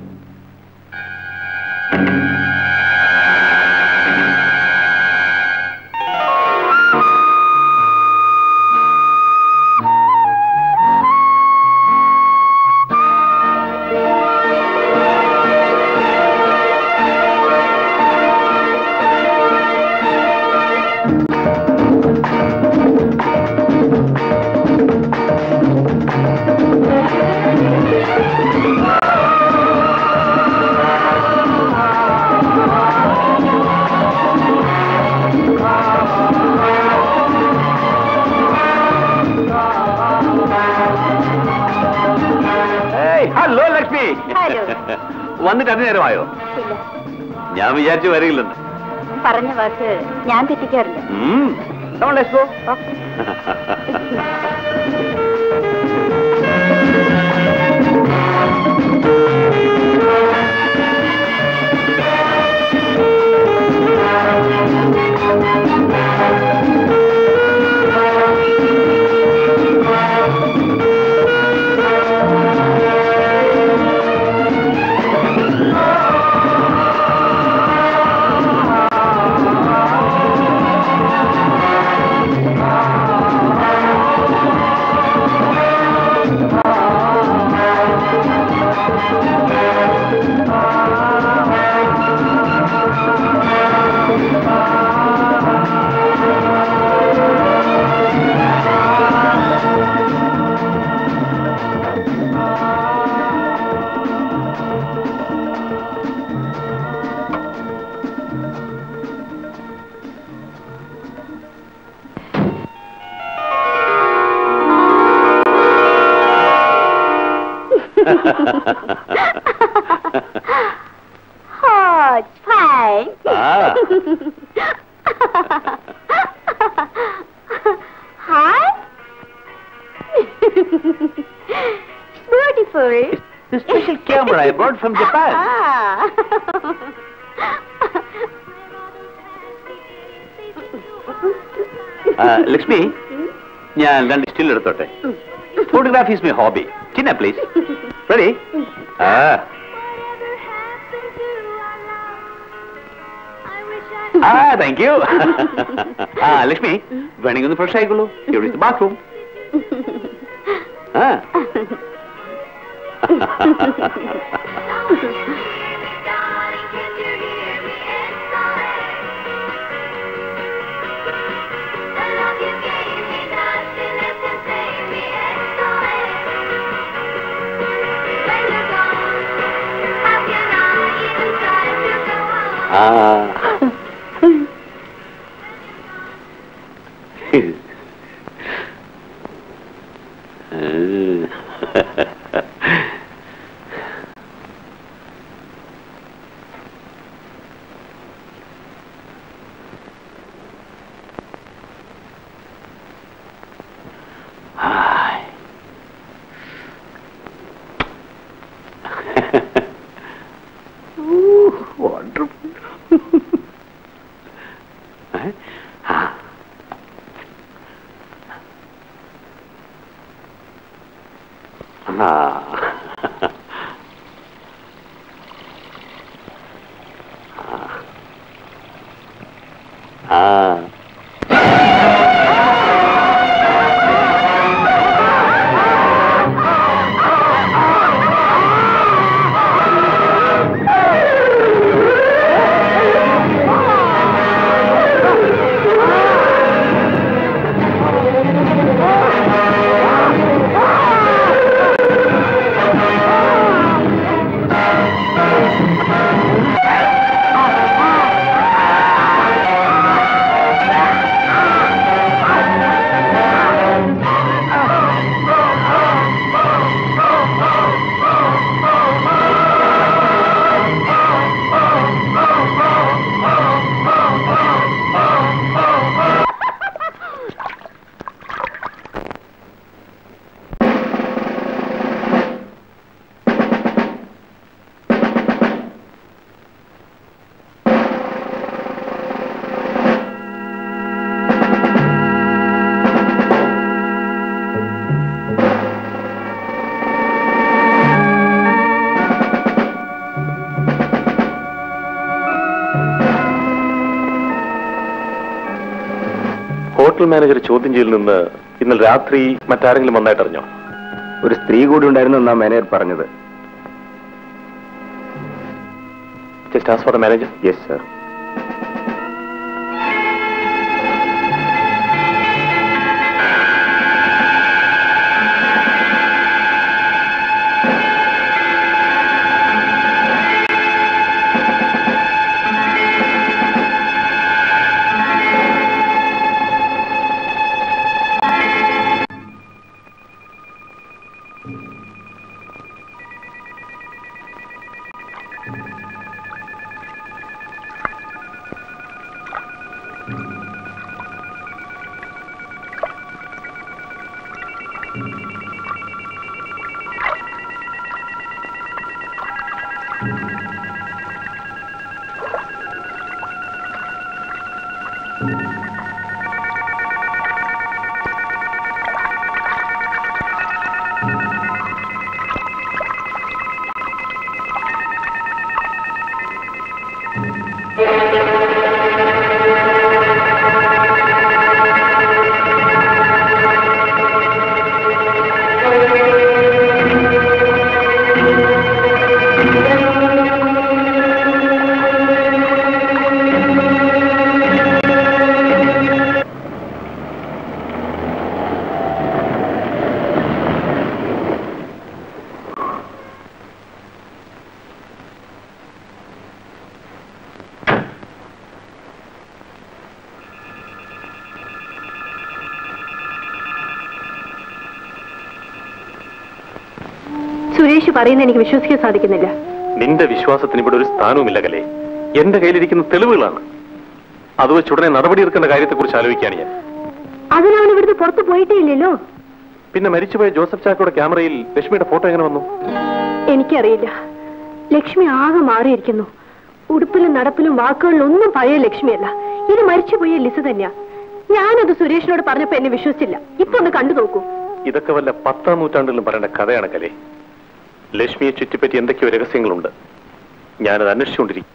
Speaker 11: ഹലോ ലക്ഷ്മി
Speaker 2: ഹലോ.
Speaker 11: വന്നിട്ട് അതി നേരമായോ
Speaker 2: ഇല്ല
Speaker 11: ഞാൻ വിചാരിച്ചു വരില്ലെന്ന്
Speaker 2: പറഞ്ഞ വാക്ക് ഞാൻ തെറ്റിക്കാറില്ല
Speaker 11: ഉം. Come on, let's go.
Speaker 2: Okay Oh, it's fine.
Speaker 11: Ah.
Speaker 2: Hi. Beautiful.
Speaker 11: The special camera I brought from Japan.
Speaker 2: Ah.
Speaker 11: ആ, ലക്ഷ്മി ഞാൻ രണ്ട് സ്റ്റിൽ എടുത്തോട്ടെ ഫോട്ടോഗ്രാഫി ഇസ് മൈ ഹോബി ചിന്ന പ്ലീസ് റെഡി ആ ആ താങ്ക് യു ആ ലക്ഷ്മി വേണമെങ്കിൽ ഒന്ന് ഫ്രഷ് ആയിക്കോളൂ ഇവിടെ ബാത്റൂം ആ ആ Hi. Ooh, wonderful. Eh? Ah. Ah. Ah.
Speaker 5: Hotel manager ചോദ്യം ചെയ്യലിൽ നിന്ന് ഇന്നലെ രാത്രി മറ്റാരെങ്കിലും വന്നായിട്ട് അറിഞ്ഞോ
Speaker 7: ഒരു സ്ത്രീ കൂടി ഉണ്ടായിരുന്നു എന്നാ മാനേജർ പറഞ്ഞത്
Speaker 5: just as for the manager
Speaker 7: yes sir
Speaker 6: Suresh പറയുന്നത് എനിക്ക് വിശ്വസിക്കാൻ സാധിക്കുന്നില്ല
Speaker 5: നിന്റെ വിശ്വാസത്തിന് ഇവിടെ ഒരു സ്ഥാനവുമില്ല കലേ എന്റെ കയ്യിലിരിക്കുന്ന തെളിവുകളാണ് അത് വെച്ച് uടനെ നടപടിയെടുക്കേണ്ട കാര്യത്തെക്കുറിച്ച് ആലോചിക്കുകയാണ് ഞാൻ
Speaker 6: അതിനവൻ ഇവിടുന്ന് പുറത്തു പോയിട്ടേ ഇല്ലല്ലോ
Speaker 5: പിന്നെ മരിച്ചുപോയ ജോസഫ് ചാക്കോയുടെ ക്യാമറയിൽ ലക്ഷ്മിയുടെ ഫോട്ടോ എങ്ങനെ വന്നു
Speaker 6: എനിക്കറിയില്ല ലക്ഷ്മി ആകെ മാറിയിരിക്കുന്നു ഉടുപ്പിലും നടപ്പിലും വാക്കുകളിലും ഒന്നും പഴയ ലക്ഷ്മിയല്ല ഇത് മരിച്ചുപോയ ലിസ് തന്നെയാ ഞാനത് സുരേഷിനോട് പറഞ്ഞപ്പോ എന്നെ വിശ്വസിച്ചില്ല ഇപ്പൊ ഒന്ന് കണ്ടു നോക്കൂ
Speaker 5: ഇതൊക്കെ വല്ല പത്താം നൂറ്റാണ്ടിലും പറയേണ്ട കഥയാണ് കലേ ലക്ഷ്മിയെ ചുറ്റിപ്പറ്റി എന്തൊക്കെയോ രഹസ്യങ്ങളുണ്ട് ഞാനത് അന്വേഷിച്ചുകൊണ്ടിരിക്കും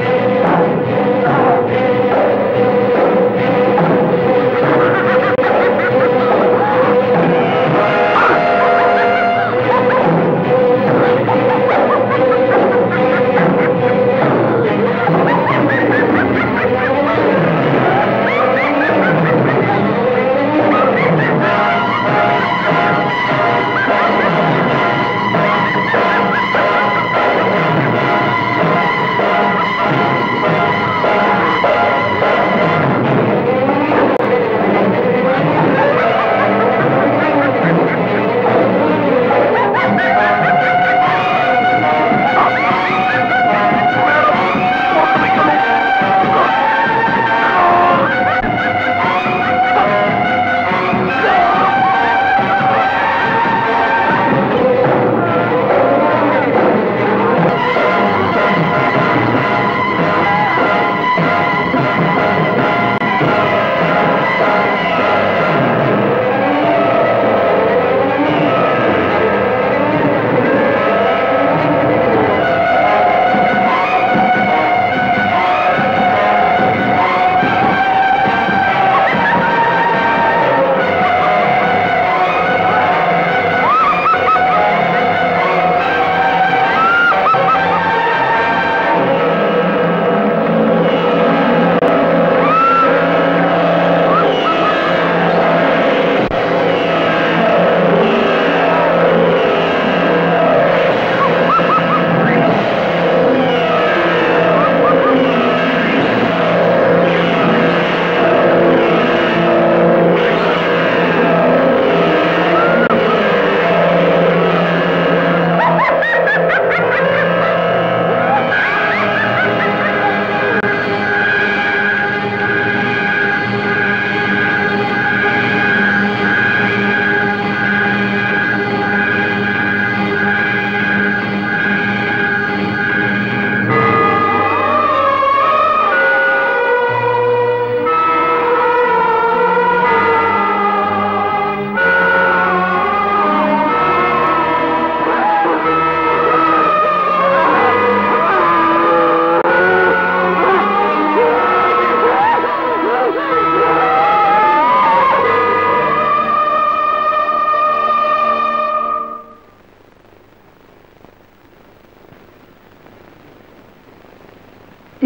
Speaker 13: ആ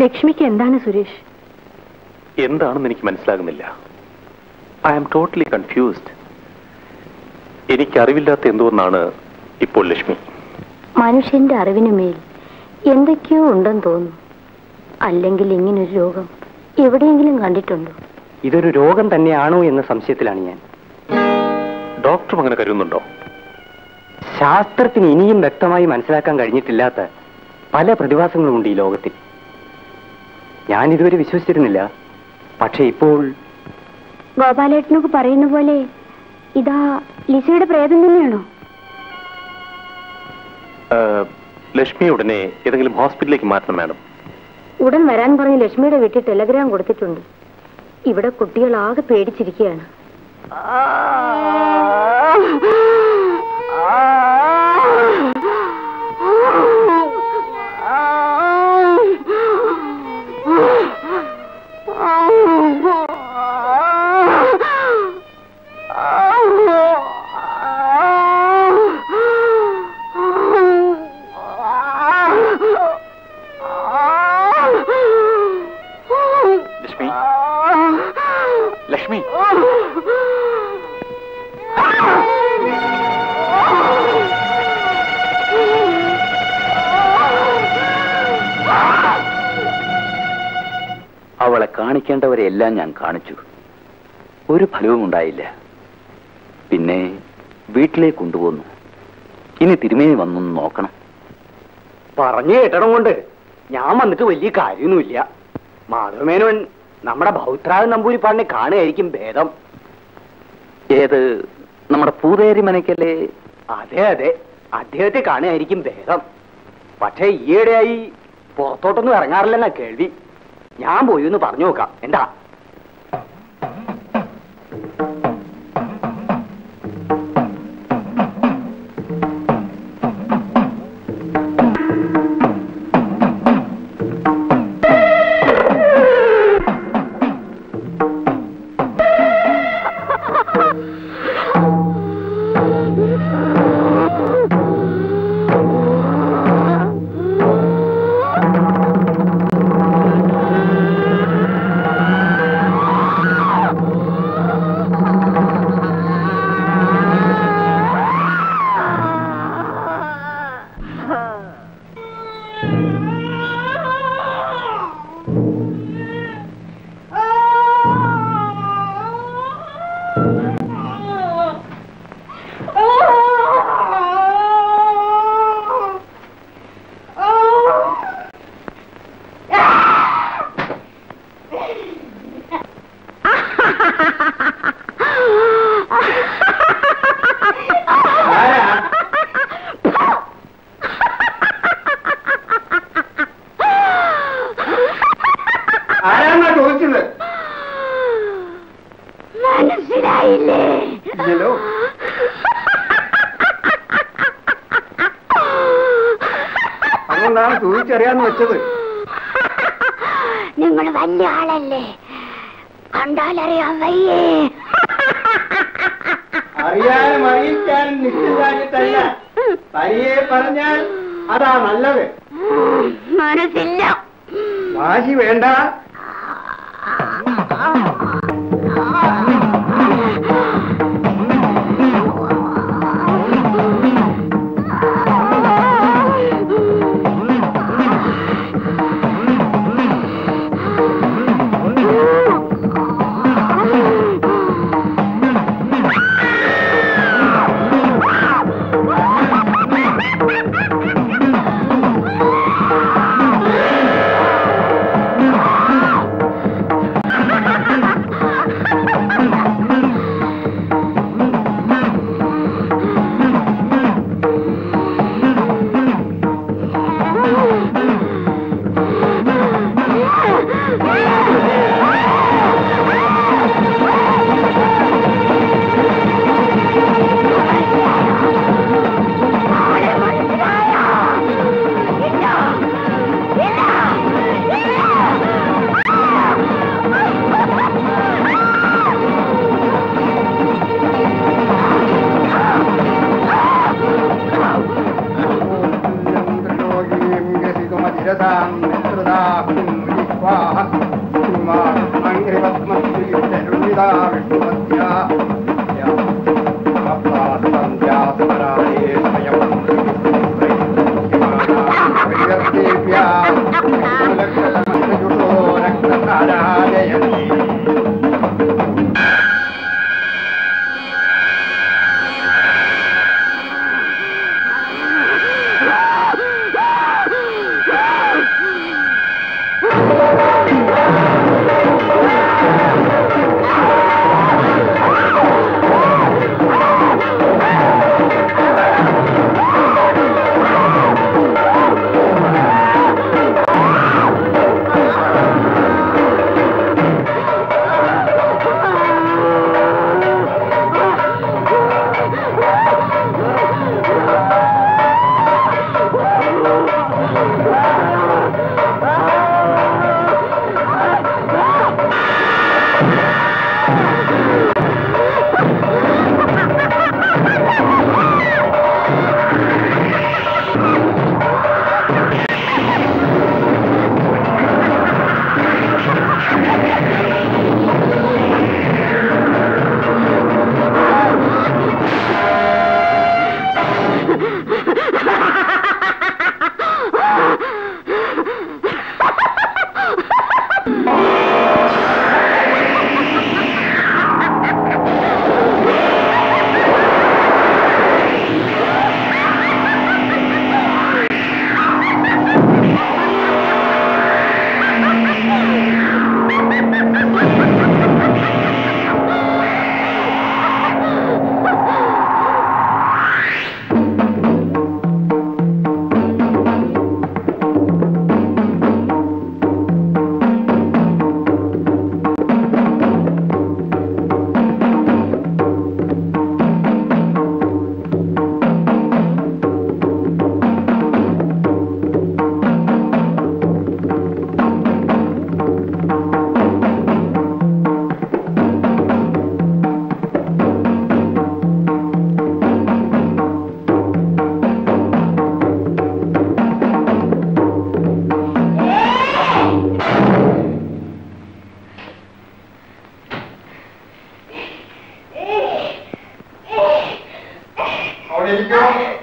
Speaker 6: ലക്ഷ്മിക്ക് എന്താണ് സുരേഷ്
Speaker 5: എന്താണെന്ന് എനിക്ക് മനസ്സിലാകുന്നില്ല ഐ ആം ടോട്ടലി കൺഫ്യൂസ്ഡ് എനിക്ക് അറിവില്ലാത്ത എന്തുകൊണ്ടാണ് ഇപ്പോൾ ലക്ഷ്മി
Speaker 2: മനുഷ്യന്റെ അറിവിനു മേൽ എന്തൊക്കെയോ ഉണ്ടെന്ന് തോന്നുന്നു അല്ലെങ്കിൽ ഇങ്ങനൊരു രോഗം എവിടെയെങ്കിലും കണ്ടിട്ടുണ്ടോ
Speaker 13: ഇതൊരു രോഗം തന്നെയാണോ എന്ന സംശയത്തിലാണ് ഞാൻ
Speaker 5: ഡോക്ടറും അങ്ങനെ കരുതുന്നുണ്ടോ
Speaker 13: ശാസ്ത്രത്തിന് ഇനിയും വ്യക്തമായി മനസ്സിലാക്കാൻ കഴിഞ്ഞിട്ടില്ലാത്ത പല പ്രതിഭാസങ്ങളുമുണ്ട് ഈ ലോകത്തിൽ ഞാൻ ഇതുവരെ വിശ്വസിച്ചിരുന്നില്ല പക്ഷെ ഇപ്പോൾ
Speaker 2: ഗോപാലേട്ടനൊക്കെ പറയുന്ന പോലെ ഇതാ ലിസയുടെ പ്രേതം തന്നെയാണോ
Speaker 5: ആ, ലക്ഷ്മി ഉടനെ ഏതെങ്കിലും ഹോസ്പിറ്റലിലേക്ക് മാറ്റണം മാഡം
Speaker 2: ഉടൻ വരാൻ പറഞ്ഞ് ലക്ഷ്മിയുടെ വീട്ടിൽ ടെലഗ്രാം കൊടുത്തിട്ടുണ്ട് ഇവിടെ കുട്ടികൾ ആകെ പേടിച്ചിരിക്കുകയാണ്
Speaker 5: ലക്ഷ്മി ലക്ഷ്മി
Speaker 11: അവളെ കാണിക്കേണ്ടവരെല്ലാം ഞാൻ കാണിച്ചു ഒരു ഫലവും ഉണ്ടായില്ല പിന്നെ വീട്ടിലേക്ക് കൊണ്ടുപോന്നു ഇനി തിരുമേനി വന്നൊന്ന് നോക്കണം
Speaker 13: പറഞ്ഞു കേട്ടണം കൊണ്ട് ഞാൻ വന്നിട്ട് വലിയ കാര്യമൊന്നുമില്ല മാധവമേനോൻ നമ്മുടെ ഭൗത്രാജ് നമ്പൂരിപ്പാടിനെ കാണുകയായിരിക്കും ഭേദം
Speaker 11: ഏത് നമ്മുടെ പൂതേരി മനയ്ക്കല്ലേ
Speaker 13: അതെ അതെ അദ്ദേഹത്തെ കാണുകയായിരിക്കും ഭേദം പക്ഷേ ഈയിടെയായി പുറത്തോട്ടൊന്നും ഇറങ്ങാറില്ലെന്നാ കേൾവി ഞാൻ പോയി ഒന്ന് പറഞ്ഞു നോക്കാം എന്താ
Speaker 1: ആരാന്നാ ചോദിച്ചത്
Speaker 2: മനസ്സിലായില്ലേ
Speaker 1: ഇല്ലല്ലോ അതുകൊണ്ടാണ് ചോദിച്ചറിയാന്ന് വെച്ചത്
Speaker 2: നിങ്ങൾ വലിയ ആളല്ലേ കണ്ടാലറിയാൻ വയ്യേ
Speaker 1: അറിയാനും അറിയിക്കാനും നിശ്ചയിച്ചാഞ്ഞിട്ടല്ല തനിയെ പറഞ്ഞാൽ അതാ നല്ലത്
Speaker 2: മനസ്സില്ല
Speaker 1: വാശി വേണ്ട
Speaker 2: ആ
Speaker 14: അവിടെ ഇരിക്കോ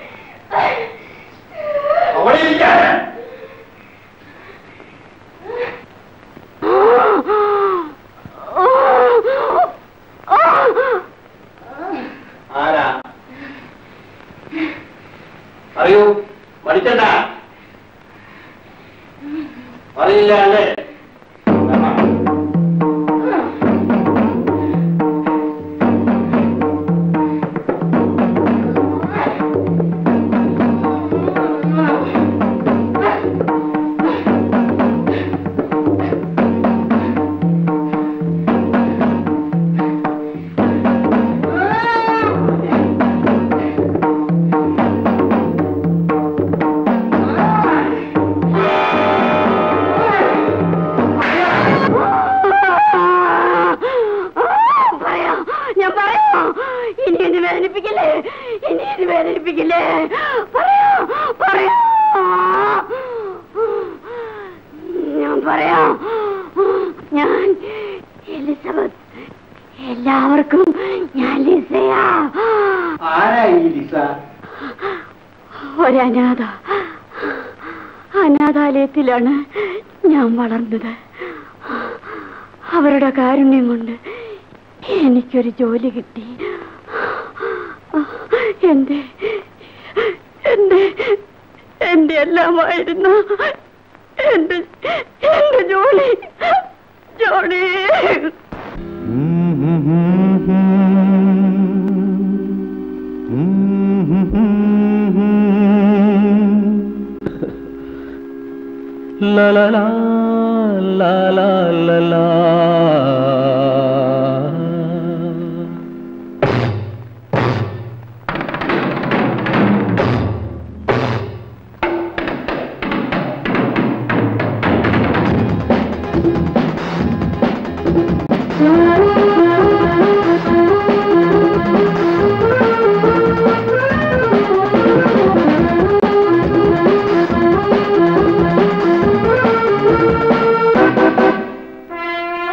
Speaker 14: അവിടെ ഇരിക്കാൻ
Speaker 12: ആരാ അറിയൂ മടിച്ചണ്ട അറിയില്ല അല്ലേ
Speaker 2: പറയാം ഞാൻ പറയാം ഇനി എന്നെ വേദനിപ്പിക്കില്ലേ ഇനി എന്നെ വേദനിപ്പിക്കില്ലേ പറയാം പറയാം ഞാൻ പറയാം ഞാൻ എലിസബത്ത് എല്ലാവർക്കും ഞാൻ ലിസയാ
Speaker 12: ആരാ ഈ ലിസ
Speaker 2: ഒരനാഥ അനാഥാലയത്തിലാണ് ഞാൻ വളർന്നത് അവരുടെ കാരുണ്യം കൊണ്ട് എനിക്കൊരു ജോലി കിട്ടി എന്റെ എന്റെ എന്റെ എല്ലാമായിരുന്നു എന്റെ എന്റെ ജോലി ജോലി
Speaker 10: La la la la la la la
Speaker 14: ആ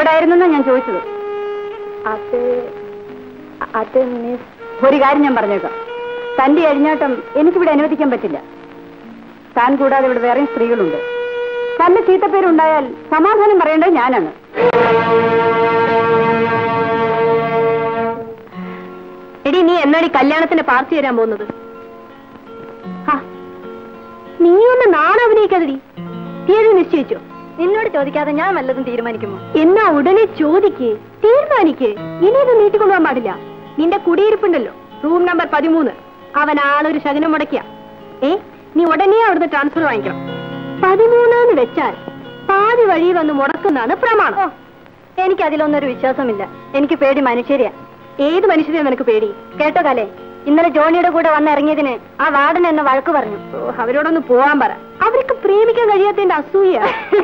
Speaker 2: എവിടെ ആയിരുന്നെന്നാ ഞാൻ ചോദിച്ചത് അത് അത് മിസ് ഒരു കാര്യം ഞാൻ പറഞ്ഞേക്കാം തന്റെ അഴിഞ്ഞാട്ടം എനിക്കിവിടെ അനുവദിക്കാൻ പറ്റില്ല താൻ കൂടാതെ ഇവിടെ വേറെയും സ്ത്രീകളുണ്ട് നല്ല ചീത്തപ്പേരുണ്ടായാൽ സമാധാനം പറയേണ്ടത് ഞാനാണ്
Speaker 6: എടി നീ എന്നാണ് ഈ കല്യാണത്തിന് പാർട്ടി തരാൻ പോകുന്നത്
Speaker 2: ആ,
Speaker 6: നീ ഒന്ന് നാണം അഭിനയിക്കാതെടി തീയതി നിശ്ചയിച്ചോ
Speaker 2: നിന്നോട് ചോദിക്കാതെ ഞാൻ വല്ലതും തീരുമാനിക്കുമോ
Speaker 6: എന്നാ ഉടനെ ചോദിക്ക് തീരുമാനിക്ക് ഇനി ഇത് നീട്ടിക്കൊണ്ടുപോകാൻ പാടില്ല നിന്റെ കുടിയിരിപ്പുണ്ടല്ലോ റൂം നമ്പർ പതിമൂന്ന് അവൻ ആളൊരു ശകനം മുടക്കിയ ഏ നീ ഉടനെ അവിടുന്ന് ട്രാൻസ്ഫർ വാങ്ങിക്കണം പതിമൂന്നാന്ന് വെച്ചാൽ പാതി വഴി വന്ന് മുടക്കുന്നാണ് പ്രമാണം
Speaker 2: എനിക്ക് അതിലൊന്നൊരു വിശ്വാസമില്ല എനിക്ക് പേടി മനുഷ്യരെയാ
Speaker 6: ഏത് മനുഷ്യരെയാണ് നിനക്ക് പേടി
Speaker 2: കേട്ടോ കലേ ഇന്നലെ ജോണിയുടെ കൂടെ വന്നിറങ്ങിയതിന് ആ വാർഡൻ എന്നെ വഴക്ക് പറഞ്ഞു
Speaker 6: ഓ, അവരോടൊന്ന് പോവാൻ പറ അവർക്ക് പ്രേമിക്കാൻ കഴിയാത്തതിന്റെ അസൂയ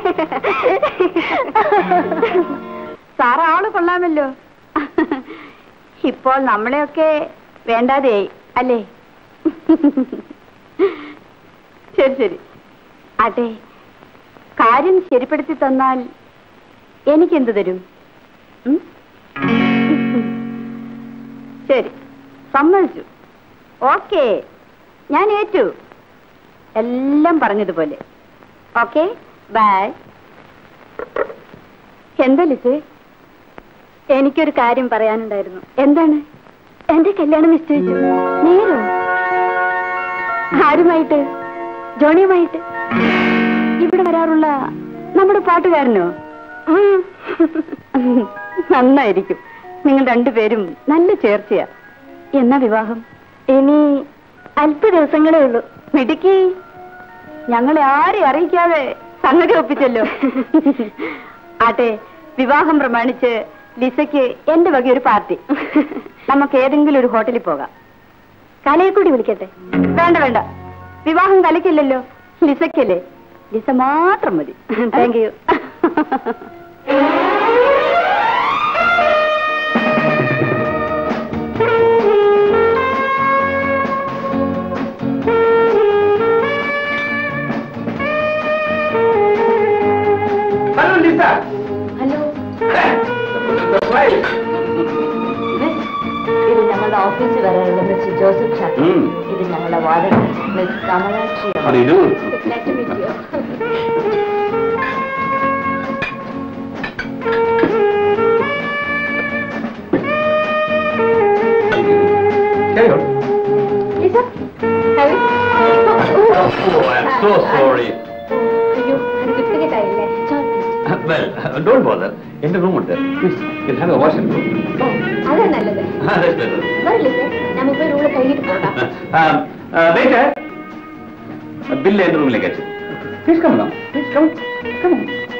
Speaker 2: സാറ് ആള് കൊള്ളാമല്ലോ ഇപ്പോൾ നമ്മളെയൊക്കെ വേണ്ടാതെയായി അല്ലേ ശരി ശരി അതെ കാര്യം ശരിപ്പെടുത്തി തന്നാൽ എനിക്കെന്ത് തരും ഉം? ശരി സമ്മതിച്ചു ഓക്കെ ഞാൻ ഏറ്റു എല്ലാം പറഞ്ഞതുപോലെ ഓക്കെ ബൈ എന്താ ലിസേ എനിക്കൊരു കാര്യം പറയാനുണ്ടായിരുന്നു എന്താണ് എന്റെ കല്യാണം നിശ്ചയിച്ചു നേരോ ആരുമായിട്ട് ജോണിയുമായിട്ട് ഇവിടെ വരാറുള്ള നമ്മുടെ പാട്ടുകാരനോ ഉം. നന്നായിരിക്കും നിങ്ങൾ രണ്ടുപേരും നല്ല ചേർച്ചയാ എന്നാ വിവാഹം ഇനി അല്പ ദിവസങ്ങളേ ഉള്ളൂ മിടുക്കി ഞങ്ങളെ ആരെയും അറിയിക്കാതെ സംഗതി ഒപ്പിച്ചല്ലോ ആട്ടെ വിവാഹം പ്രമാണിച്ച് ലിസയ്ക്ക് എന്റെ വക ഒരു പാർട്ടി നമുക്ക് ഏതെങ്കിലും ഒരു ഹോട്ടലിൽ പോകാം കലയെ കൂടി വിളിക്കട്ടെ വേണ്ട വേണ്ട വിവാഹം കലയ്ക്കില്ലല്ലോ ലിസയ്ക്കല്ലേ ലിസ മാത്രം മതി thank you
Speaker 11: hello Lisa
Speaker 2: hello
Speaker 11: surprise
Speaker 2: ഇത് ഞങ്ങളുടെ ഓഫീസിൽ വരാനുള്ള മിസ്റ്റർ ജോസഫ് ഷാ
Speaker 11: ഉം.
Speaker 2: ഇത് ഞങ്ങളുടെ warden miss Kamalakshi
Speaker 11: How do you do?
Speaker 2: Glad to meet you.
Speaker 11: Carry on.
Speaker 2: Lisa, have you?
Speaker 11: Oh, I'm so sorry.
Speaker 2: അയ്യോ അത് കിട്ടുകയില്ലേ
Speaker 11: well, don't bother. എന്റെ റൂം ഉണ്ട് please will have a washing room
Speaker 2: അതാ നല്ലത്
Speaker 11: ദാറ്റ്സ് ബെറ്റർ
Speaker 2: വരില്ലേ നമുക്ക് പോയി റൂമിൽ കഴിഞ്ഞിട്ട് പോകാം
Speaker 11: വെയിറ്റ് ബില്ല് എന്റെ റൂമിലേക്ക് അയച്ചു please come now please come come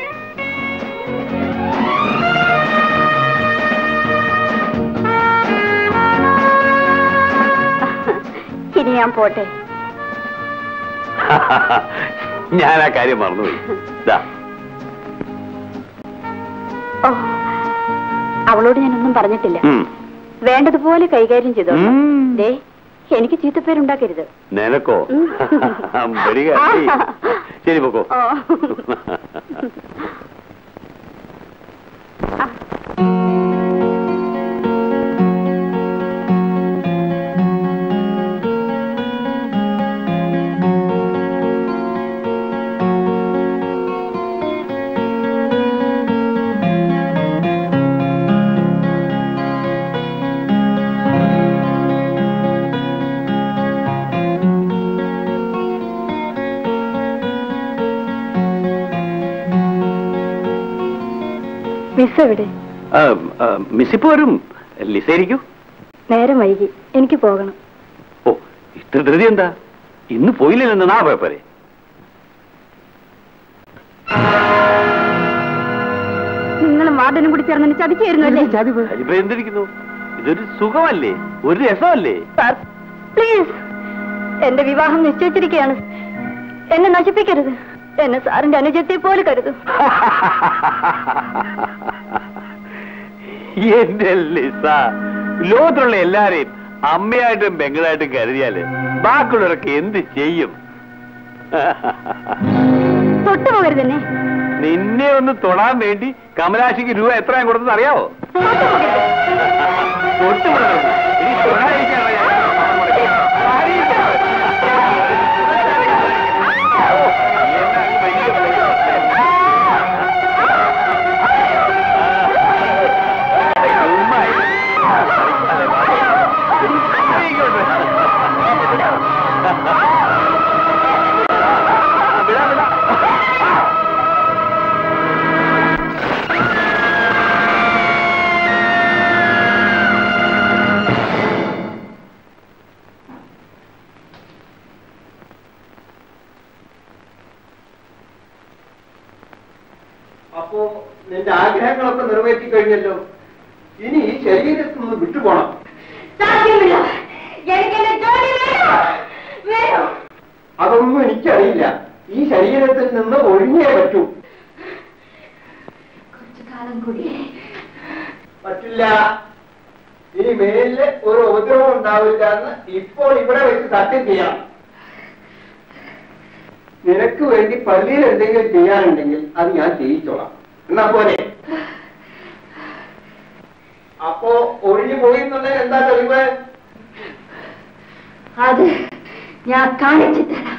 Speaker 2: ഇനി ഞാൻ പോട്ടെ
Speaker 11: ഞാൻ ആ കാര്യം മറന്നുപോയി ദാ
Speaker 2: ഓ അവളോട് ഞാനൊന്നും പറഞ്ഞിട്ടില്ല
Speaker 11: ഉം.
Speaker 2: വേണ്ടതുപോലെ കൈകാര്യം ചെയ്തോ
Speaker 11: ഉം.
Speaker 2: ദേ എനിക്ക് ചീത്തപ്പേരുണ്ടാക്കരുത്
Speaker 11: നിനക്കോ
Speaker 2: ഉം.
Speaker 11: Very happy. ശരി പൊക്കോ
Speaker 2: ഓ മിസ് എവിടെ
Speaker 11: മിസ്സിപ്പോ വരും ലിസ ഇരിക്കൂ
Speaker 2: നേരം വൈകി എനിക്ക് പോകണം
Speaker 11: ഓ ഇത്ര ധൃതി എന്താ ഇന്ന് പോയില്ലല്ലോ നാളെ പോയപ്പോരെ
Speaker 2: നിങ്ങളും വാർഡനും കൂടി ചേർന്ന് എന്നെ ചതിക്കായിരുന്നു അല്ലേ
Speaker 11: ഇപ്പൊ എന്തിരിക്കുന്നു ഇതൊരു സുഖമല്ലേ ഒരു രസമല്ലേ
Speaker 2: സാർ പ്ലീസ് എന്റെ വിവാഹം നിശ്ചയിച്ചിരിക്കുകയാണ് എന്നെ നശിപ്പിക്കരുത് എന്നെ സാറിന്റെ അനുജത്തെ പോലെ കരുതും
Speaker 11: എന്റെ ലിസ ലോകത്തുള്ള എല്ലാരെയും അമ്മയായിട്ടും പെങ്ങളായിട്ടും കരുതിയാല് ബാക്കിയുള്ളവരൊക്കെ എന്ത് ചെയ്യും
Speaker 2: തൊട്ടുപോകരുത് എന്നെ
Speaker 11: നിന്നെ ഒന്ന് തൊടാൻ വേണ്ടി കമലാശിക്ക് രൂപ എത്രയും കൊടുത്തെന്ന് അറിയാവോ ഒട്ടുമുടങ്ങരുത്. ഇനി തൊടാതിരിക്കാനുള്ള ഞാൻ പണം മുടക്കി. അറിയിക്കണം. എന്നാ അങ്ങ് ഭയങ്കര ചുമ്മാ ഇരി. ആയിക്കോട്ടെ. വിടാം വിടാം
Speaker 7: അപ്പോ നിന്റെ ആഗ്രഹങ്ങളൊക്കെ നിറവേറ്റി കഴിഞ്ഞല്ലോ ഇനി ഈ ശരീരത്തിൽ നിന്ന് വിട്ടുപോണം
Speaker 8: സാധ്യമല്ല എനിക്കെന്റെ ജോലി വേണം വേണം
Speaker 7: അതൊന്നും എനിക്കറിയില്ല ഈ ശരീരത്തിൽ നിന്ന് ഒഴിഞ്ഞേ പറ്റൂ
Speaker 8: കുറച്ചു കാലം കൂടി
Speaker 7: പറ്റില്ല ഇനി മേലില് ഒരു ഉപദ്രവം ഉണ്ടാവില്ല എന്ന് ഇപ്പോൾ ഇവിടെ വെച്ച് സത്യം ചെയ്യാം നിനക്ക് വേണ്ടി പള്ളിയിൽ എന്തെങ്കിലും ചെയ്യാനുണ്ടെങ്കിൽ അത് ഞാൻ ചെയ്യിച്ചോളാം എന്നാ പോലെ അപ്പോ ഒഴിഞ്ഞു പോയി എന്നുണ്ടെങ്കിൽ എന്താ തെളിവ്
Speaker 8: അത് ഞാൻ കാണിച്ചു തരാം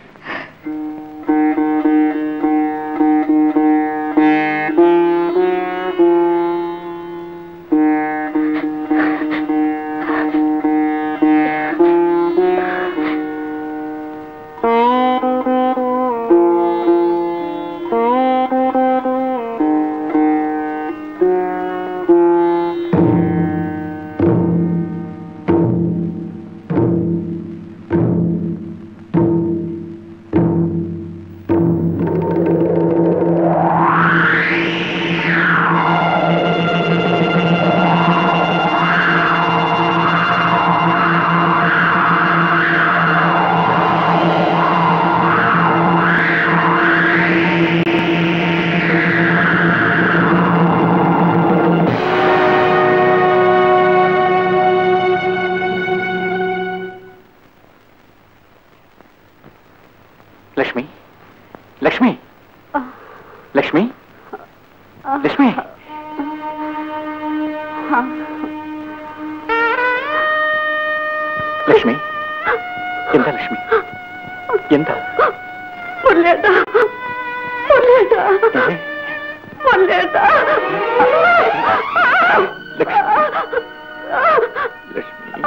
Speaker 11: ലക്ഷ്മി ലക്ഷ്മി ലക്ഷ്മി ലക്ഷ്മി ലക്ഷ്മി എന്താ ലക്ഷ്മി എന്താ
Speaker 8: മുരളിയേട്ടാ മുരളിയേട്ടാ
Speaker 11: ഏ?
Speaker 8: മുരളിയേട്ടാ
Speaker 11: ലക്ഷ്മി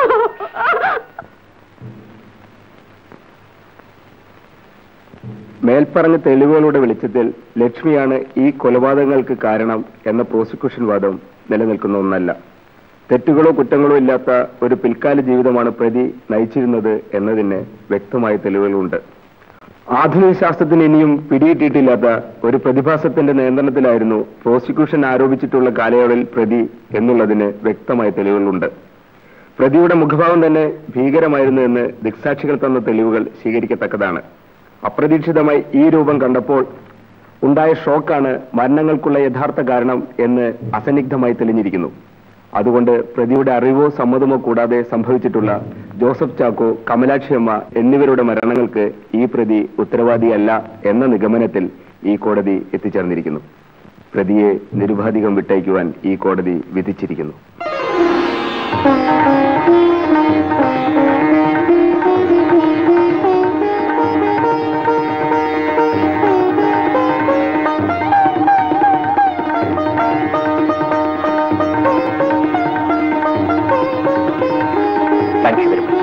Speaker 7: മേൽപ്പറഞ്ഞ തെളിവുകളുടെ വെളിച്ചത്തിൽ ലക്ഷ്മിയാണ് ഈ കൊലപാതകങ്ങൾക്ക് കാരണം എന്ന പ്രോസിക്യൂഷൻ വാദം നിലനിൽക്കുന്ന ഒന്നല്ല തെറ്റുകളോ കുറ്റങ്ങളോ ഇല്ലാത്ത ഒരു പിൽക്കാല ജീവിതമാണ് പ്രതി നയിച്ചിരുന്നത് എന്നതിന് വ്യക്തമായ തെളിവുകളുണ്ട് ആധുനിക ശാസ്ത്രത്തിന് ഇനിയും പിടികിട്ടിയിട്ടില്ലാത്ത ഒരു പ്രതിഭാസത്തിന്റെ നിയന്ത്രണത്തിലായിരുന്നു പ്രോസിക്യൂഷൻ ആരോപിച്ചിട്ടുള്ള കാലയളവിൽ പ്രതി എന്നുള്ളതിന് വ്യക്തമായ തെളിവുകളുണ്ട് പ്രതിയുടെ മുഖഭാവം തന്നെ ഭീകരമായിരുന്നു എന്ന് ദിക്സാക്ഷികൾ തന്ന തെളിവുകൾ സ്വീകരിക്കത്തക്കതാണ് അപ്രതീക്ഷിതമായി ഈ രൂപം കണ്ടപ്പോൾ ഉണ്ടായ ഷോക്കാണ് മരണങ്ങൾക്കുള്ള യഥാർത്ഥ കാരണം എന്ന് അസന്നിഗ്ധമായി തെളിഞ്ഞിരിക്കുന്നു അതുകൊണ്ട് പ്രതിയുടെ അറിവോ സമ്മതമോ കൂടാതെ സംഭവിച്ചിട്ടുള്ള ജോസഫ് ചാക്കോ കമലാക്ഷിയമ്മ എന്നിവരുടെ മരണങ്ങൾക്ക് ഈ പ്രതി ഉത്തരവാദിയല്ല എന്ന നിഗമനത്തിൽ ഈ കോടതി എത്തിച്ചേർന്നിരിക്കുന്നു പ്രതിയെ നിരുപാധികം വിട്ടയക്കുവാൻ ഈ കോടതി വിധിച്ചിരിക്കുന്നു
Speaker 11: താങ്ക് യു വെരി മച്ച്